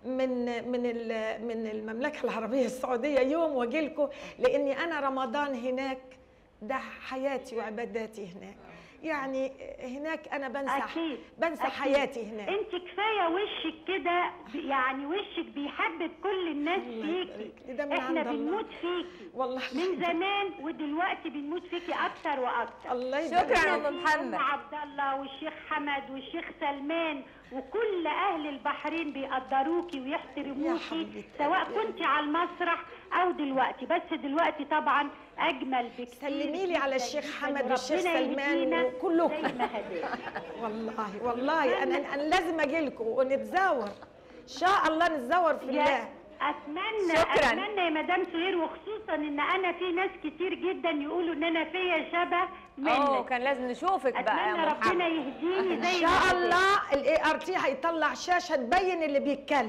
من من ال- من المملكه العربيه السعوديه يوم واجي لكم لاني انا رمضان هناك ده حياتي وعباداتي هناك يعني هناك انا بنسى أكيد. بنسى أكيد. حياتي هناك انت كفايه وشك كده ب- يعني وشك بيحبب كل الناس الله فيكي لي، ده من احنا عند الله. بنموت فيكي والله من زمان ودلوقتي بنموت فيكي اكتر واكتر الله يبارك شكراً يا إحنا أم في محمد. ام عبد الله والشيخ حمد والشيخ سلمان وكل اهل البحرين بيقدروكي ويحترموكي سواء كنت على المسرح او دلوقتي بس دلوقتي طبعا اجمل بكتير سلمي لي على جداً الشيخ جداً حمد والشيخ وربنا سلمان يهدينا وكلكم زي ما هدانا. والله والله انا انا لازم اجي لكم ونتزاور ان شاء الله نتزور في الله يا اتمنى شكراً. اتمنى يا مدام سهير وخصوصا ان انا في ناس كتير جدا يقولوا ان انا فيا شبه منك اه كان لازم نشوفك بقى يا اتمنى أم ربنا محمد. يهديني ان زي شاء ما الله الاي ار تي هيطلع شاشه تبين اللي بيتكلم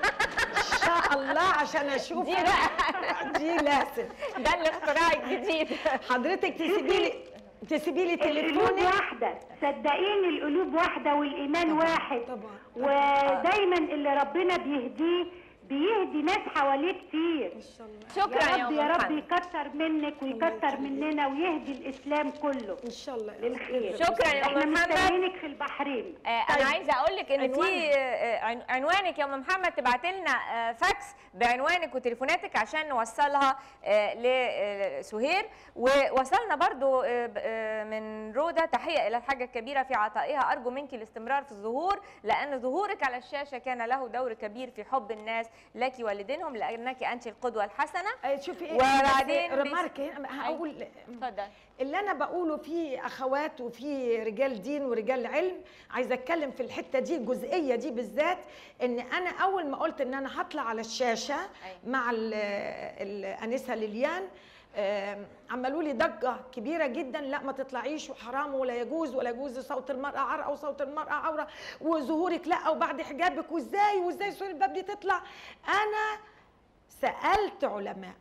ان شاء الله عشان اشوف دي بقى. دي لازم ده الاختراع الجديد حضرتك تسيبي لي تسيبي لي القلوب تليفونك واحده صدقيني القلوب واحده والايمان واحد طبعا ودايما اللي ربنا بيهديه بيهدي ناس حواليه كتير ان شاء الله شكراً يا يا رب أم يا رب محمد. يكتر منك ويكتر مننا ويهدي الاسلام كله ان شاء الله للخير شكراً يا أم احنا محمد. مستنيينك في البحرين آه، انا عايزه اقول لك ان في عنوانك. آه، عن- عنوانك يا ام محمد تبعت لنا آه، فاكس بعنوانك وتليفوناتك عشان نوصلها آه، لسهير ووصلنا برضو آه، ب- آه، من رودا تحيه الى الحاجه الكبيره في عطائها ارجو منك الاستمرار في الظهور لان ظهورك على الشاشه كان له دور كبير في حب الناس لك ولدينهم لانك انت القدوه الحسنه آه، شوفي ايه وبعدين بس بيس- ريمارك هنا هقول اتفضل اللي انا بقوله في اخوات وفي رجال دين ورجال علم عايزه اتكلم في الحته دي الجزئيه دي بالذات ان انا اول ما قلت ان انا هطلع على الشاشه مع ال- الانسه ليليان آم، عملوا لي ضجه كبيره جدا لا ما تطلعيش وحرام ولا يجوز ولا يجوز صوت المراه عرق وصوت المراه عوره وظهورك لا وبعد حجابك وازاي وازاي سوري الباب دي تطلع انا سالت علماء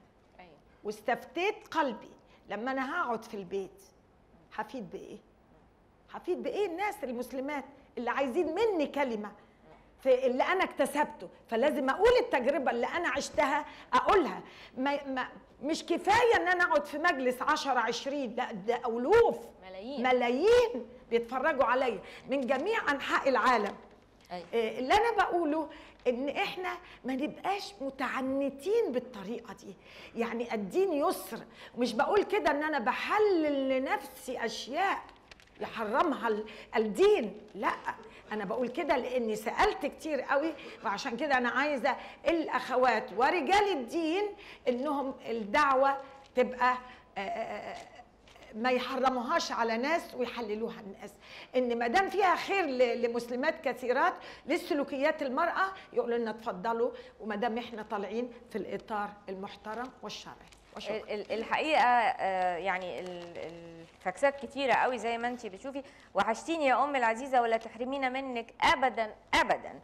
واستفتيت قلبي لما انا هقعد في البيت هفيد بايه هفيد بايه الناس المسلمات اللي عايزين مني كلمه في اللي انا اكتسبته فلازم اقول التجربه اللي انا عشتها اقولها ما ما مش كفايه ان انا اقعد في مجلس 10 20 لا ده الوف ملايين ملايين بيتفرجوا عليا من جميع انحاء العالم إيه، اللي انا بقوله ان احنا ما نبقاش متعنتين بالطريقه دي يعني الدين يسر مش بقول كده ان انا بحلل لنفسي اشياء يحرمها ال- الدين لا انا بقول كده لاني سالت كتير قوي وعشان كده انا عايزه الاخوات ورجال الدين انهم الدعوه تبقى آه، آه، ما يحرموهاش على ناس ويحللوها الناس ان ما دام فيها خير ل- لمسلمات كثيرات للسلوكيات المراه يقولوا لنا اتفضلوا وما دام احنا طالعين في الاطار المحترم والشرعي وشكرا ال- ال- الحقيقه آه، يعني ال- الفاكسات كتيره قوي زي ما انت بتشوفي وحشتيني يا ام العزيزه ولا تحرمينا منك ابدا ابدا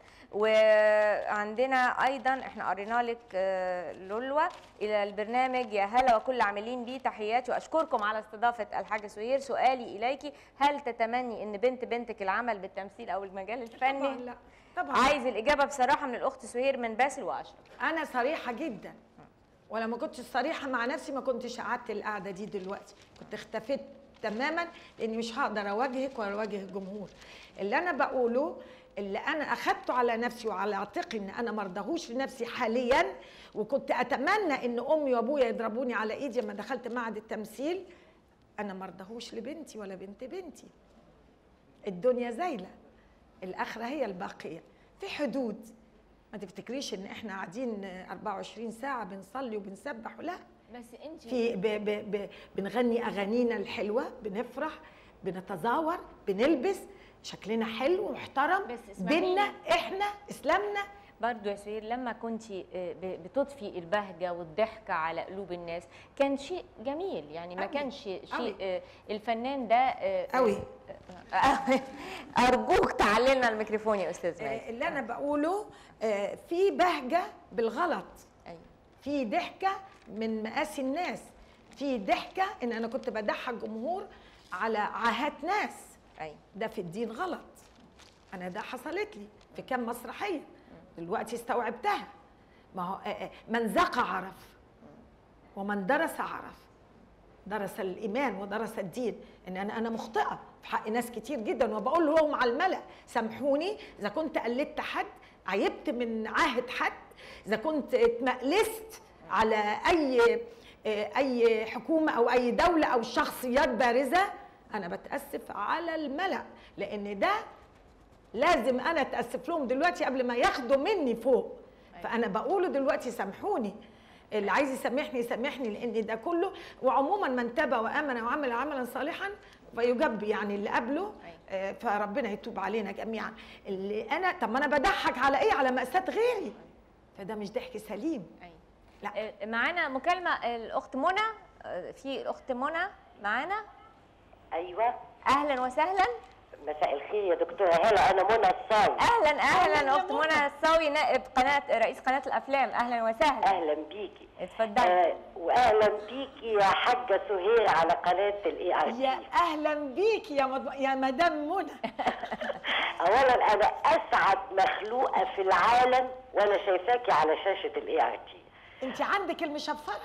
وعندنا ايضا احنا قرينا لك آه، لولوى الى البرنامج يا هلا وكل عاملين بيه تحياتي واشكركم على استضافه الحاجه سهير سؤالي اليك هل تتمني ان بنت بنتك العمل بالتمثيل او المجال الفني طبعا لا طبعا عايز الاجابه بصراحه من الاخت سهير من باسل واشرف انا صريحه جدا ولا ما كنتش صريحه مع نفسي ما كنتش قعدت القعده دي دلوقتي كنت اختفيت تماما لاني مش هقدر اواجهك ولا اواجه الجمهور اللي انا بقوله اللي انا اخدته على نفسي وعلى عاتقي ان انا ما ارضاهوش لنفسي حاليا وكنت اتمنى ان امي وابويا يضربوني على ايدي لما دخلت معهد التمثيل انا ما ارضاهوش لبنتي ولا بنت بنتي الدنيا زايله الاخره هي الباقيه في حدود ما تفتكريش ان احنا قاعدين 24 ساعه بنصلي وبنسبح لا بس انت في ب ب ب بنغني اغانينا الحلوه بنفرح بنتزاور بنلبس شكلنا حلو ومحترم بس اسمعيني. ديننا احنا اسلامنا برضو يا سهير لما كنت بتضفي البهجة والضحكة على قلوب الناس كان شيء جميل يعني ما أوي. كانش أوي. شيء آه، الفنان ده آه، أوي. آه، أرجوك تعللنا الميكروفون يا أستاذ ماجد آه، اللي انا بقوله آه، في بهجه بالغلط أيوة. في ضحكه من مقاسي الناس في ضحكه ان انا كنت بضحك جمهور على عاهات ناس أيوة. ده في الدين غلط انا ده حصلت لي في كام مسرحيه دلوقتي استوعبتها ما هو آه، آه، من ذاق عرف ومن درس عرف درس الايمان ودرس الدين ان انا انا مخطئه في حق ناس كتير جدا وبقول لهم على الملا سامحوني اذا كنت قلدت حد عيبت من عاهه حد اذا كنت اتمقلست على اي اي حكومه او اي دوله او شخصيات بارزه انا بتاسف على الملا لان ده لازم انا اتاسف لهم دلوقتي قبل ما ياخدوا مني فوق فانا بقوله دلوقتي سامحوني اللي عايز يسامحني يسامحني لان ده كله وعموما من تاب وامن وعمل عملا صالحا فيجب يعني اللي قبله آه، فربنا يتوب علينا جميعا اللي انا طب ما انا بضحك على ايه على مأساة غيري فده مش ضحك سليم لا معانا مكالمه الاخت منى آه، في الاخت منى معانا ايوه اهلا وسهلا مساء الخير يا دكتوره هلا انا منى الصاوي اهلا أهلاً اهلا يا اخت منى الصاوي نائب قناه رئيس قناه الافلام اهلا وسهلا اهلا بيكي اتفضلي آه واهلا بيكي يا حاجه سهير على قناه الاي ار يا اهلا بيك يا مد... يا مدام منى اولا انا اسعد مخلوقه في العالم وانا شايفاكي على شاشه الاي ار تي انت عندك المشفره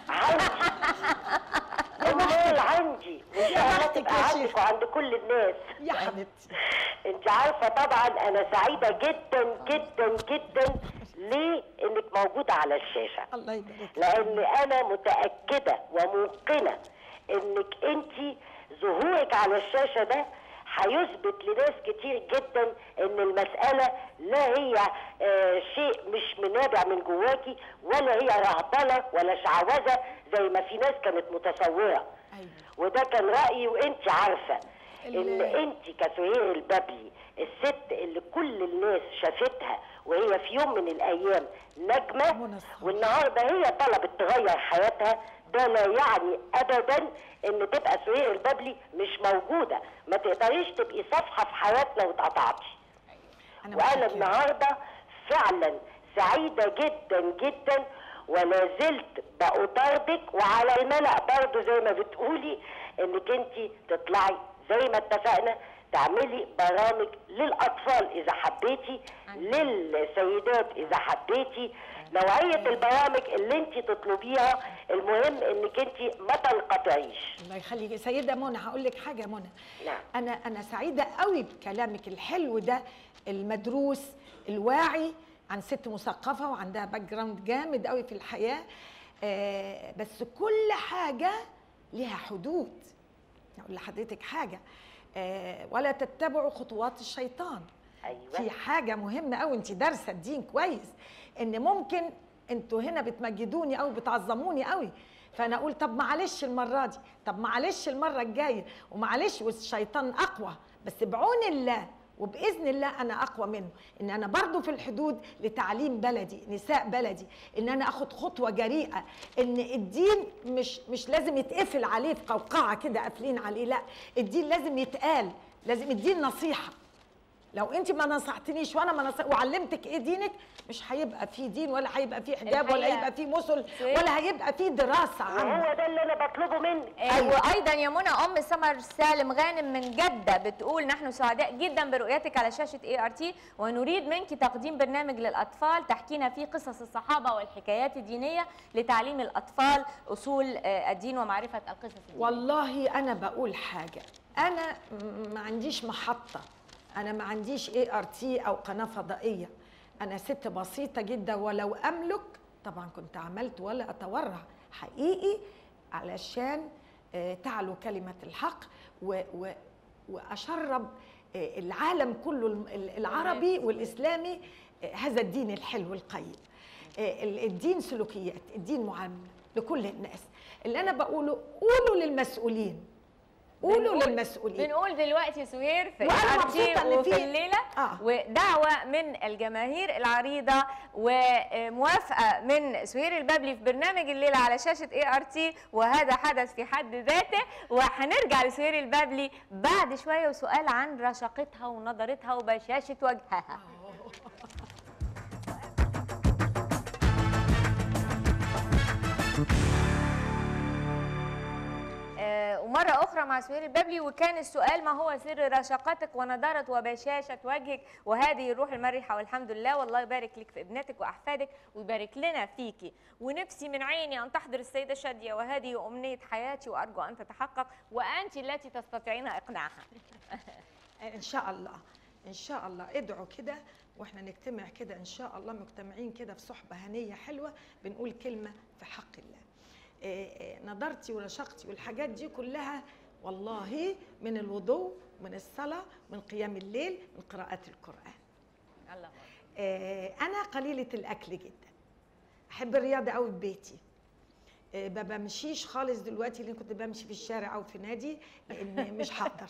امال عندي وان شاء الله تبقى عندك وعند كل الناس يا حبيبتي انت عارفه طبعا انا سعيده جدا جدا جدا ليه انك موجوده على الشاشه الله يبارك لان انا متاكده وموقنه انك انت ظهورك على الشاشه ده هيثبت لناس كتير جدا ان المساله لا هي آه شيء مش منابع من جواكي ولا هي رهبنه ولا شعوذه زي ما في ناس كانت متصوره وده كان رايي وانت عارفه ان انت كسهير البابلي الست اللي كل الناس شافتها وهي في يوم من الايام نجمه والنهارده هي طلبت تغير حياتها ده لا يعني ابدا ان تبقى سهير البابلي مش موجوده ما تقدريش تبقي صفحه في حياتنا واتقطعتي وانا النهارده فعلا سعيده جدا جدا ولا زلت بأطاردك وعلى الملأ برضه زي ما بتقولي انك انت تطلعي زي ما اتفقنا تعملي برامج للاطفال اذا حبيتي للسيدات اذا حبيتي نوعيه البرامج اللي انت تطلبيها المهم انك انت ما تنقطعيش الله يخليك سيده منى هقول لك حاجه يا منى نعم انا انا سعيده قوي بكلامك الحلو ده المدروس الواعي عن ست مثقفه وعندها باك جراوند جامد قوي في الحياه آه بس كل حاجه ليها حدود اقول لحضرتك حاجه آه ولا تتبعوا خطوات الشيطان ايوه في حاجه مهمه قوي انت دارسه الدين كويس ان ممكن انتوا هنا بتمجدوني او بتعظموني قوي فانا اقول طب معلش المره دي طب معلش المره الجايه ومعلش والشيطان اقوى بس بعون الله وباذن الله انا اقوى منه ان انا برضو في الحدود لتعليم بلدي نساء بلدي ان انا اخد خطوه جريئه ان الدين مش مش لازم يتقفل عليه في قوقعه كده قافلين عليه لا الدين لازم يتقال لازم الدين نصيحه لو انت ما نصحتنيش وانا ما نصح... وعلمتك ايه دينك مش هيبقى في دين ولا هيبقى في حجاب ولا الحقيقة هيبقى في مسل ولا هيبقى في دراسه عنه وهو ده اللي انا بطلبه منك أيوة. وايضا يا منى ام سمر سالم غانم من جده بتقول نحن سعداء جدا برؤيتك على شاشه اي ار تي ونريد منك تقديم برنامج للاطفال تحكينا فيه قصص الصحابه والحكايات الدينيه لتعليم الاطفال اصول آه، الدين ومعرفه القصص الدينيه والله انا بقول حاجه انا م- ما عنديش محطه انا ما عنديش اي ار تي او قناه فضائيه انا ست بسيطه جدا ولو املك طبعا كنت عملت ولا اتورع حقيقي علشان آه، تعلو كلمه الحق و و واشرب آه، العالم كله الم- العربي والاسلامي آه، هذا الدين الحلو القيم آه، ال- الدين سلوكيات الدين معامله لكل الناس اللي انا بقوله قولوا للمسؤولين قولوا بنقول- للمسؤولين بنقول دلوقتي سهير في وأنا RT مبسوطة إن وفي في- الليله آه. ودعوه من الجماهير العريضه وموافقه من سهير البابلي في برنامج الليله على شاشه اي ار تي وهذا حدث في حد ذاته وهنرجع لسهير البابلي بعد شويه وسؤال عن رشاقتها ونضارتها وبشاشه وجهها آه، ومرة أخرى مع سهير البابلي وكان السؤال ما هو سر رشاقتك ونضارة وبشاشة وجهك وهذه الروح المرحة والحمد لله والله يبارك لك في ابنتك وأحفادك ويبارك لنا فيكي ونفسي من عيني أن تحضر السيدة شادية وهذه أمنية حياتي وأرجو أن تتحقق وأنت التي تستطيعين إقناعها ان شاء الله ان شاء الله ادعوا كده واحنا نجتمع كده ان شاء الله مجتمعين كده في صحبه هنيه حلوه بنقول كلمه في حق الله إيه إيه نظرتي ورشقتي والحاجات دي كلها والله من الوضوء من الصلاه من قيام الليل من قراءه القران الله إيه انا قليله الاكل جدا احب الرياضه قوي في بيتي إيه ما بمشيش خالص دلوقتي اللي كنت بمشي في الشارع او في نادي لان مش هقدر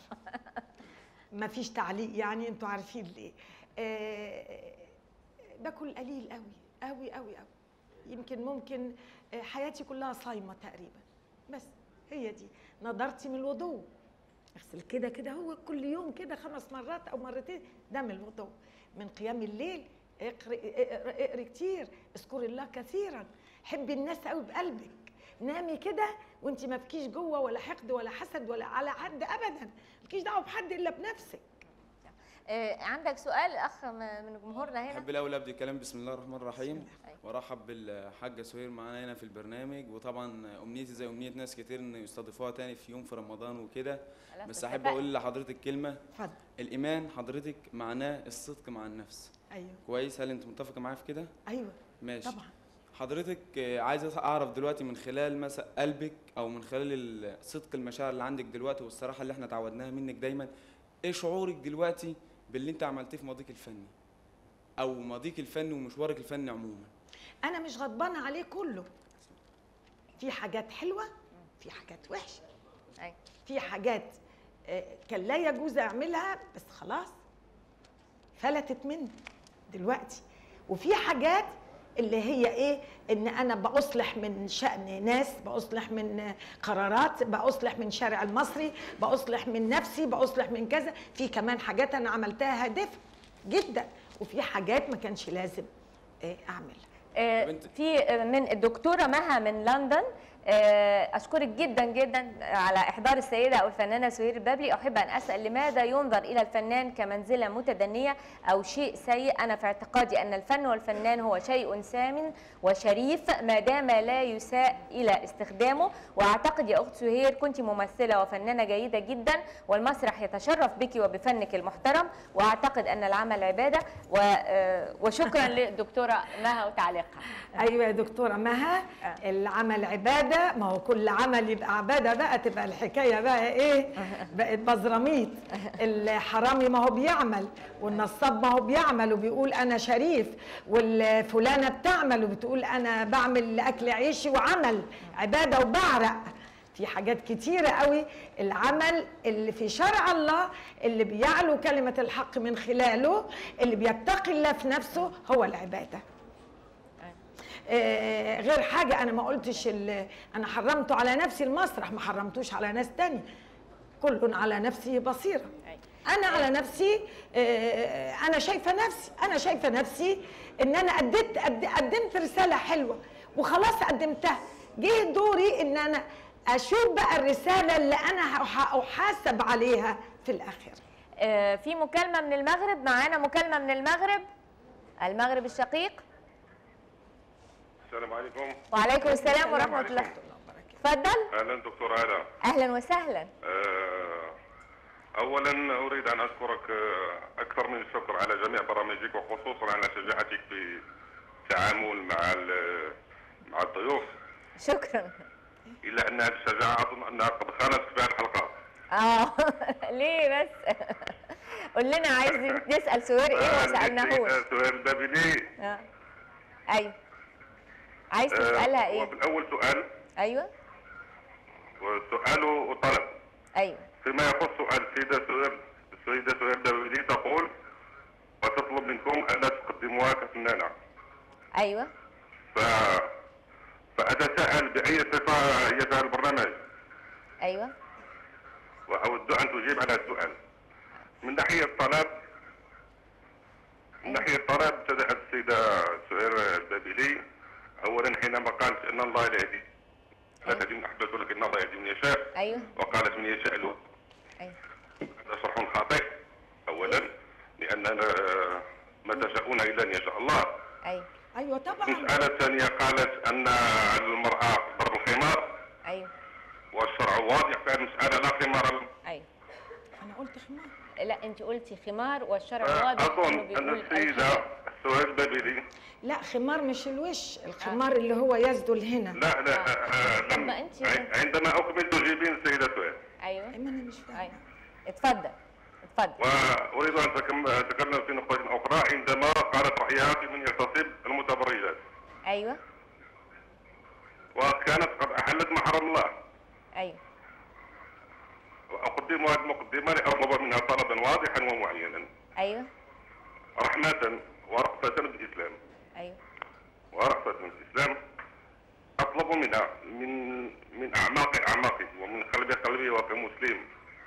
ما فيش تعليق يعني انتوا عارفين ليه آه باكل قليل قوي قوي قوي قوي يمكن ممكن آه، حياتي كلها صايمه تقريبا بس هي دي نظرتي من الوضوء اغسل كده كده هو كل يوم كده خمس مرات او مرتين ده من الوضوء من قيام الليل اقري اقري, اقري كتير اذكري الله كثيرا حبي الناس قوي بقلبك نامي كده وانت ما فيكيش جوه ولا حقد ولا حسد ولا على حد ابدا مالكيش دعوه بحد الا بنفسك آه، عندك سؤال أخ م- من جمهورنا هنا احب الاول ابدا كلام بسم الله الرحمن الرحيم وارحب بالحاجه سهير معانا هنا في البرنامج وطبعا امنيتي زي امنيه ناس كتير ان يستضيفوها تاني في يوم في رمضان وكده خلاص بس احب اتفقنا. اقول لحضرتك كلمه اتفضل الايمان حضرتك معناه الصدق مع النفس ايوه كويس هل انت متفقه معايا في كده ايوه ماشي طبعا حضرتك آه، عايز اعرف دلوقتي من خلال مثلا قلبك او من خلال ال- صدق المشاعر اللي عندك دلوقتي والصراحه اللي احنا اتعودناها منك دايما ايه شعورك دلوقتي باللي انت عملتيه في ماضيك الفني او ماضيك الفني ومشوارك الفني عموما انا مش غضبانه عليه كله في حاجات حلوه في حاجات وحشه أيوة. في حاجات آه، كان لا يجوز اعملها بس خلاص فلتت مني دلوقتي وفي حاجات اللي هي ايه ان انا باصلح من شان ناس باصلح من قرارات باصلح من شارع المصري باصلح من نفسي باصلح من كذا في كمان حاجات انا عملتها هادفه جدا وفي حاجات ما كانش لازم آه، اعملها آه، في آه، من الدكتوره مها من لندن آه، اشكرك جدا جدا على احضار السيده او الفنانه سهير البابلي احب ان اسال لماذا ينظر الى الفنان كمنزله متدنيه او شيء سيء انا في اعتقادي ان الفن والفنان هو شيء سامن وشريف ما دام لا يساء الى استخدامه واعتقد يا اخت سهير كنت ممثله وفنانه جيده جدا والمسرح يتشرف بك وبفنك المحترم واعتقد ان العمل عباده و- آه، وشكرا للدكتوره مها وتعليقها ايوه يا دكتوره مها العمل عباده ما هو كل عمل يبقى عباده بقى تبقى الحكايه بقى ايه بقت بزراميط الحرامي ما هو بيعمل والنصاب ما هو بيعمل وبيقول انا شريف والفلانه بتعمل وبتقول انا بعمل لاكل عيشي وعمل عباده وبعرق في حاجات كتيرة قوي العمل اللي في شرع الله اللي بيعلو كلمة الحق من خلاله اللي بيتقي الله في نفسه هو العبادة آه، غير حاجة أنا ما قلتش ال- أنا حرمته على نفسي المسرح ما حرمتوش على ناس تاني كل على نفسه بصيرة أنا على نفسي آه، أنا شايفة نفسي أنا شايفة نفسي إن أنا أديت قد- قدمت رسالة حلوة وخلاص قدمتها جه دوري إن أنا أشوف بقى الرسالة اللي أنا هح- أحاسب عليها في الآخرة آه، في مكالمة من المغرب معانا مكالمة من المغرب المغرب الشقيق السلام عليكم وعليكم السلام ورحمة الله تفضل اهلا دكتور هذا أهلا وسهلا اولا اريد ان اشكرك آه، اكثر من الشكر على جميع برامجك وخصوصا على شجاعتك في التعامل مع ال- مع الضيوف شكرا الا ان هذه الشجاعه اظن انها قد خانت في بعض الحلقات اه ليه بس قول لنا عايز نسأل سهير ايه وما سألناهوش سؤال البابلي آه. ايوه عايز آه، تسألها ايه وفي الاول سؤال ايوه وسؤال وطلب ايوه فيما يخص السيدة سهير السيدة سهير البابلي تقول وتطلب منكم الا تقدموها كفنانة ايوه ف... فأتساءل بأي صفة يظهر البرنامج ايوه وأود أن تجيب على السؤال من ناحية الطلب من ناحية الطلب ابتدأت السيدة سهير البابلي أولا حينما قالت أن الله لا يهدي لا تهدي من احببت ولكن الله يهدي من يشاء ايوه وقالت من يشاء الوهاب أيوة. هذا شرح خاطئ اولا لاننا ما تشاءون الا ان يشاء الله ايوه ايوه طبعا المساله الثانيه قالت ان على المراه ضرب الخمار ايوه والشرع واضح في المساله لا خمار ايوه انا قلت خمار لا انت قلتي خمار والشرع واضح اظن إنه ان بيقول السيده سهيل بابلي لا خمار مش الوش الخمار اللي هو يسدل هنا لا لا آه، طب لم ما انت عن- عندما اكمل تجيبين السيده سهيل ايوه ما انا مش فاهمه ايوه اتفضل اتفضل واريد ان أتكم- اتكلم في نقطه اخرى عندما قالت رايها في من يغتصب المتبرجات ايوه وكانت قد احلت ما حرم الله ايوه واقدم هذه المقدمه لاطلب منها طلبا واضحا ومعينا ايوه رحمه ورأفه بالاسلام ايوه ورأفه بالاسلام اطلب منها من من اعماق اعماقي ومن قلب قلبي وكمسلم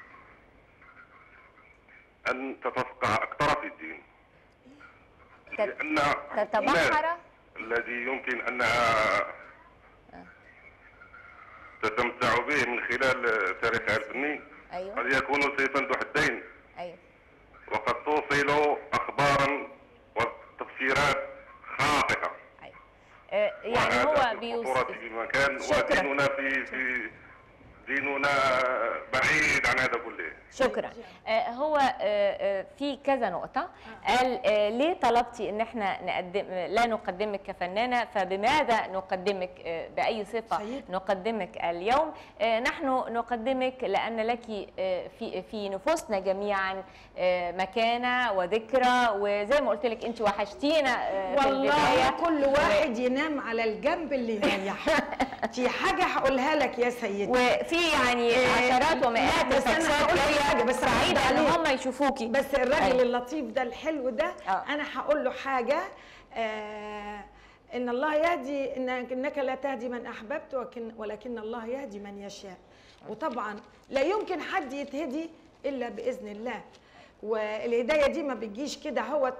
ان تتفقه اكثر في الدين لان تتبحر الذي يمكن انها تستمتع به من خلال تاريخها الفني ايوه قد يكون سيفا ذو حدين ايوه وقد توصل اخبارا وتفسيرات خاطئه آه، يعني وهذا هو في بيوصف الخطورة بمكان شكراً. وديننا في في ديننا بعيد عن هذا كله شكرا آه، هو آه، آه، في كذا نقطة قال آه، ليه طلبتي ان احنا نقدم لا نقدمك كفنانة فبماذا نقدمك آه، بأي صفة نقدمك اليوم آه، نحن نقدمك لأن لك آه، في في نفوسنا جميعا آه، مكانة وذكرى وزي ما قلت لك انت وحشتينا آه، في والله البداية كل واحد ينام على الجنب اللي يريحه في حاجه هقولها لك يا سيدي وفي يعني عشرات ومئات لا، بس انا الفاكسات هقول لك جاية حاجه بس سعيدة هرد ان عليه. هم يشوفوكي بس الراجل أيوة. اللطيف ده الحلو ده انا هقول له حاجه آه ان الله يهدي إن انك لا تهدي من احببت ولكن ولكن الله يهدي من يشاء وطبعا لا يمكن حد يتهدي الا باذن الله والهدايه دي ما بتجيش كده هو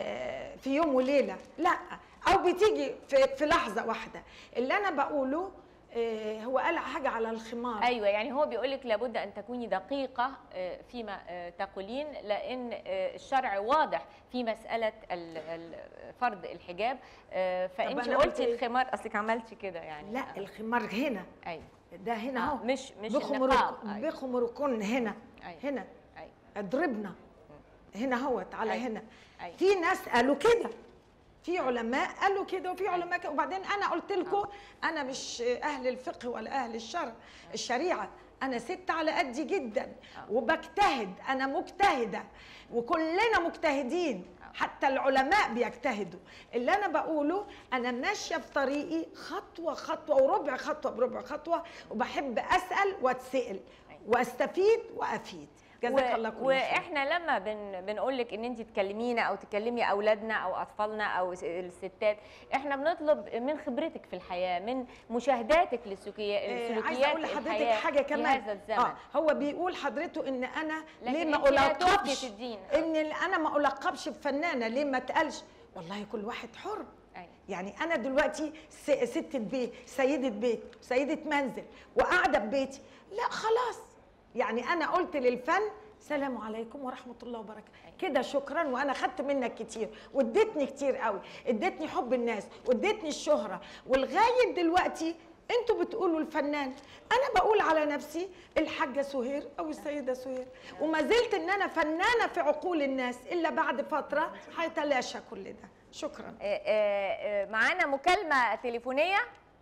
في يوم وليله لا او بتيجي في, في لحظه واحده اللي انا بقوله آه، هو قال حاجه على الخمار ايوه يعني هو بيقول لك لابد ان تكوني دقيقه آه، فيما آه، تقولين لان آه، الشرع واضح في مساله ال- ال- فرض الحجاب آه، فانت أنا قلت قلتي إيه؟ الخمار اصلك عملتي كده يعني لا الخمار هنا ايوه ده هنا آه، اهو مش مش بخمر النقاب أيوة. بخمركن هنا أيوة. هنا أيوة. اضربنا هنا اهوت على أيوة. هنا أيوة. في ناس قالوا كده في علماء قالوا كده وفي علماء كده وبعدين انا قلت لكم انا مش اهل الفقه ولا اهل الشرع الشريعه انا ست على قدي جدا وبجتهد انا مجتهده وكلنا مجتهدين حتى العلماء بيجتهدوا اللي انا بقوله انا ماشيه في طريقي خطوه خطوه وربع خطوه بربع خطوه وبحب اسال واتسال واستفيد وافيد جزاك و- الله كل خير واحنا لما بن بنقول لك ان انت تكلمينا او تكلمي اولادنا او اطفالنا او س- الستات احنا بنطلب من خبرتك في الحياه من مشاهداتك للسلوكيا- آه، السلوكيات عايزه اقول لحضرتك الحياة حاجه في كمان هذا الزمن اه هو بيقول حضرته ان انا لكن ليه ما أنت لا القبش تثبت الدين. ان انا ما القبش بفنانه ليه ما اتقالش والله كل واحد حر يعني انا دلوقتي س- ست بيت سيده بيت سيده منزل وقاعده ببيتي لا خلاص يعني انا قلت للفن سلام عليكم ورحمه الله وبركاته كده شكرا وانا خدت منك كتير واديتني كتير قوي اديتني حب الناس واديتني الشهره ولغايه دلوقتي انتوا بتقولوا الفنان انا بقول على نفسي الحاجه سهير او السيده سهير وما زلت ان انا فنانه في عقول الناس الا بعد فتره هيتلاشى كل ده شكرا آه، آه، آه، معانا مكالمه تليفونيه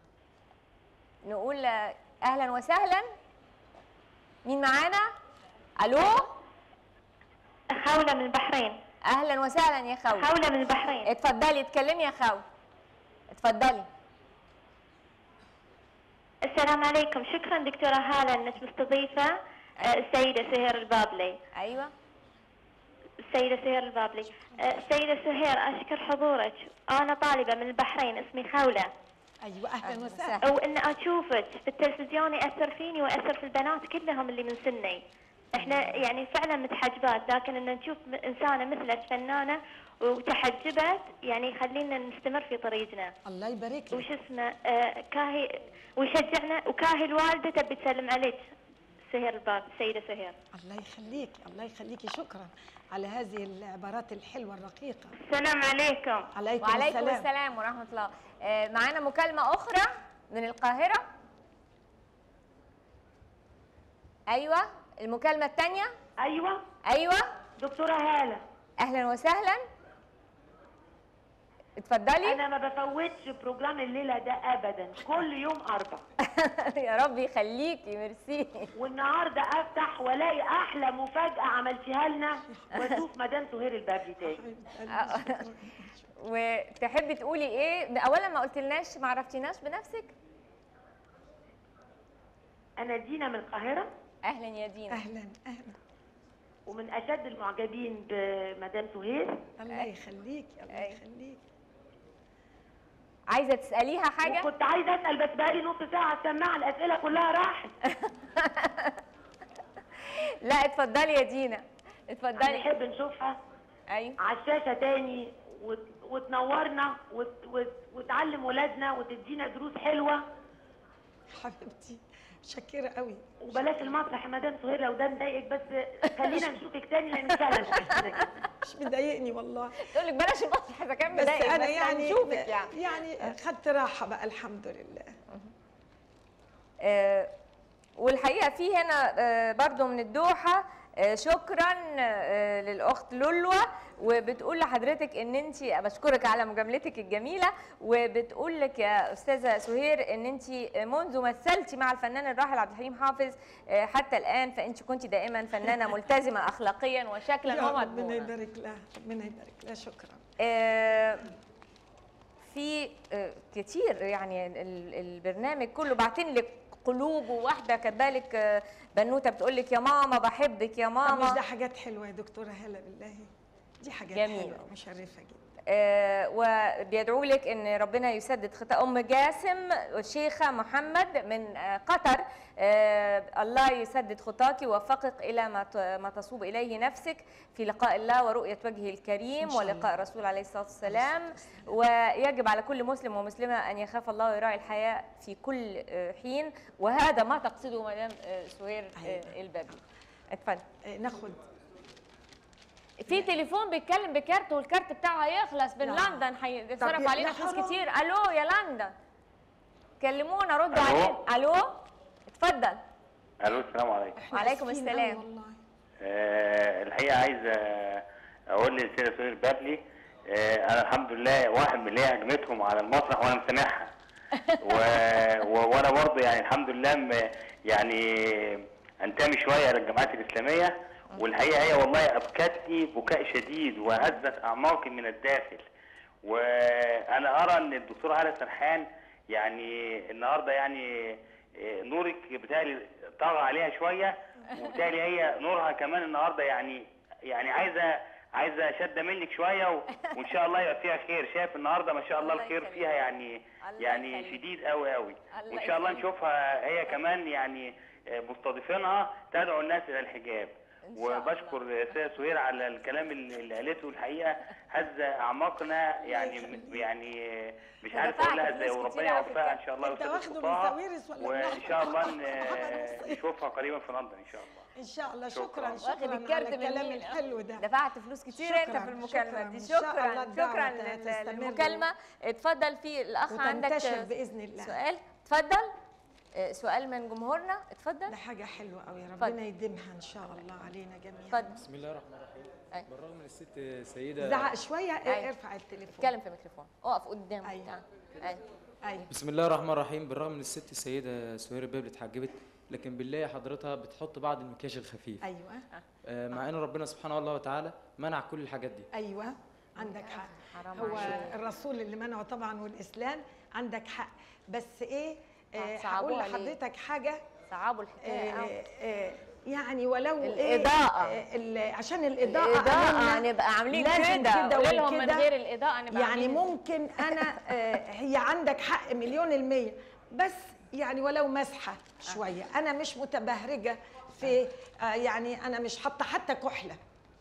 نقول آه، اهلا وسهلا مين معانا الو خولة من البحرين اهلا وسهلا يا خوله خولة من البحرين اتفضلي اتكلمي يا خوله اتفضلي السلام عليكم شكرا دكتورة هالة انك مستضيفة آه، السيدة سهير البابلي ايوه السيدة سهير البابلي آه، السيدة سهير اشكر حضورك انا طالبة من البحرين اسمي خولة ايوه اهلا وسهلا وان اشوفك في التلفزيون ياثر فيني وياثر في البنات كلهم اللي من سني احنا يعني فعلا متحجبات لكن ان نشوف م- انسانه مثلك فنانه وتحجبت يعني يخلينا نستمر في طريقنا الله يبارك لك وش اسمه آه كاهي ويشجعنا وكاهي الوالده تبي تسلم عليك سهير الباب السيده سهير الله يخليك الله يخليكي شكرا على هذه العبارات الحلوه الرقيقه السلام عليكم عليكم, وعليكم السلام, السلام ورحمه الله آه، معانا مكالمه اخرى من القاهره ايوه المكالمه الثانيه ايوه ايوه دكتوره هاله اهلا وسهلا اتفضلي انا ما بفوتش بروجرام الليله ده ابدا كل يوم اربع يا رب يخليكي ميرسي والنهارده افتح والاقي احلى مفاجاه عملتيها لنا واشوف مدام سهير البابلي تاني وتحبي تقولي ايه اولا ما قلتلناش ما عرفتيناش بنفسك انا دينا من القاهره اهلا يا دينا اهلا اهلا ومن اشد المعجبين بمدام سهير الله يخليكي الله يخليكي عايزه تساليها حاجه كنت عايزه اسال بس بقالي نص ساعه السماعه الاسئله كلها راحت لا اتفضلي يا دينا اتفضلي نحب نشوفها ايوه على الشاشه تاني وت... وتنورنا وت... وت... وتعلم ولادنا وتدينا دروس حلوه حبيبتي شكرا قوي وبلاش المسرح يا مدام سهير لو ده مضايقك بس خلينا نشوفك تاني لان فعلا مش مضايقني والله تقول لك بلاش المسرح اذا كان بس مضايقك انا يعني هنشوفك يعني يعني خدت راحه بقى الحمد لله آه، والحقيقه في هنا آه، برضو من الدوحه آه، شكرا آه، للاخت لولوى وبتقول لحضرتك ان انت بشكرك على مجاملتك الجميله وبتقول لك يا استاذه سهير ان انت منذ مثلتي مع الفنان الراحل عبد الحليم حافظ آه، حتى الان فانت كنت دائما فنانه ملتزمه اخلاقيا وشكلا يا ربنا ومضمونا يبارك لها ربنا يبارك لها شكرا آه، في آه، كتير يعني ال- البرنامج كله بعتين لك قلوب وواحده كاتبالك آه، بنوته بتقول لك يا ماما بحبك يا طب مش ماما ده حاجات حلوه يا دكتوره هلا بالله دي حاجات جميل. حلوه مشرفه جدا آه، وبيدعوا لك ان ربنا يسدد خطى ام جاسم الشيخه محمد من آه، قطر آه، الله يسدد خطاك ويوفقك الى ما ت- ما تصوب اليه نفسك في لقاء الله ورؤيه وجهه الكريم إن شاء الله. ولقاء الرسول عليه الصلاه والسلام ويجب على كل مسلم ومسلمه ان يخاف الله ويراعي الحياه في كل آه، حين وهذا ما تقصده مدام آه، سهير آه، البابي اتفضل ناخد في تليفون بيتكلم بكارت والكارت بتاعه هيخلص من لا. لندن هيتصرف طب علينا يا فلوس حرام. كتير الو يا لندن كلمونا ردوا ألو؟ علينا الو اتفضل الو السلام عليكم وعليكم السلام آه الحقيقه عايز آه، اقول للسيده سهير بابلي آه انا الحمد لله واحد من اللي هي هجمتهم على المسرح وانا مسامحها و... و... وانا برضه يعني الحمد لله م... يعني انتمي شويه للجماعات الاسلاميه والحقيقه هي والله ابكتني بكاء شديد وهزت اعماقي من الداخل وانا ارى ان الدكتوره هاله سرحان يعني النهارده يعني آه، نورك بتالي طغى عليها شويه وبالتالي هي نورها كمان النهارده يعني يعني عايزه عايزه شده منك شويه و... وان شاء الله يبقى فيها خير شايف النهارده ما شاء الله الخير فيها يعني يعني شديد قوي قوي وان شاء الله نشوفها هي كمان يعني آه، مستضيفينها تدعو الناس الى الحجاب وبشكر السيده سهير على الكلام اللي اللي قالته الحقيقه هز اعماقنا يعني م- يعني آه، مش عارف اقول لها ازاي وربنا يوفقها ان شاء الله انت ويسدد واخده من خطاها ساويرس ولا وان من شاء الله ن- نشوفها قريبا في لندن ان شاء الله ان شاء الله شكراً. شكرا واخد شكرا الكارت على من الكلام مين؟ الحلو ده دفعت فلوس كتير انت شكراً، في المكالمه شكراً. دي إن شاء شكرا الله الدعوة شكرا ت- لل- تستمر للمكالمه اتفضل في الاخ عندك وتنتشر بإذن الله. سؤال اتفضل آه، سؤال من جمهورنا اتفضل ده حاجه حلوه قوي اتفضل. ربنا يديمها ان شاء الله علينا جميعا اتفضل بسم الله الرحمن الرحيم أي. بالرغم من الست سيده زعق شويه أيوة. ارفع التليفون اتكلم في الميكروفون اقف قدام ايوه ايوه ايوه بسم الله الرحمن الرحيم بالرغم من الست السيده سهير البابلي اتحجبت لكن بالله حضرتها بتحط بعض المكياج الخفيف ايوه آه، مع ان ربنا سبحانه الله وتعالى منع كل الحاجات دي ايوه عندك حق حرام هو عليك. الرسول اللي منعه طبعا والاسلام عندك حق بس ايه آه، صعبوها هقول ليه؟ لحضرتك حاجه صعبوا الحكايه آه، أوي. آه، يعني ولو الإضاءة. إيه آه، ال- عشان الاضاءه الإضاءة قالولنا نبقى عاملين لازم كده، قولي لهم من وكده. غير الإضاءة نبقى يعني عاملين ممكن انا آه، هي عندك حق مليون المية بس يعني ولو مسحه شويه انا مش متبهرجه في آه، يعني انا مش حاطه حتى كحله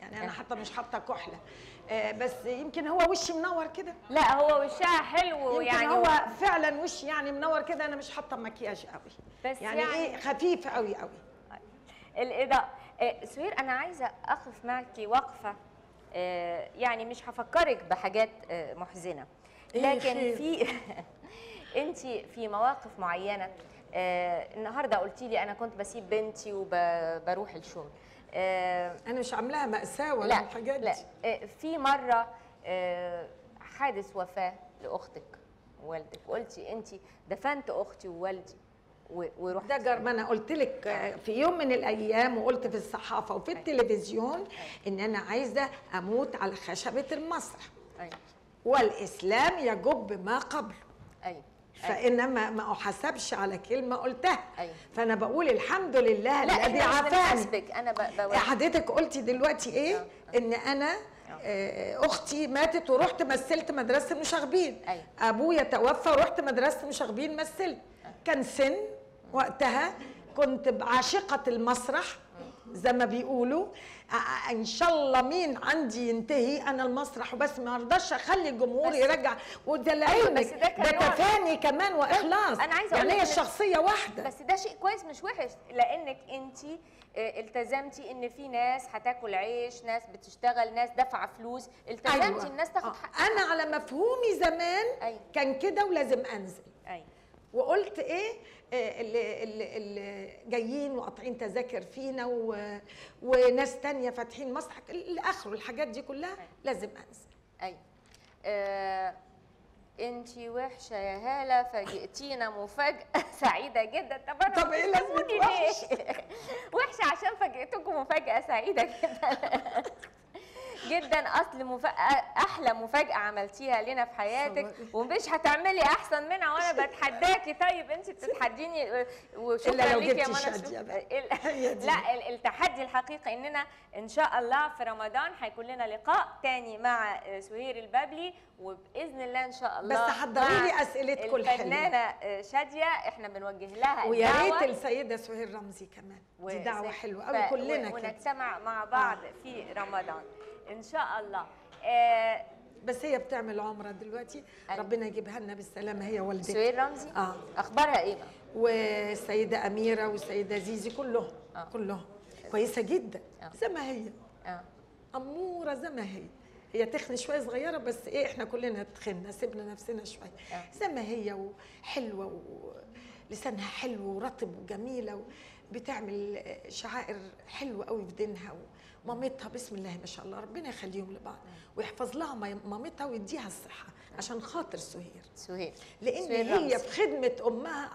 يعني انا حتى مش حاطه كحله آه، بس يمكن هو وشي منور كده لا هو وشها حلو يمكن يعني هو فعلا وشي يعني منور كده انا مش حاطه مكياج قوي بس يعني, يعني- ايه خفيف قوي قوي الإضاءة آه، سهير أنا عايزة أقف معك وقفة آه، يعني مش هفكرك بحاجات آه، محزنة إيه لكن خير؟ في أنت في مواقف معينة آه، النهاردة قلتي لي أنا كنت بسيب بنتي وبروح الشغل انا مش عاملاها مأساة ولا لا الحاجات لا دي. آه، في مرة آه، حادث وفاة لأختك ووالدك قلتي أنت دفنت أختي ووالدي و- ورحت ده جر ما انا قلت لك آه، في يوم من الايام وقلت في الصحافه وفي التلفزيون ان انا عايزه اموت على خشبه المسرح أيوة. والاسلام يجب ما قبله أيوة. فانا ما ما احاسبش على كلمه قلتها أيوة. فانا بقول الحمد لله لا الذي احنا مش عافاني بنحاسبك انا ب- بوريك. حضرتك قلتي دلوقتي ايه ان انا آه، اختي ماتت ورحت مثلت مدرسه المشاغبين أيوة. ابويا توفى ورحت مدرسه المشاغبين مثلت كان سن وقتها كنت عاشقه المسرح زي ما بيقولوا آه، ان شاء الله مين عندي ينتهي انا المسرح وبس ما ارضاش اخلي الجمهور بس- يرجع وده أيوة، لعلمك بس ده كان ده نوع- تفاني كمان واخلاص انا عايزه يعني أقول هي لك إن- الشخصيه واحده بس ده شيء كويس مش وحش لانك انت التزمتي ان في ناس هتاكل عيش ناس بتشتغل ناس دافعه فلوس التزمتي أيوة. الناس تاخد آه، حقها انا على مفهومي زمان أيوة. كان كده ولازم انزل ايوه وقلت ايه آه، اللي, اللي, اللي جايين وقاطعين تذاكر فينا و... وناس تانية فاتحين مسرح الاخر الحاجات دي كلها لازم انزل ايوه آه انت وحشه يا هاله فاجئتينا مفاجاه سعيده جدا طب انا طب إيه لازمة بتسيبوني وحش؟ ليه؟ وحشه عشان فاجئتكم مفاجاه سعيده جدا جدا اصل مفاجاه احلى مفاجاه عملتيها لنا في حياتك ومش هتعملي احسن منها وانا بتحداكي طيب انت بتتحديني وشكرا إلا لو ليك يا جبتي منى شادية شكراً. بقى. ال- هي دي. لا ال- التحدي الحقيقي اننا ان شاء الله في رمضان هيكون لنا لقاء تاني مع آه، سهير البابلي وباذن الله ان شاء الله بس حضري مع لي أسئلتكم الحلوة. الفنانه آه، شاديه احنا بنوجه لها ويا الدعوة. ريت السيده سهير رمزي كمان دي دعوه وس- حلوه ف- قوي كلنا و- كده ونجتمع مع بعض في رمضان ان شاء الله آه، بس هي بتعمل عمره دلوقتي ربنا يجيبها لنا بالسلامه هي والدتها سهير رمزي اه اخبارها ايه بقى؟ والسيده اميره والسيده زيزي كلهم آه. كلهم كويسه جدا آه. زي ما هي اه اموره زي ما هي هي تخن شويه صغيره بس ايه احنا كلنا تخنا سيبنا نفسنا شويه آه. زي ما هي وحلوه ولسانها حلو ورطب وجميله بتعمل شعائر حلوه قوي في دينها ومامتها بسم الله ما شاء الله ربنا يخليهم لبعض ويحفظ لها مي- مامتها ويديها الصحه عشان خاطر سهير سهير لان سهير هي رمزي. في خدمه امها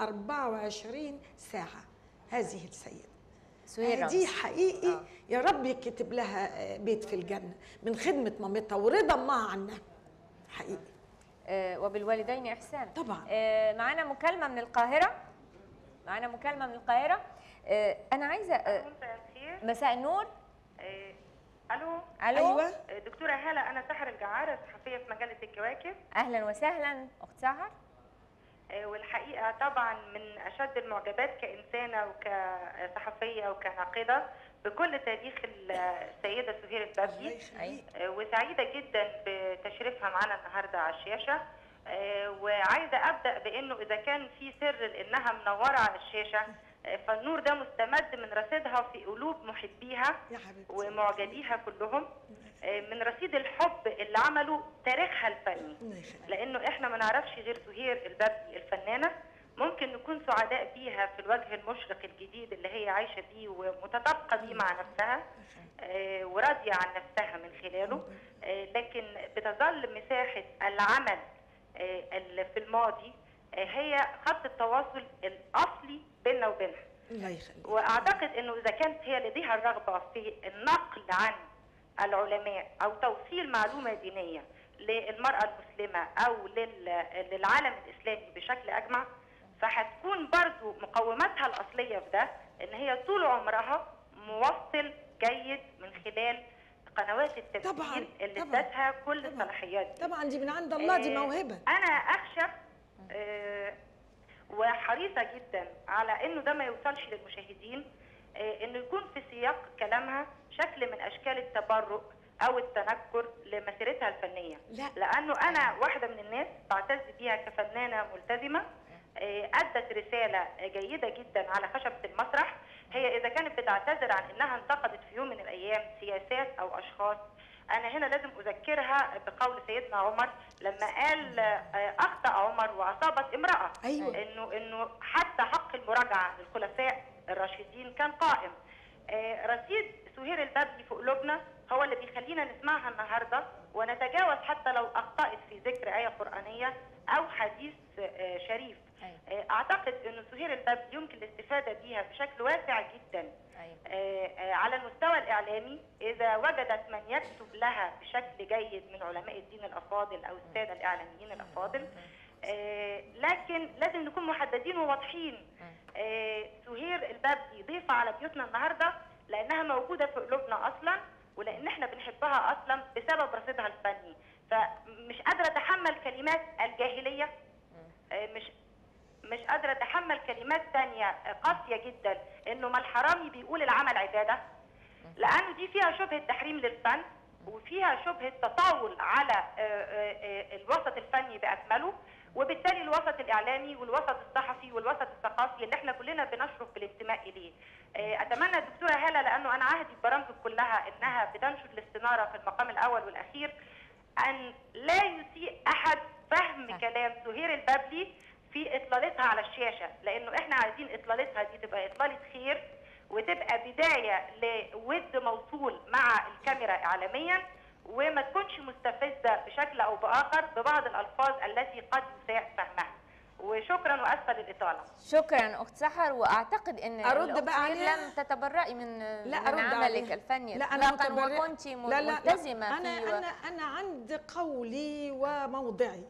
24 ساعه هذه السيده سهير دي رمزي. حقيقي آه. يا رب يكتب لها آه، بيت في الجنه من خدمه مامتها ورضا امها عنها حقيقي آه، وبالوالدين احسانا طبعا آه، معانا مكالمه من القاهره معانا مكالمه من القاهره آه، انا عايزه آه، مساء النور آه، الو الو أيوة. آه، دكتوره هاله انا سحر الجعاره صحفيه في مجله الكواكب اهلا وسهلا اخت سهر آه، والحقيقه طبعا من اشد المعجبات كانسانه وكصحفيه وكناقده بكل تاريخ السيده سهير البابلي آه، وسعيده جدا بتشريفها معانا النهارده على الشاشه آه، وعايزه ابدا بانه اذا كان في سر لانها منوره على الشاشه آه، فالنور ده مستمد من رصيدها في قلوب محبيها يا حبيبتي ومعجبيها كلهم آه، من رصيد الحب اللي عملوا تاريخها الفني الله يخليك. لانه احنا ما نعرفش غير سهير البابلي الفنانه ممكن نكون سعداء بيها في الوجه المشرق الجديد اللي هي عايشه بيه ومتطابقه بيه مع نفسها آه، وراضيه عن نفسها من خلاله آه، لكن بتظل مساحه العمل آه، اللي في الماضي آه، هي خط التواصل الاصلي بيننا وبينها الله يخليك واعتقد انه اذا كانت هي لديها الرغبه في النقل عن العلماء او توصيل معلومه دينيه للمراه المسلمه او لل- للعالم الاسلامي بشكل اجمع فهتكون برضو مقوماتها الاصليه في ده ان هي طول عمرها موصل جيد من خلال قنوات التمثيل طبعاً، اللي طبعاً، ادتها كل الصلاحيات دي طبعا دي من عند الله دي آه، موهبه انا اخشى آه، وحريصه جدا على انه ده ما يوصلش للمشاهدين آه، انه يكون في سياق كلامها شكل من اشكال التبرؤ او التنكر لمسيرتها الفنيه لا. لانه انا واحده من الناس بعتز بيها كفنانه ملتزمه آه، ادت رساله جيده جدا على خشبه المسرح هي اذا كانت بتعتذر عن انها انتقدت في يوم من الايام سياسات او اشخاص انا هنا لازم اذكرها بقول سيدنا عمر لما قال آه، اخطا عمر واصابت امراه أيوة. انه انه حتى حق المراجعه للخلفاء الراشدين كان قائم آه، رصيد سهير البابلي في قلوبنا هو اللي بيخلينا نسمعها النهارده ونتجاوز حتى لو اخطات في ذكر ايه قرانيه او حديث آه، شريف آه، اعتقد ان سهير البابلي يمكن الاستفاده بيها بشكل واسع جدا آه، آه، على المستوى الاعلامي اذا وجدت من يكتب لها بشكل جيد من علماء الدين الافاضل او الساده الاعلاميين الافاضل آه، لكن لازم نكون محددين وواضحين آه، سهير البابلي ضيفه على بيوتنا النهارده لانها موجوده في قلوبنا اصلا ولان احنا بنحبها اصلا بسبب رصيدها الفني فمش قادره اتحمل كلمات الجاهليه آه، مش مش قادره اتحمل كلمات تانية آه، قاسيه جدا انه ما الحرامي بيقول العمل عباده لانه دي فيها شبهه تحريم للفن وفيها شبهه تطاول على آه، آه، آه، الوسط الفني باكمله وبالتالي الوسط الاعلامي والوسط الصحفي والوسط الثقافي اللي احنا كلنا بنشرف بالانتماء اليه. آه، اتمنى الدكتوره هاله لانه انا عهدي ببرامجك كلها انها بتنشر الاستناره في المقام الاول والاخير ان لا يسيء احد فهم كلام سهير البابلي في اطلالتها على الشاشه لانه احنا عايزين اطلالتها دي تبقى اطلاله خير وتبقى بدايه لود موصول مع الكاميرا اعلاميا وما تكونش مستفزه بشكل او باخر ببعض الالفاظ التي قد يساء فهمها وشكرا واسفه للاطاله شكرا اخت سحر واعتقد ان أرد الأخت بقى سهير عليها؟ لم تتبرئي من لا من أرد عملك عليها. الفني لا انا اطلاقا متبرئة. وكنت لا لا لا ملتزمه انا فيه و- انا انا عند قولي وموضعي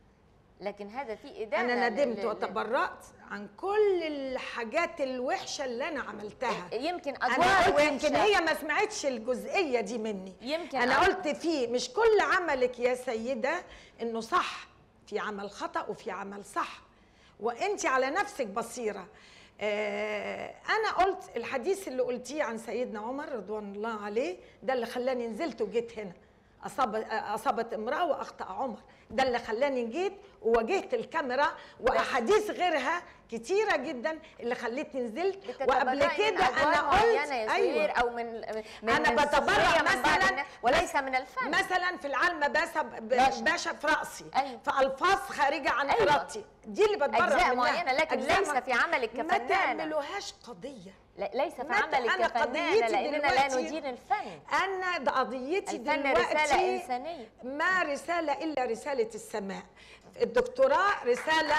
لكن هذا في ادانه انا لل- ندمت لل- وتبرأت عن كل الحاجات الوحشه اللي انا عملتها يمكن انا ادوار قلت يمكن وحشة. هي ما سمعتش الجزئيه دي مني يمكن انا أ- قلت فيه مش كل عملك يا سيده انه صح في عمل خطا وفي عمل صح وانت على نفسك بصيره آه انا قلت الحديث اللي قلتيه عن سيدنا عمر رضوان الله عليه ده اللي خلاني نزلت وجيت هنا أصاب أصابت امرأة وأخطأ عمر ده اللي خلاني جيت وواجهت الكاميرا وأحاديث غيرها كتيرة جدا اللي خلتني نزلت وقبل بتتبرئي من كده أدوار أنا معينة قلت يا سهير او من, من أنا من بتبرع السخرية من بعض مثلا الناس وليس من الفن مثلا في العلمة باشا باشا. باشا في رأسي أيوة. في ألفاظ خارجة عن أيوة. إرادتي دي اللي بتبرع أجزاء منها. معينة، لكن أجزاء ليس ما- في عملك ما كفنانة. تعملوهاش قضية لا- ليس في متى عملك أنا كفنانه قضيتي لاننا لا دلوقتي- ندين الفن أنا ده قضيتي الفن دلوقتي رسالة إنسانية. ما رسالة إلا رسالة السماء الدكتوراه رسالة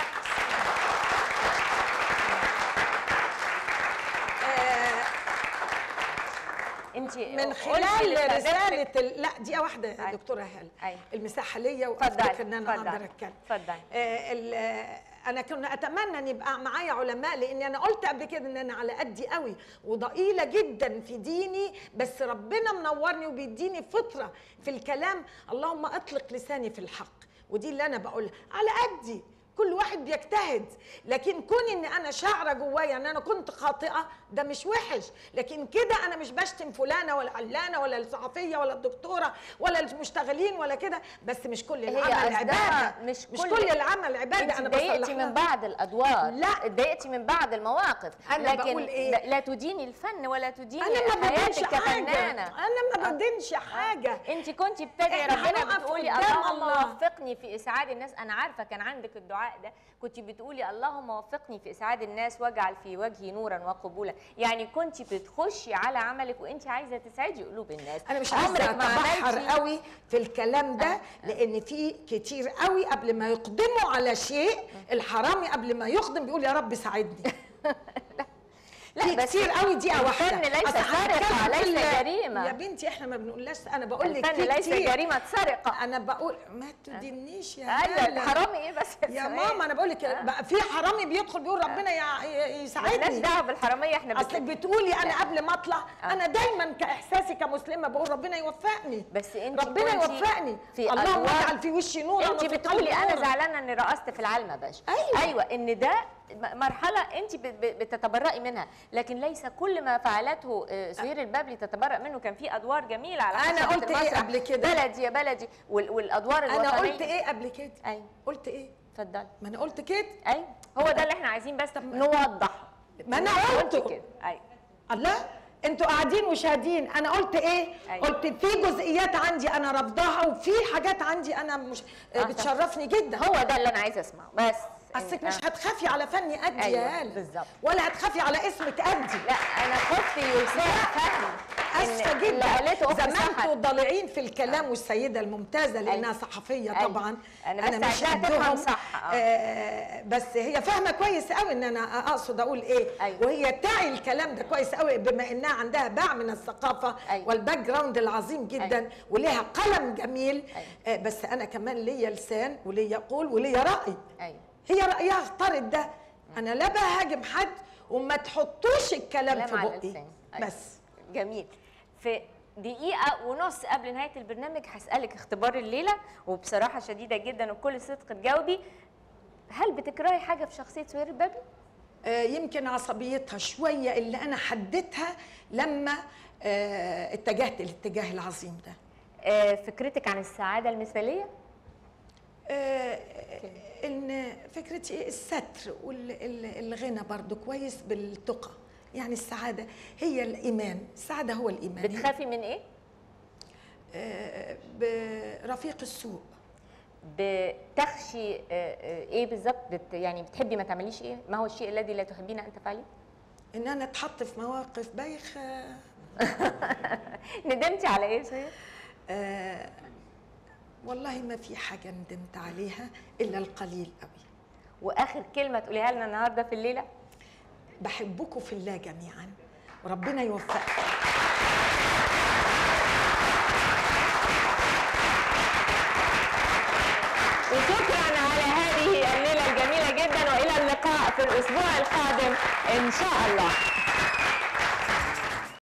انت من خلال رسالة ال... لا دقيقة واحدة يا دكتورة هالة المساحة ليا وافتكر ان انا اتفضلي. اقدر اتكلم اتفضلي آه، ال- آه، انا كنا اتمنى ان يبقى معايا علماء لان انا قلت قبل كده ان انا على قدي قوي وضئيله جدا في ديني بس ربنا منورني وبيديني فطره في الكلام اللهم اطلق لساني في الحق ودي اللي انا بقولها على قدي كل واحد بيجتهد لكن كون ان انا شاعره جوايا ان انا كنت خاطئه ده مش وحش لكن كده انا مش بشتم فلانه ولا علانه ولا الصحفيه ولا الدكتوره ولا المشتغلين ولا كده بس مش كل هي العمل قصدها عباده مش مش كل- كل العمل عباده انت انا اتضايقتي بصلح من لها. بعض الادوار لا. اتضايقتي من بعض المواقف أنا لكن بقول إيه؟ لا تديني الفن ولا تديني انا ما بدينش حياتك حاجه كفنانه انا ما بدينش حاجه انت كنت بتدعي إحنا ربنا هنقف بتقولي قدام اللهم الله. وفقني في اسعاد الناس انا عارفه كان عندك الدعاء ده كنت بتقولي اللهم وفقني في اسعاد الناس واجعل في وجهي نورا وقبولا يعني كنت بتخشي على عملك وانت عايزه تسعدي قلوب الناس انا مش عمرك عايزه ما اتبحر عملتي قوي في الكلام ده لان في كتير قوي قبل ما يقدموا على شيء الحرامي قبل ما يقدم بيقول يا رب ساعدني لا في بس كتير قوي دقيقه الفن واحده ليس أصل سرقة، هنتكلم في ليس ال- جريمة. يا بنتي احنا ما بنقولهاش انا بقول لك الفن في ليس كتير. جريمة سرقة انا بقول ما تدينيش يا ايوه هالة. حرامي ايه بس يا ماما انا بقول لك بقى في حرامي بيدخل بيقول ربنا يع- ي- يساعدني مالناش دعوه بالحراميه احنا اصلك بتقولي انا قبل ما اطلع انا دايما كاحساسي كمسلمه بقول ربنا يوفقني بس انت ربنا كنتي يوفقني في اللهم أدوار- اجعل في وشي نورا انت وفي بتقولي قلبي انا نورا. زعلانه اني رقصت في العلمه باشا أيوة. ايوه ان ده م- مرحله انت ب- ب- بتتبرئي منها لكن ليس كل ما فعلته آه، سهير البابلي تتبرأ منه كان في ادوار جميله على أنا خشبة قلت إيه المسرح. قبل كده؟ بلدي يا بلدي وال- والادوار الوطنيه انا قلت ايه قبل كده ايوه قلت ايه اتفضلي ما انا قلت كده ايوه هو ده اللي احنا عايزين بس نوضح ما انا قلت قلته كده ايوه الله انتوا قاعدين وشاهدين انا قلت ايه أيوة. قلت في جزئيات عندي انا رافضاها وفي حاجات عندي انا مش آه، بتشرفني جدا هو ده اللي انا عايزه اسمعه بس اصلك آه. مش هتخافي على فني ادي أيوة، يا هاله بالظبط. ولا هتخافي على اسمك ادي لا انا خفت يساء فهم اسفه إن جدا اللي قالته أخت زمانكم سحر. ضالعين في الكلام والسيده الممتازه لانها أيوة. صحفيه أيوة. طبعا أنا بس مش عايزاها تفهم قدهم. صح، آه. آه بس هي فاهمه كويس قوي ان انا اقصد اقول ايه أيوة. وهي تعي الكلام ده كويس قوي بما انها عندها باع من الثقافه أيوة. والباك جراوند العظيم جدا أيوة. وليها قلم جميل آه بس انا كمان ليا لسان وليا قول وليا راي ايوه هي رايها اختارت ده انا لا بهاجم حد وما تحطوش الكلام كلام في على بقي اللسان. أيوة. بس جميل في دقيقة ونص قبل نهاية البرنامج هسألك اختبار الليلة وبصراحة شديدة جدا وبكل صدق تجاوبي هل بتكرهي حاجة في شخصية سهير البابلي؟ آه، يمكن عصبيتها شويه اللي انا حددتها لما آه، اتجهت الاتجاه العظيم ده آه، فكرتك عن السعادة المثالية؟ آه، ان فكرتي إيه؟ الستر والغنى برضو كويس بالتقى يعني السعاده هي الايمان السعاده هو الايمان بتخافي من ايه؟ آه، برفيق السوء بتخشي آه، آه، ايه بالظبط بت يعني بتحبي ما تعمليش ايه؟ ما هو الشيء الذي لا تحبين ان تفعليه؟ ان انا اتحط في مواقف بايخه ندمتي على ايه سهير؟ آه والله ما في حاجه ندمت عليها الا القليل قوي واخر كلمه تقوليها لنا النهارده في الليله بحبكم في الله جميعا وربنا يوفقكم وشكرا على هذه الليله الجميله جدا والى اللقاء في الاسبوع القادم ان شاء الله